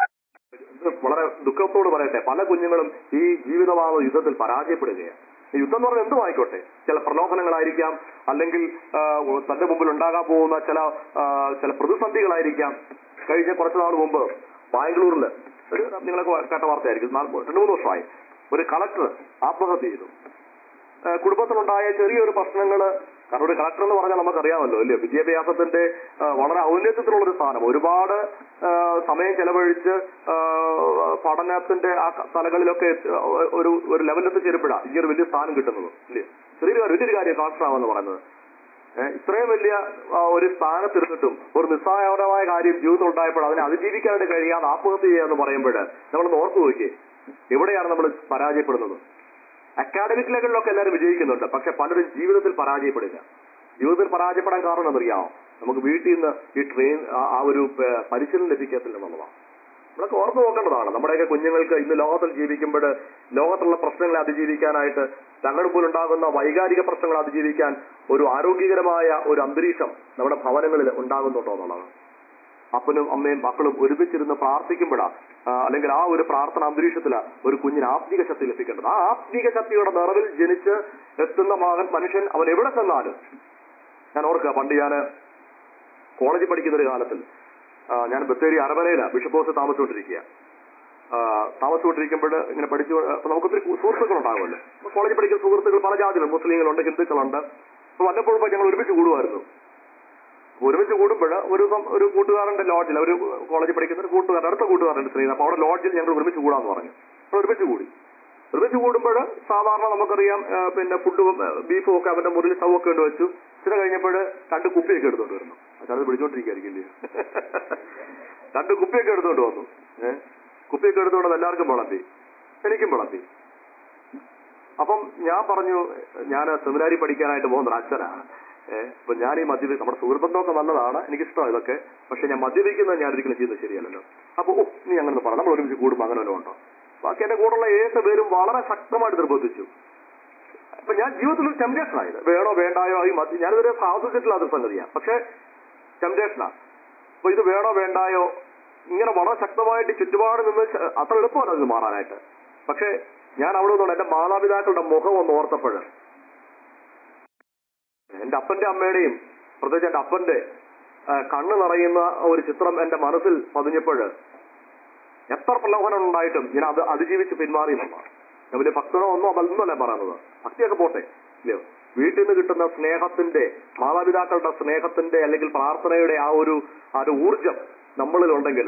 ഇത് വളരെ ദുഃഖത്തോട് പറയട്ടെ പല കുഞ്ഞുങ്ങളും ഈ ജീവിതമാകുന്ന യുദ്ധത്തിൽ പരാജയപ്പെടുകയാണ് ഈ യുദ്ധം എന്ന് പറഞ്ഞാൽ എന്തും ആയിക്കോട്ടെ ചില പ്രലോഭനങ്ങളായിരിക്കാം അല്ലെങ്കിൽ ആ, തന്റെ മുമ്പിൽ ഉണ്ടാകാൻ പോകുന്ന ചില ആ, ചില പ്രതിസന്ധികളായിരിക്കാം കഴിഞ്ഞ കുറച്ച് നാൾ മുമ്പ് ബാംഗ്ലൂരിൽ ഒരു നിങ്ങളൊക്കെ കേട്ട വാർത്തയായിരിക്കും നാല് രണ്ട് മൂന്ന് വർഷമായി ഒരു കളക്ടർ ആത്മഹത്യ ചെയ്തു ഏഹ് കുടുംബത്തിലുണ്ടായ ചെറിയൊരു പ്രശ്നങ്ങള് കാരണം ഒരു കളക്ടർ എന്ന് പറഞ്ഞാൽ നമുക്കറിയാമല്ലോ അല്ലേ വിദ്യാഭ്യാസത്തിന്റെ ഏഹ് വളരെ ഔന്നത്യത്തിലുള്ള ഒരു സ്ഥാനം ഒരുപാട് ഏഹ് സമയം ചെലവഴിച്ച് ഏഹ് പഠനത്തിന്റെ ആ ക- തലങ്ങളിലൊക്കെ എത്തി- ഒരു ഒരു ലെവലിൽ എത്തിച്ചേരുമ്പോഴാ ഈ ഒരു വലിയ സ്ഥാനം കിട്ടുന്നത് ഇല്ലേ ചെറിയൊരു കാര്യം വലിയൊരു കാര്യം കളക്ടർ ആവാന്ന് പറയുന്നത് ഏഹ് ഇത്രയും വലിയ ആ, ഒരു സ്ഥാനത്തിരുന്നിട്ടും ഒരു നിസ്സാരമായ കാര്യം ജീവിതത്തിൽ ഉണ്ടായപ്പോൾ അതിനെ അതിജീവിക്കാനായിട്ട് കഴിയാതെ ആത്മഹത്യ ചെയ്യാന്ന് പറയുമ്പോൾ നമ്മളൊന്ന് ഓർത്തു നോക്കിയേ എവിടെയാണ് നമ്മൾ പരാജയപ്പെടുന്നത് അക്കാഡമിക് ലെവലിലൊക്കെ എല്ലാവരും വിജയിക്കുന്നുണ്ട് പക്ഷെ പലരും ജീവിതത്തിൽ പരാജയപ്പെടുക ജീവിതത്തിൽ പരാജയപ്പെടാൻ കാരണം എന്നറിയാമോ നമുക്ക് വീട്ടിൽ നിന്ന് ഈ ട്രെയിൻ ആ- ആ ഒരു പ- പരിശീലനം ലഭിക്കത്തില്ല എന്നുള്ളതാണ് നമ്മളൊക്കെ ഓർത്ത് നോക്കേണ്ടതാണ് നമ്മുടെയൊക്കെ കുഞ്ഞുങ്ങൾക്ക് ഇന്ന് ലോകത്തിൽ ജീവിക്കുമ്പോൾ ലോകത്തുള്ള പ്രശ്നങ്ങളെ അതിജീവിക്കാനായിട്ട് തങ്ങളുടെ പോലുണ്ടാകുന്ന വൈകാരിക പ്രശ്നങ്ങൾ അതിജീവിക്കാൻ ഒരു ആരോഗ്യകരമായ ഒരു അന്തരീക്ഷം നമ്മുടെ ഭവനങ്ങളിൽ ഉണ്ടാകുന്നുണ്ടോ എന്നുള്ളതാണ് അപ്പനും അമ്മയും മക്കളും ഒരുമിച്ചിരുന്ന് പ്രാർത്ഥിക്കുമ്പോഴാണ് അല്ലെങ്കിൽ ആ ഒരു പ്രാർത്ഥന അന്തരീക്ഷത്തില് ഒരു കുഞ്ഞിന് ആത്മീക ശക്തി ലഭിക്കേണ്ടത് ആ ആത്മീക ശക്തിയുടെ നിറവിൽ ജനിച്ച് എത്തുന്ന മകൻ മനുഷ്യൻ അവൻ എവിടെ ചെന്നാലും ഞാൻ ഓർക്കുക പണ്ട് ഞാൻ കോളേജിൽ പഠിക്കുന്ന ഒരു കാലത്തിൽ ആ, ഞാൻ ബത്തേരി അരമനയില ബിഷപ്പ് ഹൗസ് താമസിച്ചുകൊണ്ടിരിക്കുക ആ, താമസിച്ചുകൊണ്ടിരിക്കുമ്പോൾ ഇങ്ങനെ പഠിച്ചു അപ്പൊ നമുക്ക് ഒത്തിരി സുഹൃത്തുക്കൾ ഉണ്ടാകുമല്ലോ അപ്പൊ കോളേജിൽ പഠിക്കുന്ന സുഹൃത്തുക്കൾ പല ജാതികൾ മുസ്ലിങ്ങളുണ്ട് ഹിന്ദുക്കളുണ്ട് അപ്പൊ വല്ലപ്പോഴും ഇപ്പൊ ഞങ്ങൾ ഒരുമിച്ച് കൂടുമായിരുന്നു ഒരുമിച്ച് കൂടുമ്പോൾ ഒരു ദിവസം ഒരു കൂട്ടുകാരന്റെ ലോഡ്ജിൽ ഒരു കോളേജിൽ പഠിക്കുന്ന ഒരു കൂട്ടുകാരൻ അടുത്ത കൂട്ടുകാരൻ്റെ സ്ത്രീ അപ്പൊ അവിടെ ലോഡ്ജിൽ ഞങ്ങൾ ഒരുമിച്ച് കൂടാന്ന് പറഞ്ഞു അപ്പോൾ ഒരുമിച്ച് കൂടി ഒരുമിച്ച് കൂടുമ്പോൾ സാധാരണ നമുക്കറിയാം ആ, പിന്നെ ഫുഡും ബീഫും ഒക്കെ അവന്റെ മുറിയിൽ സ്റ്റൗ ഒക്കെ ഉണ്ട് വെച്ചു ഇച്ചിരി കഴിഞ്ഞപ്പോൾ രണ്ട് കുപ്പിയൊക്കെ എടുത്തോണ്ട് വരുന്നു അച്ഛനത് പിടിച്ചോണ്ടിരിക്കുകയായിരിക്കില്ലേ രണ്ട് കുപ്പിയൊക്കെ എടുത്തോണ്ട് വന്നു ഏഹ് കുപ്പിയൊക്കെ എടുത്തോണ്ട് വന്ന് എല്ലാവർക്കും വിളമ്പി എനിക്കും വിളമ്പി അപ്പം ഞാൻ പറഞ്ഞു ഞാൻ സെമിനാരി പഠിക്കാനായിട്ട് പോകുന്നത് അച്ഛനാണ് ഏഹ് അപ്പൊ ഞാൻ ഈ മദ്യപി നമ്മുടെ സുഹൃത്തുബന്ധമൊക്കെ നല്ലതാണ് എനിക്കിഷ്ടം ഇതൊക്കെ പക്ഷെ ഞാൻ മദ്യപിക്കുന്നത് ഞാൻ ഒരിക്കലും ചെയ്യുന്നത് ശരിയല്ലല്ലോ അപ്പൊ ഓ നീ അങ്ങനെ പറ നമ്മൾ ഒരുമിച്ച് കൂടുമ്പോൾ അങ്ങനെ വല്ലതും ഉണ്ടോ ബാക്കി എന്റെ കൂടെയുള്ള ഏഴ് പേരും വളരെ ശക്തമായിട്ട് നിർബന്ധിച്ചു അപ്പൊ ഞാൻ ജീവിതത്തിൽ ഒരു ടെംപ്റ്റേഷൻ ആയത് വേണോ വേണ്ടായോ ഈ മദ്യ ഞാനിതൊരു ആസ്വദിച്ചിട്ടില്ലാത്ത സംഗതിയാണ് പക്ഷെ ടെംപ്റ്റേഷനാ അപ്പൊ ഇത് വേണോ വേണ്ടായോ ഇങ്ങനെ വളരെ ശക്തമായിട്ട് ചുറ്റുപാട് നിന്ന് ച- അത്ര എളുപ്പമല്ല ഇത് മാറാനായിട്ട് പക്ഷെ ഞാൻ അവിടെ നിന്നുകൊണ്ട് എന്റെ മാതാപിതാക്കളുടെ മുഖം ഒന്ന് ഓർത്തപ്പോൾ എന്റെ അപ്പന്റെ അമ്മയുടെയും പ്രത്യേകിച്ച് എന്റെ അപ്പന്റെ ആ, കണ്ണ് നിറയുന്ന ഒരു ചിത്രം എന്റെ മനസ്സിൽ പതിഞ്ഞപ്പോൾ എത്ര പ്രലോഭനം ഉണ്ടായിട്ടും ഞാൻ അത് അതിജീവിച്ച് പിന്മാറി എന്നുള്ളതാണ് ഞാൻ വലിയ ഭക്തനോ ഒന്നോ അതൊന്നുമല്ല പറയുന്നത് ഭക്തിയൊക്കെ പോട്ടെ ഇല്ലയോ വീട്ടിൽ നിന്ന് കിട്ടുന്ന സ്നേഹത്തിന്റെ മാതാപിതാക്കളുടെ സ്നേഹത്തിന്റെ അല്ലെങ്കിൽ പ്രാർത്ഥനയുടെ ആ ഒരു ആ ഒരു ഊർജം നമ്മളിൽ ഉണ്ടെങ്കിൽ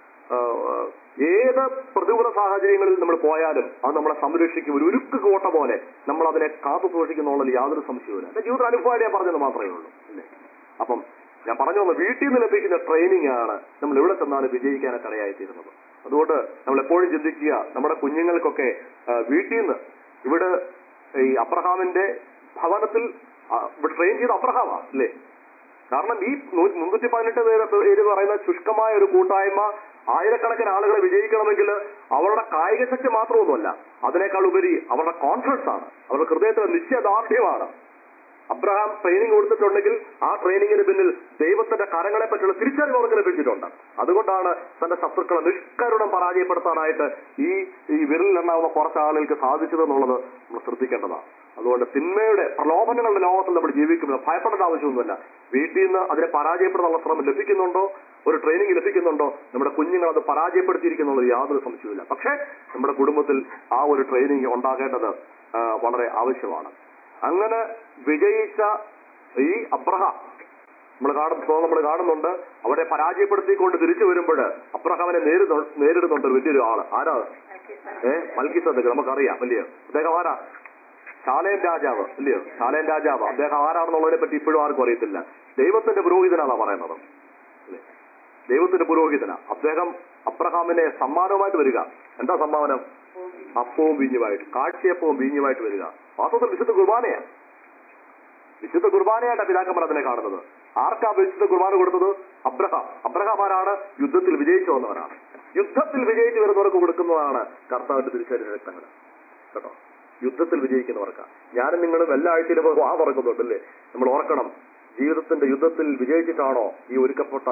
ഏത് പ്രതികൂല സാഹചര്യങ്ങളിൽ നമ്മൾ പോയാലും അത് നമ്മളെ സംരക്ഷിക്കും ഒരു ഉരുക്ക് കോട്ട പോലെ നമ്മൾ അതിനെ കാത്തു സൂക്ഷിക്കുന്നുള്ളതിൽ യാതൊരു സംശയവുമില്ല എന്റെ ജീവിത അനുഭവമായിട്ട് ഞാൻ പറഞ്ഞത് മാത്രമേ ഉള്ളൂ അല്ലേ അപ്പം ഞാൻ പറഞ്ഞു വന്നു വീട്ടിൽ നിന്ന് ലഭിക്കുന്ന ട്രെയിനിങ് ആണ് നമ്മൾ എവിടെ ചെന്നാലും വിജയിക്കാനൊക്കെ ഇടയായിത്തീരുന്നത് അതുകൊണ്ട് നമ്മൾ എപ്പോഴും ചിന്തിക്കുക നമ്മുടെ കുഞ്ഞുങ്ങൾക്കൊക്കെ ആ, വീട്ടിൽ നിന്ന് ഇവിടെ ഈ അബ്രഹാമിന്റെ ഭവനത്തിൽ ആ, ഇവിടെ ട്രെയിൻ ചെയ്ത അബ്രഹാമാ അല്ലേ കാരണം ഈ നൂ- മുന്നൂറ്റി പതിനെട്ട് പേര് പേര് പറയുന്ന ശുഷ്കമായ ഒരു കൂട്ടായ്മ ആയിരക്കണക്കിന് ആളുകളെ വിജയിക്കണമെങ്കിൽ അവരുടെ കായിക ശക്തി മാത്രമൊന്നുമല്ല അതിനേക്കാൾ ഉപരി അവരുടെ കോൺഫിഡൻസ് ആണ് അവരുടെ ഹൃദയത്തിലെ നിശ്ചയദാർഢ്യമാണ് അബ്രഹാം ട്രെയിനിങ് കൊടുത്തിട്ടുണ്ടെങ്കിൽ ആ ട്രെയിനിങ്ങിന് പിന്നിൽ ദൈവത്തിന്റെ കരങ്ങളെ പറ്റിയുള്ള തിരിച്ചറിവ് അവർക്ക് ലഭിച്ചിട്ടുണ്ട് അതുകൊണ്ടാണ് തന്റെ ശത്രുക്കളെ നിഷ്കരുണം പരാജയപ്പെടുത്താനായിട്ട് ഈ ഈ വിരലിലെണ്ണാവുന്ന കുറച്ച് ആളുകൾക്ക് സാധിച്ചതെന്നുള്ളത് നമ്മൾ ശ്രദ്ധിക്കേണ്ടതാണ് അതുകൊണ്ട് തിന്മയുടെ പ്രലോഭനങ്ങളുടെ ലോകത്തിൽ നമ്മൾ ജീവിക്കുമ്പോൾ ഭയപ്പെടേണ്ട ആവശ്യമൊന്നുമില്ല വീട്ടിൽ നിന്ന് അതിനെ പരാജയപ്പെടുന്നുള്ള ശ്രമം ലഭിക്കുന്നുണ്ടോ ഒരു ട്രെയിനിങ് ലഭിക്കുന്നുണ്ടോ നമ്മുടെ കുഞ്ഞുങ്ങൾ അത് പരാജയപ്പെടുത്തിയിരിക്കുന്നുള്ളത് യാതൊരു സംശയവുമില്ല പക്ഷേ നമ്മുടെ കുടുംബത്തിൽ ആ ഒരു ട്രെയിനിങ് ഉണ്ടാകേണ്ടത് ആ, വളരെ ആവശ്യമാണ് അങ്ങനെ വിജയിച്ച ഈ അബ്രഹാം നമ്മൾ കാണുന്ന നമ്മൾ കാണുന്നുണ്ട് അവരെ പരാജയപ്പെടുത്തിക്കൊണ്ട് തിരിച്ചു വരുമ്പോൾ അബ്രഹാമിനെ നേരിടു നേരിടുന്നുണ്ട് ഒരു വലിയൊരു ആള് ആരാ ഏ മൽക്കിസദക്ക് നമുക്കറിയാം അല്ലയോ അദ്ദേഹം ആരാ ശാലേം രാജാവ് ഇല്ലയോ ശാലേം രാജാവ് അദ്ദേഹം ആരാണെന്നുള്ളതിനെ പറ്റി ഇപ്പോഴും ആർക്കും അറിയത്തില്ല ദൈവത്തിന്റെ പുരോഹിതനാണ് പറയുന്നത് അല്ലേ? ദൈവത്തിന്റെ പുരോഹിതന അദ്ദേഹം അബ്രഹാമിനെ സമ്മാനവുമായിട്ട് വരിക എന്താ സമ്മാനം അപ്പവും വീഞ്ഞുമായിട്ട് കാഴ്ചയപ്പവും വീഞ്ഞുമായിട്ട് വരിക വാസ്തവത്തിൽ വിശുദ്ധ കുർബാനയാണ് വിശുദ്ധ കുർബാനയായിട്ടാണ് പിതാക്കന്മാർ അതിനെ കാണുന്നത് ആർക്കാ വിശുദ്ധ കുർബാന കൊടുത്തത് അബ്രഹാം അബ്രഹാം ആരാണ് യുദ്ധത്തിൽ വിജയിച്ചു വന്നവരാണ് യുദ്ധത്തിൽ വിജയിച്ചു വരുന്നവർക്ക് കൊടുക്കുന്നതാണ് കർത്താവിന്റെ തിരിച്ചറിയ രക്തങ്ങൾ കേട്ടോ യുദ്ധത്തിൽ വിജയിക്കുന്നവർക്ക് ഞാനും നിങ്ങളും എല്ലാ ആഴ്ചയിലും ആ തുറക്കുന്നുണ്ടല്ലേ നമ്മൾ ഓർക്കണം ജീവിതത്തിന്റെ യുദ്ധത്തിൽ വിജയിച്ചിട്ടാണോ ഈ ഒരുക്കപ്പെട്ട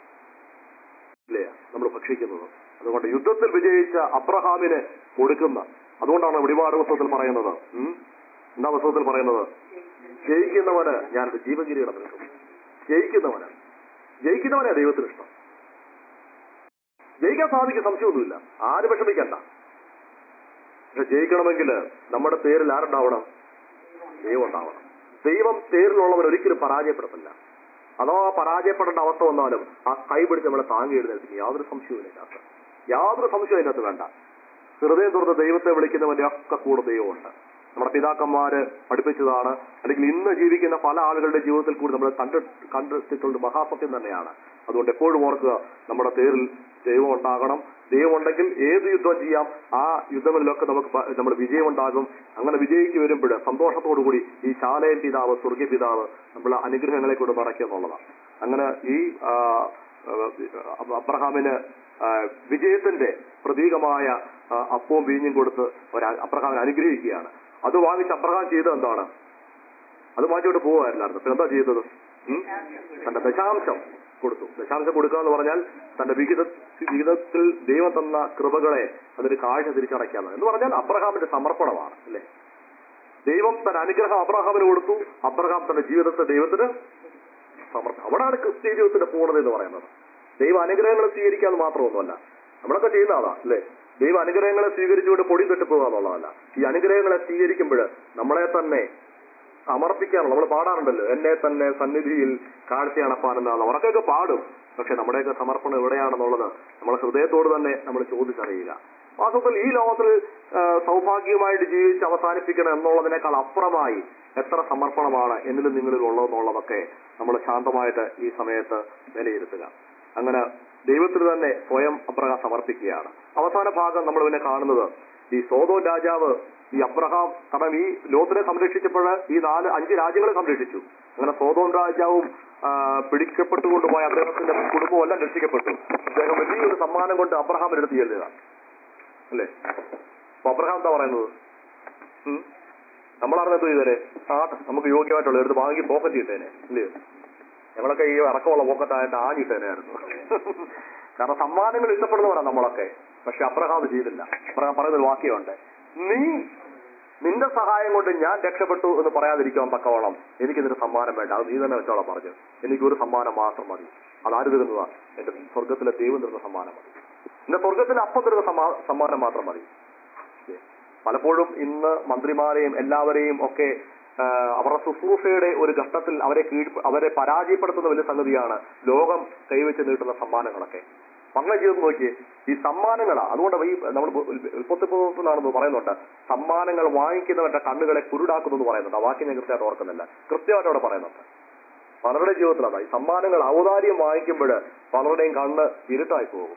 ഇല്ലേ നമ്മൾ ഭക്ഷിക്കുന്നത് അതുകൊണ്ട് യുദ്ധത്തിൽ വിജയിച്ച അബ്രഹാമിന് കൊടുക്കുന്ന അതുകൊണ്ടാണ് വെളിപാട് പുസ്തകത്തിൽ പറയുന്നത് ഉം? എന്താ പുസ്തകത്തിൽ പറയുന്നത് ജയിക്കുന്നവന് ഞാൻ ജീവകിരീടം നൽകും ജയിക്കുന്നവന് ജയിക്കുന്നവനെ ദൈവത്തിന് ഇഷ്ടം ജയിക്കാൻ സാധിക്കും സംശയമൊന്നുമില്ല ആര് വിഷമിക്കണ്ട പക്ഷെ ജയിക്കണമെങ്കിൽ നമ്മുടെ പേരിൽ ആരുണ്ടാവണം ദൈവം ഉണ്ടാവണം ദൈവം പേരിലുള്ളവൻ ഒരിക്കലും പരാജയപ്പെടത്തില്ല അതോ ആ പരാജയപ്പെടേണ്ട അവസ്ഥ വന്നാലും ആ കൈ പിടിച്ച് നമ്മളെ താങ്ങി എഴുന്നേൽക്കും യാതൊരു സംശയവും ഇതിനകത്ത് യാതൊരു സംശയവും ഇതിനകത്ത് വേണ്ട ഹൃദയം തുറന്ന് ദൈവത്തെ വിളിക്കുന്നവന്റെ ഒക്കെ കൂടെ ദൈവമുണ്ട് നമ്മുടെ പിതാക്കന്മാര് പഠിപ്പിച്ചതാണ് അല്ലെങ്കിൽ ഇന്ന് ജീവിക്കുന്ന പല ആളുകളുടെ ജീവിതത്തിൽ കൂടി നമ്മൾ കണ്ട് കണ്ടെത്തിയിട്ടുള്ള മഹാസത്യം തന്നെയാണ് അതുകൊണ്ട് എപ്പോഴും ഓർക്കുക നമ്മുടെ പേരിൽ ദൈവം ഉണ്ടാകണം ദൈവമുണ്ടെങ്കിൽ ഏത് യുദ്ധം ചെയ്യാം ആ യുദ്ധങ്ങളിലൊക്കെ നമുക്ക് പ- നമ്മൾ വിജയമുണ്ടാകും അങ്ങനെ വിജയിച്ചു വരുമ്പോൾ സന്തോഷത്തോടു കൂടി ഈ ശാലയൻ പിതാവ് സ്വർഗീയ പിതാവ് നമ്മളെ അനുഗ്രഹങ്ങളെ കൊണ്ട് മറക്കുക എന്നുള്ളതാണ് അങ്ങനെ ഈ ആ, ആ, അബ്രഹാമിന് ആ, വിജയത്തിന്റെ പ്രതീകമായ ആ, അപ്പവും വീഞ്ഞും കൊടുത്ത് ഒരു അബ്രഹാമിനെ അനുഗ്രഹിക്കുകയാണ് അത് വാങ്ങിച്ച് അബ്രഹാം ചെയ്തത് എന്താണ് അത് മാറ്റിയോട്ട് പോവുമായിരുന്നായിരുന്നു പിന്നെ എന്താ ചെയ്തത് ഉം? തന്റെ ദശാംശം കൊടുത്തു ദശാംശം കൊടുക്കുക എന്ന് പറഞ്ഞാൽ തന്റെ വിഹിത വിഹിതത്തിൽ ദൈവം തന്ന കൃപകളെ അതൊരു കാഴ്ച തിരിച്ചടയ്ക്കാന്ന് എന്ന് പറഞ്ഞാൽ അബ്രഹാമിന്റെ സമർപ്പണമാണ് അല്ലേ ദൈവം തന്റെ അനുഗ്രഹം അബ്രഹാമിന് കൊടുത്തു അബ്രഹാം തന്റെ ജീവിതത്തെ ദൈവത്തിന് സമർപ്പണം അവിടെയാണ് ക്രിസ്ത്യ ജീവിതത്തിന്റെ പൂർണ്ണത എന്ന് പറയുന്നത് ദൈവ അനുഗ്രഹങ്ങൾ സ്വീകരിക്കാതെ മാത്രമൊന്നുമല്ല നമ്മളൊക്കെ ചെയ്യുന്ന അതാ അല്ലേ ദൈവ അനുഗ്രഹങ്ങളെ സ്വീകരിച്ചുകൊണ്ട് പൊടി തട്ടിപ്പോകുക എന്നുള്ളതല്ല ഈ അനുഗ്രഹങ്ങളെ സ്വീകരിക്കുമ്പോൾ നമ്മളെ തന്നെ സമർപ്പിക്കാനുള്ള നമ്മൾ പാടാറുണ്ടല്ലോ എന്നെ തന്നെ സന്നിധിയിൽ കാഴ്ചയണപ്പാനെന്നാണ് ഉറക്കൊക്കെ പാടും പക്ഷെ നമ്മുടെയൊക്കെ സമർപ്പണം എവിടെയാണെന്നുള്ളത് നമ്മളെ ഹൃദയത്തോട് തന്നെ നമ്മൾ ചോദിച്ചറിയുക വാസ്തവത്തിൽ ഈ ലോകത്തിൽ ആ, സൗഭാഗ്യമായിട്ട് ജീവിച്ച് അവസാനിപ്പിക്കണം എന്നുള്ളതിനേക്കാൾ അപ്പുറമായി എത്ര സമർപ്പണമാണ് എന്നിലും നിങ്ങളിലും ഉള്ളതെന്നുള്ളതൊക്കെ നമ്മൾ ശാന്തമായിട്ട് ഈ സമയത്ത് വിലയിരുത്തുക അങ്ങനെ ദൈവത്തിന് തന്നെ സ്വയം അബ്രഹാം സമർപ്പിക്കുകയാണ് അവസാന ഭാഗം നമ്മൾ പിന്നെ കാണുന്നത് ഈ സോതോ രാജാവ് ഈ അബ്രഹാം കാരണം ഈ ലോകത്തിനെ സംരക്ഷിച്ചപ്പോൾ ഈ നാല് അഞ്ച് രാജ്യങ്ങളെ സംരക്ഷിച്ചു അങ്ങനെ സോതോം രാജാവും ആ, പിടിക്കപ്പെട്ടുകൊണ്ടുപോയ അദ്ദേഹത്തിന്റെ കുടുംബവും എല്ലാം രക്ഷിക്കപ്പെട്ടു അദ്ദേഹം വലിയൊരു സമ്മാനം കൊണ്ട് അബ്രഹാമിന്റെ അടുത്ത് ചെല്ലുക അല്ലേ അപ്പൊ അബ്രഹാം എന്താ പറയുന്നത് ഉം? നമ്മളറിഞ്ഞത് ഇതുവരെ ആ നമുക്ക് യോഗ്യമായിട്ടുള്ള എടുത്ത് വാങ്ങി പോക്കറ്റ് ഇട്ടേനെ ഇല്ലേ ഞങ്ങളൊക്കെ ഈ ഇറക്കമുള്ള പോക്കറ്റായിട്ട് ആഞ്ഞിട്ടേനായിരുന്നു കാരണം സമ്മാനങ്ങൾ ഇഷ്ടപ്പെടുന്നവരാണ് നമ്മളൊക്കെ പക്ഷെ അബ്രഹാം അത് ചെയ്തില്ല അബ്രഹാം പറയുന്നൊരു വാക്യമുണ്ട് നീ നിന്റെ സഹായം കൊണ്ട് ഞാൻ രക്ഷപ്പെട്ടു എന്ന് പറയാതിരിക്കാൻ തക്കവണ്ണം എനിക്കിതിന് സമ്മാനം വേണ്ട അത് നീ തന്നെ വെച്ചോളാം പറഞ്ഞു എനിക്ക് ഒരു സമ്മാനം മാത്രം മതി അത് ആര് തരുന്നതാ എന്റെ സ്വർഗത്തിലെ ദൈവം തരുന്ന സമ്മാനം മതി എന്റെ സ്വർഗത്തിലെ അപ്പം തരുന്ന സമ്മാ- സമ്മാനം മാത്രം മതി ഇല്ലേ? പലപ്പോഴും ഇന്ന് മന്ത്രിമാരെയും എല്ലാവരെയും ഒക്കെ ആ, അവരുടെ ശുശ്രൂഷയുടെ ഒരു ഘട്ടത്തിൽ അവരെ കീഴ് അവരെ പരാജയപ്പെടുത്തുന്ന വലിയ സംഗതിയാണ് ലോകം കൈവച്ച് നീട്ടുന്ന സമ്മാനങ്ങളൊക്കെ അങ്ങനെ ചെയ്ത് നോക്കിയേ ഈ സമ്മാനങ്ങളാ അതുകൊണ്ട് ഈ നമ്മൾ ഉൽപ്പത്തിനാണെന്ന് പറയുന്നുണ്ട് സമ്മാനങ്ങൾ വാങ്ങിക്കുന്നവരുടെ കണ്ണുകളെ കുരുടാക്കുന്നു എന്ന് പറയുന്നുണ്ട് ആ വാക്യം ഞാൻ കൃത്യമായിട്ട് ഓർക്കുന്നില്ല കൃത്യമായിട്ട് അവിടെ പറയുന്നുണ്ട് പലരുടെ ജീവിതത്തിൽ അതാ ഈ സമ്മാനങ്ങൾ ഔദാര്യം വാങ്ങിക്കുമ്പോൾ പലരുടെയും കണ്ണ് ഇരുട്ടായി പോകും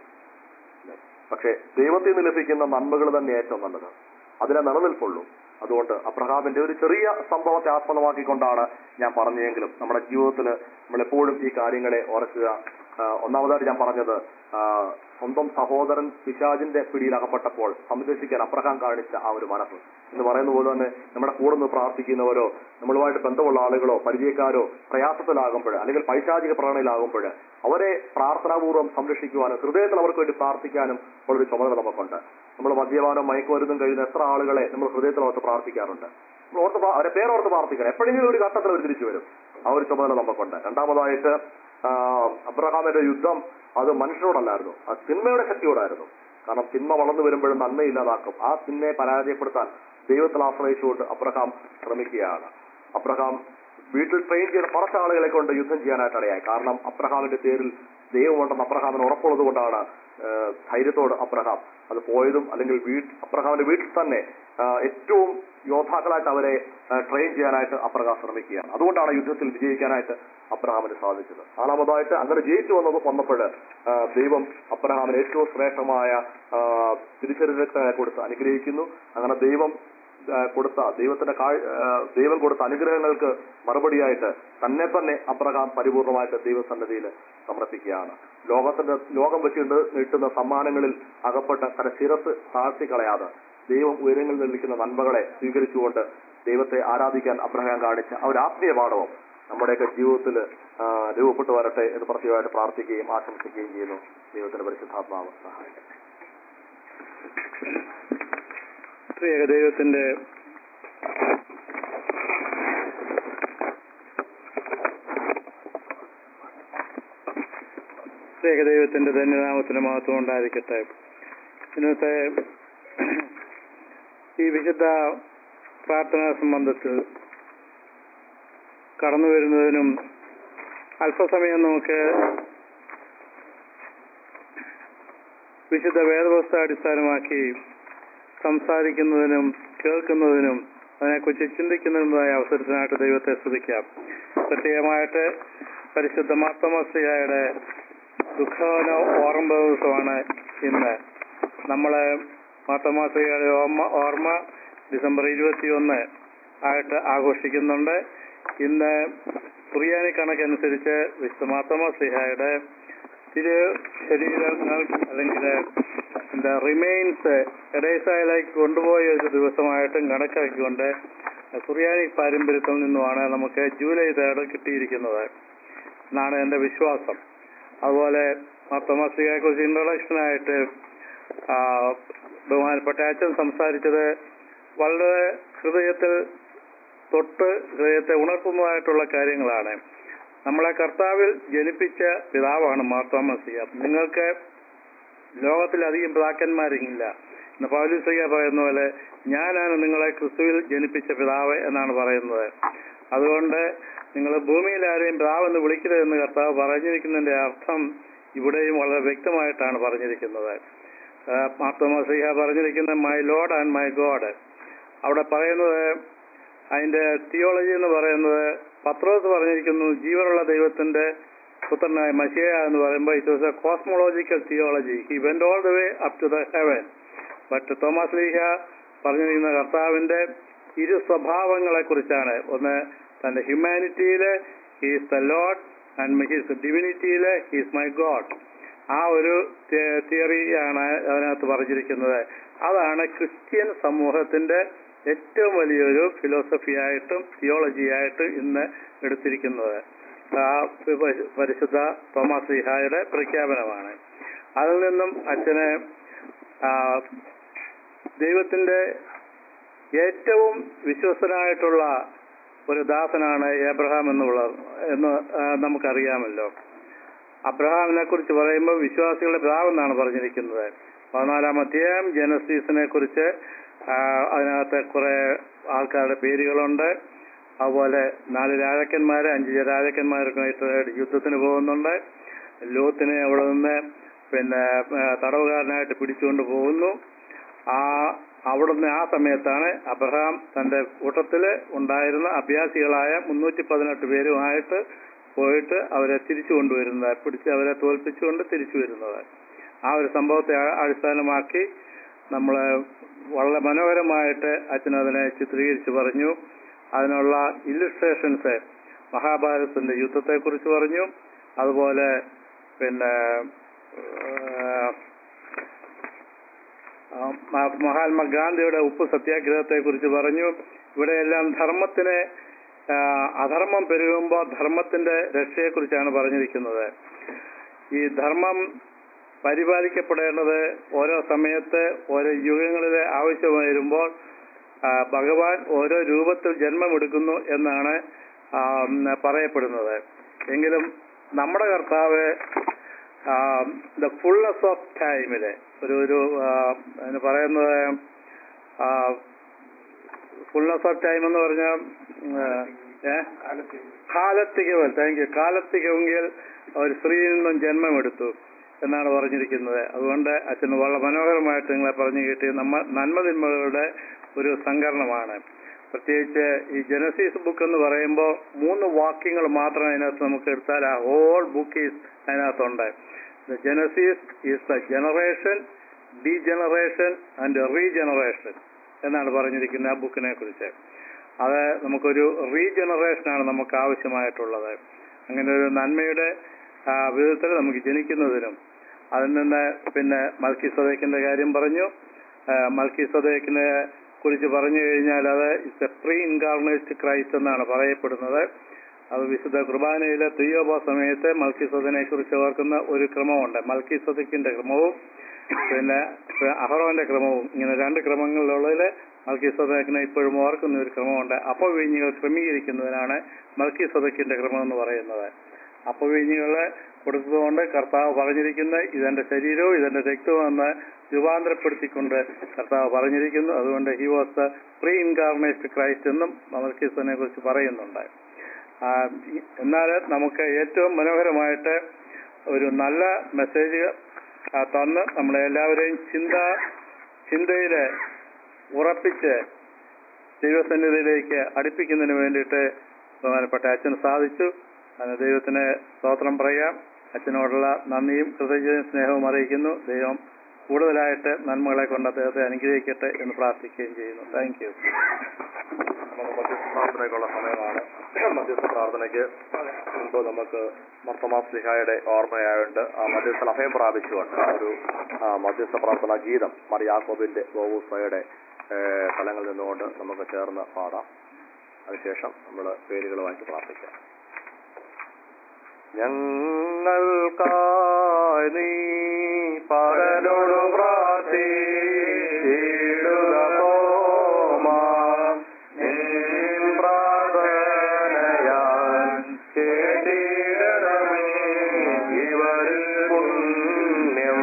പക്ഷെ ദൈവത്തിൽ നിന്ന് ലഭിക്കുന്ന നന്മകൾ തന്നെ ഏറ്റവും നല്ലത് അതിനെ നിലനിൽപ്പുള്ളൂ അതുകൊണ്ട് അബ്രഹാമിന്റെ ഒരു ചെറിയ സംഭവത്തെ ആസ്പദമാക്കിക്കൊണ്ടാണ് ഞാൻ പറഞ്ഞതെങ്കിലും നമ്മുടെ ജീവിതത്തിൽ നമ്മളെപ്പോഴും ഈ കാര്യങ്ങളെ ഓർക്കുക ആ, ഒന്നാമതായിട്ട് ഞാൻ പറഞ്ഞത് ആ, സ്വന്തം സഹോദരൻ പിശാജിന്റെ പിടിയിൽ അകപ്പെട്ടപ്പോൾ സംരക്ഷിക്കാൻ അബ്രഹാം കാണിച്ച ആ ഒരു മനസ്സ് എന്ന് പറയുന്ന പോലെ തന്നെ നമ്മുടെ കൂടെ നിന്ന് പ്രാർത്ഥിക്കുന്നവരോ നമ്മളുമായിട്ട് ബന്ധമുള്ള ആളുകളോ പരിചയക്കാരോ പ്രയാസത്തിലാകുമ്പോൾ അല്ലെങ്കിൽ പൈശാചിക പ്രകടനയിലാകുമ്പോൾ അവരെ പ്രാർത്ഥനാപൂർവ്വം സംരക്ഷിക്കുവാനും ഹൃദയത്തിൽ അവർക്ക് വേണ്ടി പ്രാർത്ഥിക്കാനും ഉള്ളൊരു ചുമതല നമുക്കുണ്ട് നമ്മൾ മദ്യപാനം മയക്കുമരുന്നും കഴിയുന്ന എത്ര ആളുകളെ നമ്മൾ ഹൃദയത്തിൽ ഓർത്ത് പ്രാർത്ഥിക്കാറുണ്ട് നമ്മൾ ഓർത്ത് പ്രാ- അവരെ പേരോർത്ത് പ്രാർത്ഥിക്കണം എപ്പോഴെങ്കിലും ഒരു ഘട്ടത്തിൽ അവർ തിരിച്ചു വരും ആ ഒരു ചുമതല നമുക്കുണ്ട് രണ്ടാമതായിട്ട് ആ, അബ്രഹാമിന്റെ യുദ്ധം അത് മനുഷ്യരോടല്ലായിരുന്നു അത് തിന്മയുടെ ശക്തിയോടായിരുന്നു കാരണം തിന്മ വളർന്നു വരുമ്പോഴും നന്മ ഇല്ലാതാക്കും ആ തിന്മയെ പരാജയപ്പെടുത്താൻ ദൈവത്തിൽ ആശ്രയിച്ചുകൊണ്ട് അബ്രഹാം ശ്രമിക്കുകയാണ് അബ്രഹാം വീട്ടിൽ ട്രെയിൻ ചെയ്ത കുറച്ച് ആളുകളെ കൊണ്ട് യുദ്ധം ചെയ്യാനായിട്ട് ഇടയായി കാരണം അബ്രഹാമിന്റെ പേരിൽ ദൈവമുണ്ടെന്ന് അബ്രഹാമിന് ഉറപ്പുള്ളത് കൊണ്ടാണ് ഏഹ്, ധൈര്യത്തോട് അബ്രഹാം അത് പോയതും അല്ലെങ്കിൽ വീട്ട് അബ്രഹാമിന്റെ വീട്ടിൽ തന്നെ ആ, ഏറ്റവും യോദ്ധാക്കളായിട്ട് അവരെ ആ, ട്രെയിൻ ചെയ്യാനായിട്ട് അബ്രഹാം ശ്രമിക്കുകയാണ് അതുകൊണ്ടാണ് യുദ്ധത്തിൽ വിജയിക്കാനായിട്ട് അബ്രഹാമിന് സാധിച്ചത് നാലാമതായിട്ട് അങ്ങനെ ജയിച്ചു വന്നത് വന്നപ്പോൾ ആ, ദൈവം അബ്രഹാമിന് ഏറ്റവും ശ്രേഷ്ഠമായ ആ, തിരിച്ചറിവിനെ കൊടുത്ത് അനുഗ്രഹിക്കുന്നു അങ്ങനെ ദൈവം ആ, കൊടുത്ത ദൈവത്തിന്റെ കാഴ് ആ, ദൈവം കൊടുത്ത അനുഗ്രഹങ്ങൾക്ക് മറുപടിയായിട്ട് തന്നെ തന്നെ അബ്രഹാം പരിപൂർണമായിട്ട് ദൈവസന്നദ്ധിയിൽ സമർപ്പിക്കുകയാണ് ലോകത്തിന്റെ ലോകം വെച്ചുകൊണ്ട് നീട്ടുന്ന സമ്മാനങ്ങളിൽ അകപ്പെട്ട തന്റെ ശിരസ് താഴ്ത്തി കളയാതെ ദൈവം ഉയരങ്ങളിൽ നിർമ്മിക്കുന്ന നന്മകളെ സ്വീകരിച്ചുകൊണ്ട് ദൈവത്തെ ആരാധിക്കാൻ അബ്രഹാം കാണിച്ച ആ ഒരു ആത്മീയ പാഠവും നമ്മുടെയൊക്കെ ജീവിതത്തിൽ രൂപപ്പെട്ടു വരട്ടെ എന്ന് പ്രത്യേകമായിട്ട് പ്രാർത്ഥിക്കുകയും ആശംസിക്കുകയും ചെയ്യുന്നു ദൈവത്തിന്റെ പരിശുദ്ധാത്മാവ് സഹായിക്കട്ടെ ഏകദൈവത്തിന്റെ ഏകദൈവത്തിന്റെ ധന്യനാമത്തിന് മഹത്വം ഉണ്ടായിരിക്കട്ടെ ഇന്നത്തെ ഈ വിശുദ്ധ പ്രാർത്ഥനാ സംബന്ധത്തിൽ കടന്നു വരുന്നതിനും അല്പസമയം നമുക്ക് വിശുദ്ധ വേദവസ്ഥ അടിസ്ഥാനമാക്കി സംസാരിക്കുന്നതിനും കേൾക്കുന്നതിനും അതിനെക്കുറിച്ച് ചിന്തിക്കുന്നതിനുമായ അവസരത്തിനായിട്ട് ദൈവത്തെ സ്തുതിക്കാം പ്രത്യേകമായിട്ട് പരിശുദ്ധ മാത്തമസ്ലിയായുടെ ദുഃഖവന ഓർമ്മ ദിവസമാണ് ഇന്ന് നമ്മള് മാത്തമാസികയുടെ ഓർമ്മ ഓർമ്മ ഡിസംബർ ഇരുപത്തിയൊന്ന് ആയിട്ട് ആഘോഷിക്കുന്നുണ്ട് ഇന്ന് കുറിയാനി കണക്കനുസരിച്ച് വിശുദ്ധ മാത്തമാസിഹയുടെ തിരു ശരീരങ്ങൾ അല്ലെങ്കിൽ എന്താ റിമെയിൻസ് എഡേസായിലേക്ക് കൊണ്ടുപോയ ഒരു ദിവസമായിട്ടും കണക്കാക്കിക്കൊണ്ട് കുറിയാനി പാരമ്പര്യത്തിൽ നിന്നുമാണ് നമുക്ക് ജൂലൈ തേർഡ് കിട്ടിയിരിക്കുന്നത് എന്നാണ് എൻ്റെ വിശ്വാസം അതുപോലെ മാത്തമാസികയെ കുറിച്ച് ഇൻട്രൊഡക്ഷനായിട്ട് ബഹുമാനപ്പെട്ട അച്ഛൻ സംസാരിച്ചത് വളരെ ഹൃദയത്തിൽ തൊട്ട് ഹൃദയത്തെ ഉണർത്തുന്നതായിട്ടുള്ള കാര്യങ്ങളാണ് നമ്മളെ കർത്താവിൽ ജനിപ്പിച്ച പിതാവാണ് മാർത്തോമസിയ നിങ്ങൾക്ക് ലോകത്തിലധികം പിതാക്കന്മാരില്ല ഇന്ന് പൗലുസയ്യ പറയുന്ന പോലെ ഞാനാണ് നിങ്ങളെ ക്രിസ്തുവിൽ ജനിപ്പിച്ച പിതാവ് എന്നാണ് പറയുന്നത് അതുകൊണ്ട് നിങ്ങൾ ഭൂമിയിൽ ആരെയും പിതാവെന്ന് വിളിക്കരുതെന്ന് കർത്താവ് പറഞ്ഞിരിക്കുന്നതിന്റെ അർത്ഥം ഇവിടെയും വളരെ വ്യക്തമായിട്ടാണ് പറഞ്ഞിരിക്കുന്നത് മാർത്തോമസിഹ പറഞ്ഞിരിക്കുന്ന my Lord and my God അവിടെ പറയുന്നത് അതിന്റെ തിയോളജി എന്ന് പറയുന്നത് പത്രോസ് പറഞ്ഞിരിക്കുന്നു ജീവനുള്ള ദൈവത്തിന്റെ പുത്രനായ മഷിയ എന്ന് പറയുമ്പോൾ it was a cosmological theology he went all the way up to the heaven but Thomas ലീഹ പറഞ്ഞിരിക്കുന്ന കർത്താവിന്റെ ഇരു സ്വഭാവങ്ങളെ കുറിച്ചാണ് ഒന്ന് തന്റെ ഹ്യൂമാനിറ്റിയില് he's the Lord and his ഡിവിനിറ്റിയില് ഹീസ് മൈ ഗോഡ് ആ ഒരു തിയറിയാണ് അതിനകത്ത് പറഞ്ഞിരിക്കുന്നത് അതാണ് ക്രിസ്ത്യൻ സമൂഹത്തിന്റെ ഏറ്റവും വലിയൊരു ഫിലോസഫിയായിട്ടും തിയോളജിയായിട്ടും ഇന്ന് എടുത്തിരിക്കുന്നത് ആ പരിശുദ്ധ തോമസ് ലീഹായുടെ പ്രഖ്യാപനമാണ് അതിൽ നിന്നും അച്ഛന് ദൈവത്തിന്റെ ഏറ്റവും വിശ്വസനായിട്ടുള്ള ഒരു ദാസനാണ് ഏബ്രഹാം എന്നുള്ള എന്ന് നമുക്കറിയാമല്ലോ അബ്രഹാമിനെ കുറിച്ച് പറയുമ്പോൾ വിശ്വാസികളുടെ പിതാവ് എന്നാണ് പറഞ്ഞിരിക്കുന്നത് പതിനാലാം അധ്യായം ജനസീസിനെ കുറിച്ച് അതിനകത്ത് കുറെ ആൾക്കാരുടെ പേരുകളുണ്ട് അതുപോലെ നാല് രാജാക്കന്മാര് അഞ്ച് രാജാക്കന്മാരൊക്കെ യുദ്ധത്തിന് പോകുന്നുണ്ട് ലോത്തിനെ അവിടെ നിന്ന് പിന്നെ തടവുകാരനായിട്ട് പിടിച്ചുകൊണ്ട് പോകുന്നു ആ അവിടുന്ന് ആ സമയത്താണ് അബ്രഹാം തന്റെ കൂട്ടത്തില് ഉണ്ടായിരുന്ന അഭ്യാസികളായ മുന്നൂറ്റി പതിനെട്ട് പേരുമായിട്ട് പോയിട്ട് അവരെ തിരിച്ചു കൊണ്ടുവരുന്നത് പിടിച്ച് അവരെ തോൽപ്പിച്ചുകൊണ്ട് തിരിച്ചു വരുന്നത് ആ ഒരു സംഭവത്തെ അടിസ്ഥാനമാക്കി നമ്മൾ വളരെ മനോഹരമായിട്ട് അച്ഛൻ അതിനെ ചിത്രീകരിച്ച് പറഞ്ഞു അതിനുള്ള ഇല്ലുസ്ട്രേഷൻസ് മഹാഭാരതത്തിന്റെ യുദ്ധത്തെക്കുറിച്ച് പറഞ്ഞു അതുപോലെ പിന്നെ മഹാത്മാഗാന്ധിയുടെ ഉപ്പ് സത്യാഗ്രഹത്തെ കുറിച്ച് പറഞ്ഞു ഇവിടെയെല്ലാം ധർമ്മത്തിന് അധർമ്മം പെരുകുമ്പോൾ ധർമ്മത്തിന്റെ രക്ഷയെക്കുറിച്ചാണ് പറഞ്ഞിരിക്കുന്നത് ഈ ധർമ്മം പരിപാലിക്കപ്പെടേണ്ടത് ഓരോ സമയത്ത് ഓരോ യുഗങ്ങളിലെ ആവശ്യം വരുമ്പോൾ ഭഗവാൻ ഓരോ രൂപത്തിൽ ജന്മമെടുക്കുന്നു എന്നാണ് പറയപ്പെടുന്നത് എങ്കിലും നമ്മുടെ കർത്താവ് ദ ഫുൾനെസ് ഓഫ് ടൈമില് ഒരു ഒരു അതിന് പറയുന്നത് ഫുൾനെസ് ഓഫ് ടൈം എന്ന് പറഞ്ഞാൽ കാലത്തികവൽ താങ്ക് യു കാലത്തികമെങ്കിൽ ഒരു സ്ത്രീയിൽ നിന്നും ജന്മമെടുത്തു എന്നാണ് പറഞ്ഞിരിക്കുന്നത് അതുകൊണ്ട് അച്ഛന് വളരെ മനോഹരമായിട്ട് നിങ്ങളെ പറഞ്ഞു കിട്ടി നമ്മ നന്മതിന്മകളുടെ ഒരു സംകരണമാണ് പ്രത്യേകിച്ച് ഈ ജനസീസ് ബുക്ക് എന്ന് പറയുമ്പോൾ മൂന്ന് വാക്യങ്ങൾ മാത്രം അതിനകത്ത് നമുക്ക് എടുത്താൽ ആ ഹോൾ ബുക്ക് ഈസ് അതിനകത്തുണ്ട് the Genesis is the generation degeneration and regeneration എന്നാണ് പറഞ്ഞിരിക്കുന്നത് ആ ബുക്കിനെ കുറിച്ച് അത് നമുക്കൊരു റീജനറേഷനാണ് നമുക്ക് ആവശ്യമായിട്ടുള്ളത് അങ്ങനെ ഒരു നന്മയുടെ വിധത്തിൽ നമുക്ക് ജനിക്കുന്നതിനും അതിൽ നിന്ന് പിന്നെ മൽക്കി സദേക്കിന്റെ കാര്യം പറഞ്ഞു മൽക്കി സദേക്കിനെ കുറിച്ച് പറഞ്ഞു കഴിഞ്ഞാൽ അത് it's a pre incarnate Christ എന്നാണ് പറയപ്പെടുന്നത് അത് വിശുദ്ധ കുർബാനയിലെ തുയ്യോബ സമയത്ത് മൽക്കി സദനെ കുറിച്ച് ഓർക്കുന്ന ഒരു ക്രമമുണ്ട് മൽക്കി സദക്കിന്റെ ക്രമവും പിന്നെ അഹറോന്റെ ക്രമവും ഇങ്ങനെ രണ്ട് ക്രമങ്ങളിലുള്ളതിൽ മൽക്കി സദക്കിനെ ഇപ്പോഴും ഓർക്കുന്ന ഒരു ക്രമമുണ്ട് അപ്പവീഞ്ഞുകൾ ക്രമീകരിക്കുന്നതിനാണ് മൽക്കി സദക്കിന്റെ ക്രമം എന്ന് പറയുന്നത് അപ്പവീഞ്ഞുകളെ കൊടുത്തതുകൊണ്ട് കർത്താവ് പറഞ്ഞിരിക്കുന്ന ഇതെന്റെ ശരീരവും ഇതെന്റെ രക്തവും എന്ന് രൂപാന്തരപ്പെടുത്തിക്കൊണ്ട് കർത്താവ് പറഞ്ഞിരിക്കുന്നു അതുകൊണ്ട് he was the pre incarnate Christ എന്നും മൽക്കീസിനെ കുറിച്ച് പറയുന്നുണ്ട് എന്നാൽ നമുക്ക് ഏറ്റവും മനോഹരമായിട്ട് ഒരു നല്ല മെസ്സേജ് തന്ന് നമ്മളെ എല്ലാവരെയും ചിന്ത ചിന്തയില് ഉറപ്പിച്ച് ദൈവസന്നിധിയിലേക്ക് അടുപ്പിക്കുന്നതിന് വേണ്ടിയിട്ട് ബഹുമാനപ്പെട്ട അച്ഛന് സാധിച്ചു അതിന് ദൈവത്തിന് സ്തോത്രം പറയാം അച്ഛനോടുള്ള നന്ദിയും കൃതജ്ഞതയും സ്നേഹവും അറിയിക്കുന്നു ദൈവം കൂടുതലായിട്ട് നന്മകളെ കൊണ്ട് അദ്ദേഹത്തെ അനുഗ്രഹിക്കട്ടെ എന്ന് പ്രാർത്ഥിക്കുകയും ചെയ്യുന്നു താങ്ക് യു നമുക്ക് മധ്യസ്ഥ പ്രാർത്ഥനയ്ക്കുള്ള സമയമാണ് മധ്യസ്ഥ പ്രാർത്ഥനയ്ക്ക് മുമ്പ് നമുക്ക് മർത്തമാസ്ലിഹായുടെ ഓർമ്മയായുണ്ട് ആ മധ്യസ്ഥ അഭയം പ്രാപിച്ചുകൊണ്ട് ഒരു ആ, മധ്യസ്ഥ പ്രാർത്ഥന ഗീതം മറിയാക്കോബിന്റെ ഗോവൂസയുടെ സ്ഥലങ്ങളിൽ നിന്നുകൊണ്ട് നമുക്ക് ചേർന്ന് പാടാം അതിനുശേഷം നമ്മൾ പേരുകളുമായിട്ട് പ്രാർത്ഥിക്കാം ഞങ്ങൾക്കായി നീ പരനോട് പ്രാർത്ഥിച്ചിടുക തോമാ നിൻ പ്രാർത്ഥനയാൽ കേട്ടിടണമേ ഇവരിൽ പുണ്യം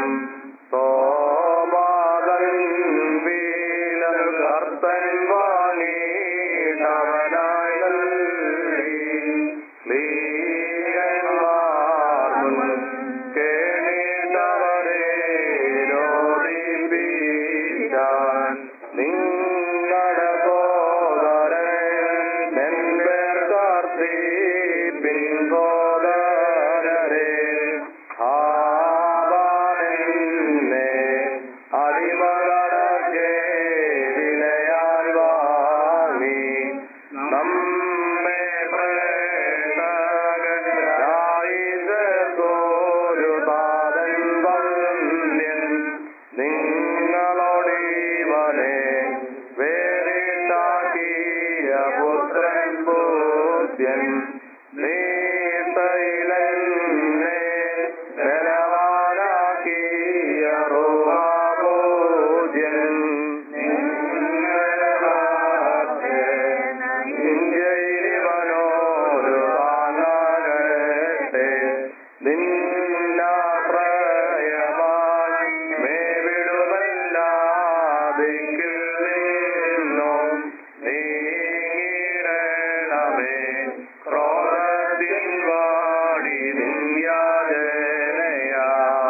തോമാതൻ വീല കർത്തൻ വാങ്ങിയിട്ടവനായി നൽകി ലീയന്മാർ മുൻ കേണിട്ടവരെ രോധിപ്പിച്ചാൻ നിങ്ങളുടെ സോദരൻ എൻപേർ കാർത്തിപ്പിൻ സോദരരെ ആവാനെന്നെ അടിമകളെ വിലയാൽ വാങ്ങി നമ്മെ പ്രേതകരായിരു താതൻ വന്യൻ നിങ്ങളോടിവനെ വേറിട്ടാക്കിയ പുത്രൻ ബോധ്യൻ നീത്തയിലെന്നെ ബലവാനാക്കിയ റോഹാബോധ്യൻ ോരുവാങ്ങട്ടെ നിന്നാശ്രയമായി മേവിടുമല്ല ദിക്കിൽ നിന്നും നീങ്ങിടണമേ ക്രോധത്തിൻ വാടി നിന്യാജനയാ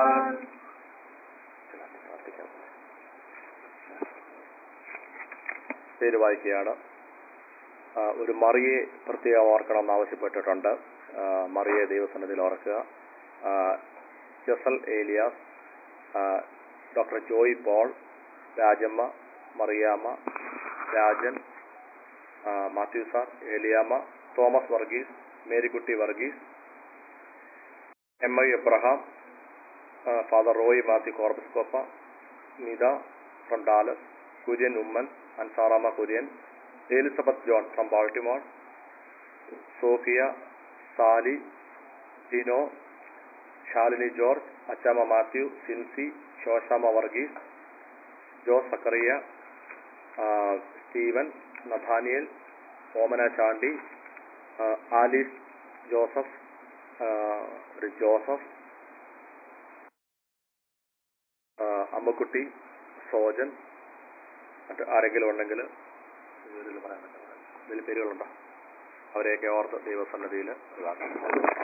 പേര് വായിക്കുകയാണ് ആ, ഒരു മറിയെ പ്രത്യേകം ഓർക്കണം എന്ന് ആവശ്യപ്പെട്ടിട്ടുണ്ട് ആ, മറിയെ ദൈവസന്നിധിയിൽ ഓർക്കുക ആ, ജസൽ ഏലിയാസ് ആ, doctor Joy Paul Rajamma Mariamma Rajan ആ, Mathew sir Eliyamma Thomas Varghese Marykutty Varghese M I Abraham ആ, father Roy Mathew Corepiscopa Nitha from Dallas Kurian Oommen അൻസാറാമ Kurian Elizabeth John from Baltimore Sophia Sally Gino Shalini George Achamma Mathew Sincy Sosamma Varghese Jose Zacharia ആ, സ്റ്റീവൻ നഥാനിയൽ ഓമന ചാണ്ടി ആ, ആലീസ് ജോസഫ് ആ, ഒരു ജോസഫ് ആ, അമ്മക്കുട്ടി സോജൻ മറ്റ് ആരെങ്കിലും ഉണ്ടെങ്കിൽ പേരുകൾ പറയാൻ പറ്റും ഇതിൽ പേരുകളുണ്ടോ അവരെയൊക്കെ ഓർത്ത് ദൈവസന്നതിയിൽ ഒഴിവാക്കണം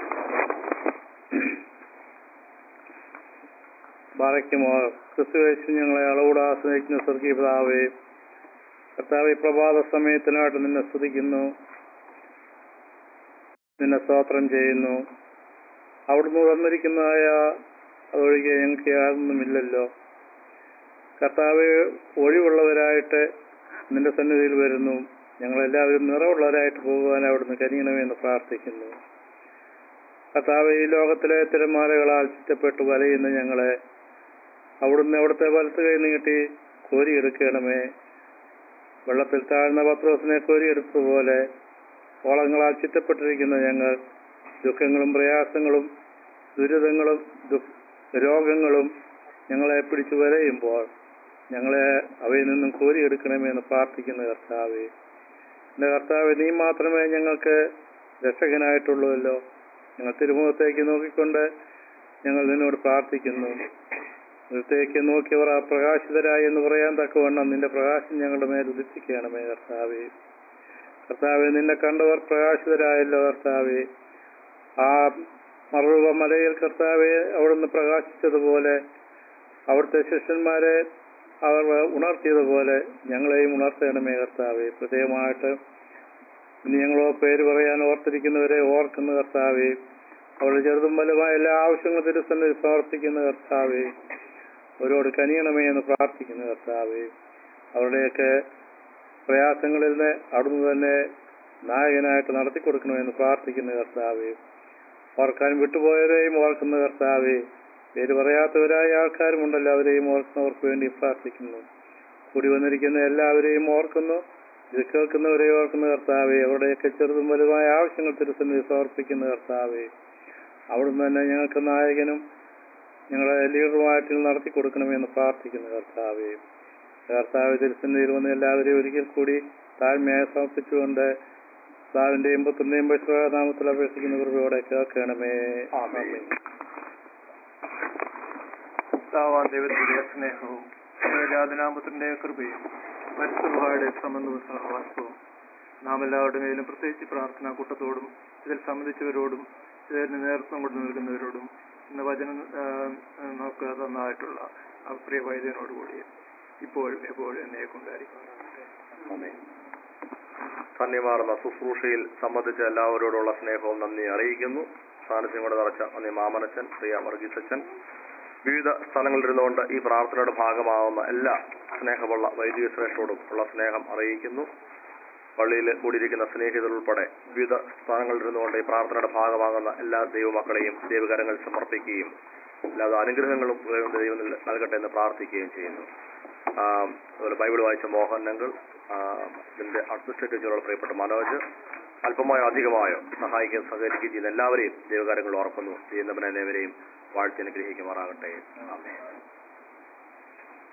ബാറയ്ക്കുമോ ക്രിസ്തുവേശു ഞങ്ങളെ അളവോട് ആശ്രയിക്കുന്ന സ്വർഗീയ പിതാവേ കർത്താവ് പ്രഭാത സമയത്തിനായിട്ട് നിന്നെ സ്തുതിക്കുന്നു നിന്നെ സ്തോത്രം ചെയ്യുന്നു അവിടുന്ന് വന്നിരിക്കുന്നതായ അതൊഴികെ ഞങ്ങൾക്ക് യാതൊന്നുമില്ലല്ലോ കർത്താവ് ഒഴിവുള്ളവരായിട്ട് നിന്റെ സന്നിധിയിൽ വരുന്നു ഞങ്ങളെല്ലാവരും നിറവുള്ളവരായിട്ട് പോകുവാൻ അവിടുന്ന് കനിയണമെന്ന് പ്രാർത്ഥിക്കുന്നു കർത്താവ് ഈ ലോകത്തിലെ തിരമാലകളാൽ ചുറ്റപ്പെട്ട് വലയുന്ന ഞങ്ങളെ അവിടുന്ന് അവിടുത്തെ വലത്ത് കൈ നീട്ടി കോരിയെടുക്കണമേ വെള്ളത്തിൽ താഴ്ന്ന പത്രോസിനെ കോരിയെടുത്തതുപോലെ ഓളങ്ങളാൽ ചുറ്റപ്പെട്ടിരിക്കുന്ന ഞങ്ങൾ ദുഃഖങ്ങളും പ്രയാസങ്ങളും ദുരിതങ്ങളും ദു- രോഗങ്ങളും ഞങ്ങളെ പിടിച്ചു വരയുമ്പോൾ ഞങ്ങളെ അവയിൽ നിന്നും കോരിയെടുക്കണമെന്ന് പ്രാർത്ഥിക്കുന്ന കർത്താവെ എൻ്റെ കർത്താവ് നീ മാത്രമേ ഞങ്ങൾക്ക് രക്ഷകനായിട്ടുള്ളൂവല്ലോ ഞങ്ങൾ തിരുമുഖത്തേക്ക് നോക്കിക്കൊണ്ട് ഞങ്ങൾ നിന്നോട് പ്രാർത്ഥിക്കുന്നു നിലത്തേക്ക് നോക്കിയവർ ആ പ്രകാശിതരായി എന്ന് പറയാൻ തക്കവണ്ണം നിന്റെ പ്രകാശം ഞങ്ങളുടെ മേൽ ഉദിപ്പിക്കണമേ കർത്താവെ കർത്താവെ നിന്നെ കണ്ടവർ പ്രകാശിതരായല്ലോ കർത്താവെ ആ മറുവ മലയിൽ കർത്താവെ അവിടുന്ന് പ്രകാശിച്ചതുപോലെ അവിടുത്തെ ശിഷ്യന്മാരെ അവർ ഉണർത്തിയതുപോലെ ഞങ്ങളെയും ഉണർത്തണമേ കർത്താവെ പ്രത്യേകമായിട്ട് ഇനി ഞങ്ങളോ പേര് പറയാൻ ഓർത്തിരിക്കുന്നവരെ ഓർക്കുന്ന കർത്താവെ അവരുടെ ചെറുതും വലുമായ എല്ലാ ആവശ്യങ്ങളും തിരുസന്നിധി സമർപ്പിക്കുന്ന കർത്താവെ അവരോട് കനിയണമേ എന്ന് പ്രാർത്ഥിക്കുന്നു കർത്താവേ അവരുടെയൊക്കെ പ്രയാസങ്ങളിൽ നിന്ന് അവിടുന്ന് തന്നെ നായകനായിട്ട് നടത്തി കൊടുക്കണമെന്ന് പ്രാർത്ഥിക്കുന്നു കർത്താവേ ഓർക്കാൻ വിട്ടുപോയവരെയും ഓർക്കുന്ന കർത്താവേ പേര് പറയാത്തവരായ ആൾക്കാരുമുണ്ടല്ലോ അവരെയും ഓർക്കുന്നവർക്ക് വേണ്ടി പ്രാർത്ഥിക്കുന്നു കൂടി വന്നിരിക്കുന്ന എല്ലാവരെയും ഓർക്കുന്നു ഇത് കേൾക്കുന്നവരെ ഓർക്കുന്ന കർത്താവെ അവരുടെയൊക്കെ ചെറുതും വലുതുമായ ആവശ്യങ്ങൾ തിരുസന്നിധി സമർപ്പിക്കുന്ന കർത്താവെ അവിടുന്ന് തന്നെ ഞങ്ങൾക്ക് നായകനും ഞങ്ങളെ ലീഡറുമായിട്ട് നടത്തി കൊടുക്കണമെന്ന് പ്രാർത്ഥിക്കുന്നു കർത്താവെ കർത്താവ് തിരുസന്നിധിയിൽ വന്ന് എല്ലാവരെയും ഒരിക്കൽ കൂടി താഴ്മയായി സമർപ്പിച്ചുകൊണ്ട് കർത്താവിന്റെയും പുത്രന്റെയും നാമത്തിൽ അപേക്ഷിക്കുന്ന കൃപയോടെ കേൾക്കണമേ ആമേൻ കർത്താവാൻ ദൈവത്തിന്റെ സ്നേഹവും രാജനാമത്തിന്റെ കൃപയും പരിശുദ്ധയുടെ സംബന്ധവും സഹവാസവും നാം എല്ലാവരുടെ മേലും പ്രത്യേകിച്ച് പ്രാർത്ഥനാ കൂട്ടത്തോടും ഇതിൽ സംബന്ധിച്ചവരോടും ഇതിന് നേതൃത്വം കൊണ്ട് നൽകുന്നവരോടും ഇന്ന് വചനം ആ, നമുക്ക് തന്നതായിട്ടുള്ള ആ പ്രിയ വൈദ്യനോടുകൂടി ഇപ്പോഴും എപ്പോഴും എന്നെ കൊണ്ടായിരിക്കും ആമേൻ. ധന്യമാർന്ന ശുശ്രൂഷയിൽ സംബന്ധിച്ച എല്ലാവരോടുള്ള സ്നേഹവും നന്ദി അറിയിക്കുന്നു സാന്നിധ്യം കൊണ്ട് നിറച്ച നന്ദി മാമനച്ചൻ പ്രിയ വർഗീസച്ചൻ വിവിധ സ്ഥലങ്ങളിലിരുന്നുകൊണ്ട് ഈ പ്രാർത്ഥനയുടെ ഭാഗമാവുന്ന എല്ലാ സ്നേഹമുള്ള വൈദിക ശ്രേഷ്ഠരോടും ഉള്ള സ്നേഹം അറിയിക്കുന്നു പള്ളിയിൽ കൂടിയിരിക്കുന്ന സ്നേഹിതർ ഉൾപ്പെടെ വിവിധ സ്ഥാനങ്ങളിലിരുന്നുകൊണ്ട് ഈ പ്രാർത്ഥനയുടെ ഭാഗമാകുന്ന എല്ലാ ദൈവമക്കളെയും ദൈവകരങ്ങൾ സമർപ്പിക്കുകയും എല്ലാ അനുഗ്രഹങ്ങളും ദൈവം നൽകട്ടെ എന്ന് പ്രാർത്ഥിക്കുകയും ചെയ്യുന്നു ആ, അതുപോലെ ബൈബിൾ വായിച്ച മോഹൻ നങ്കിൾ ഇതിന്റെ അഡ്മിനിസ്ട്രേറ്റീവ് ജനറൽ പ്രിയപ്പെട്ട മനോജ് അല്പമായോ അധികമായോ സഹായിക്കുകയും സഹകരിക്കുകയും ചെയ്യുന്ന എല്ലാവരെയും ദൈവകാര്യങ്ങൾ ഓർക്കുന്നു ചെയ്യുന്നവനെ എല്ലാവരെയും വാഴ്ത്തി അനുഗ്രഹിക്കുമാറാകട്ടെ ആമേൻ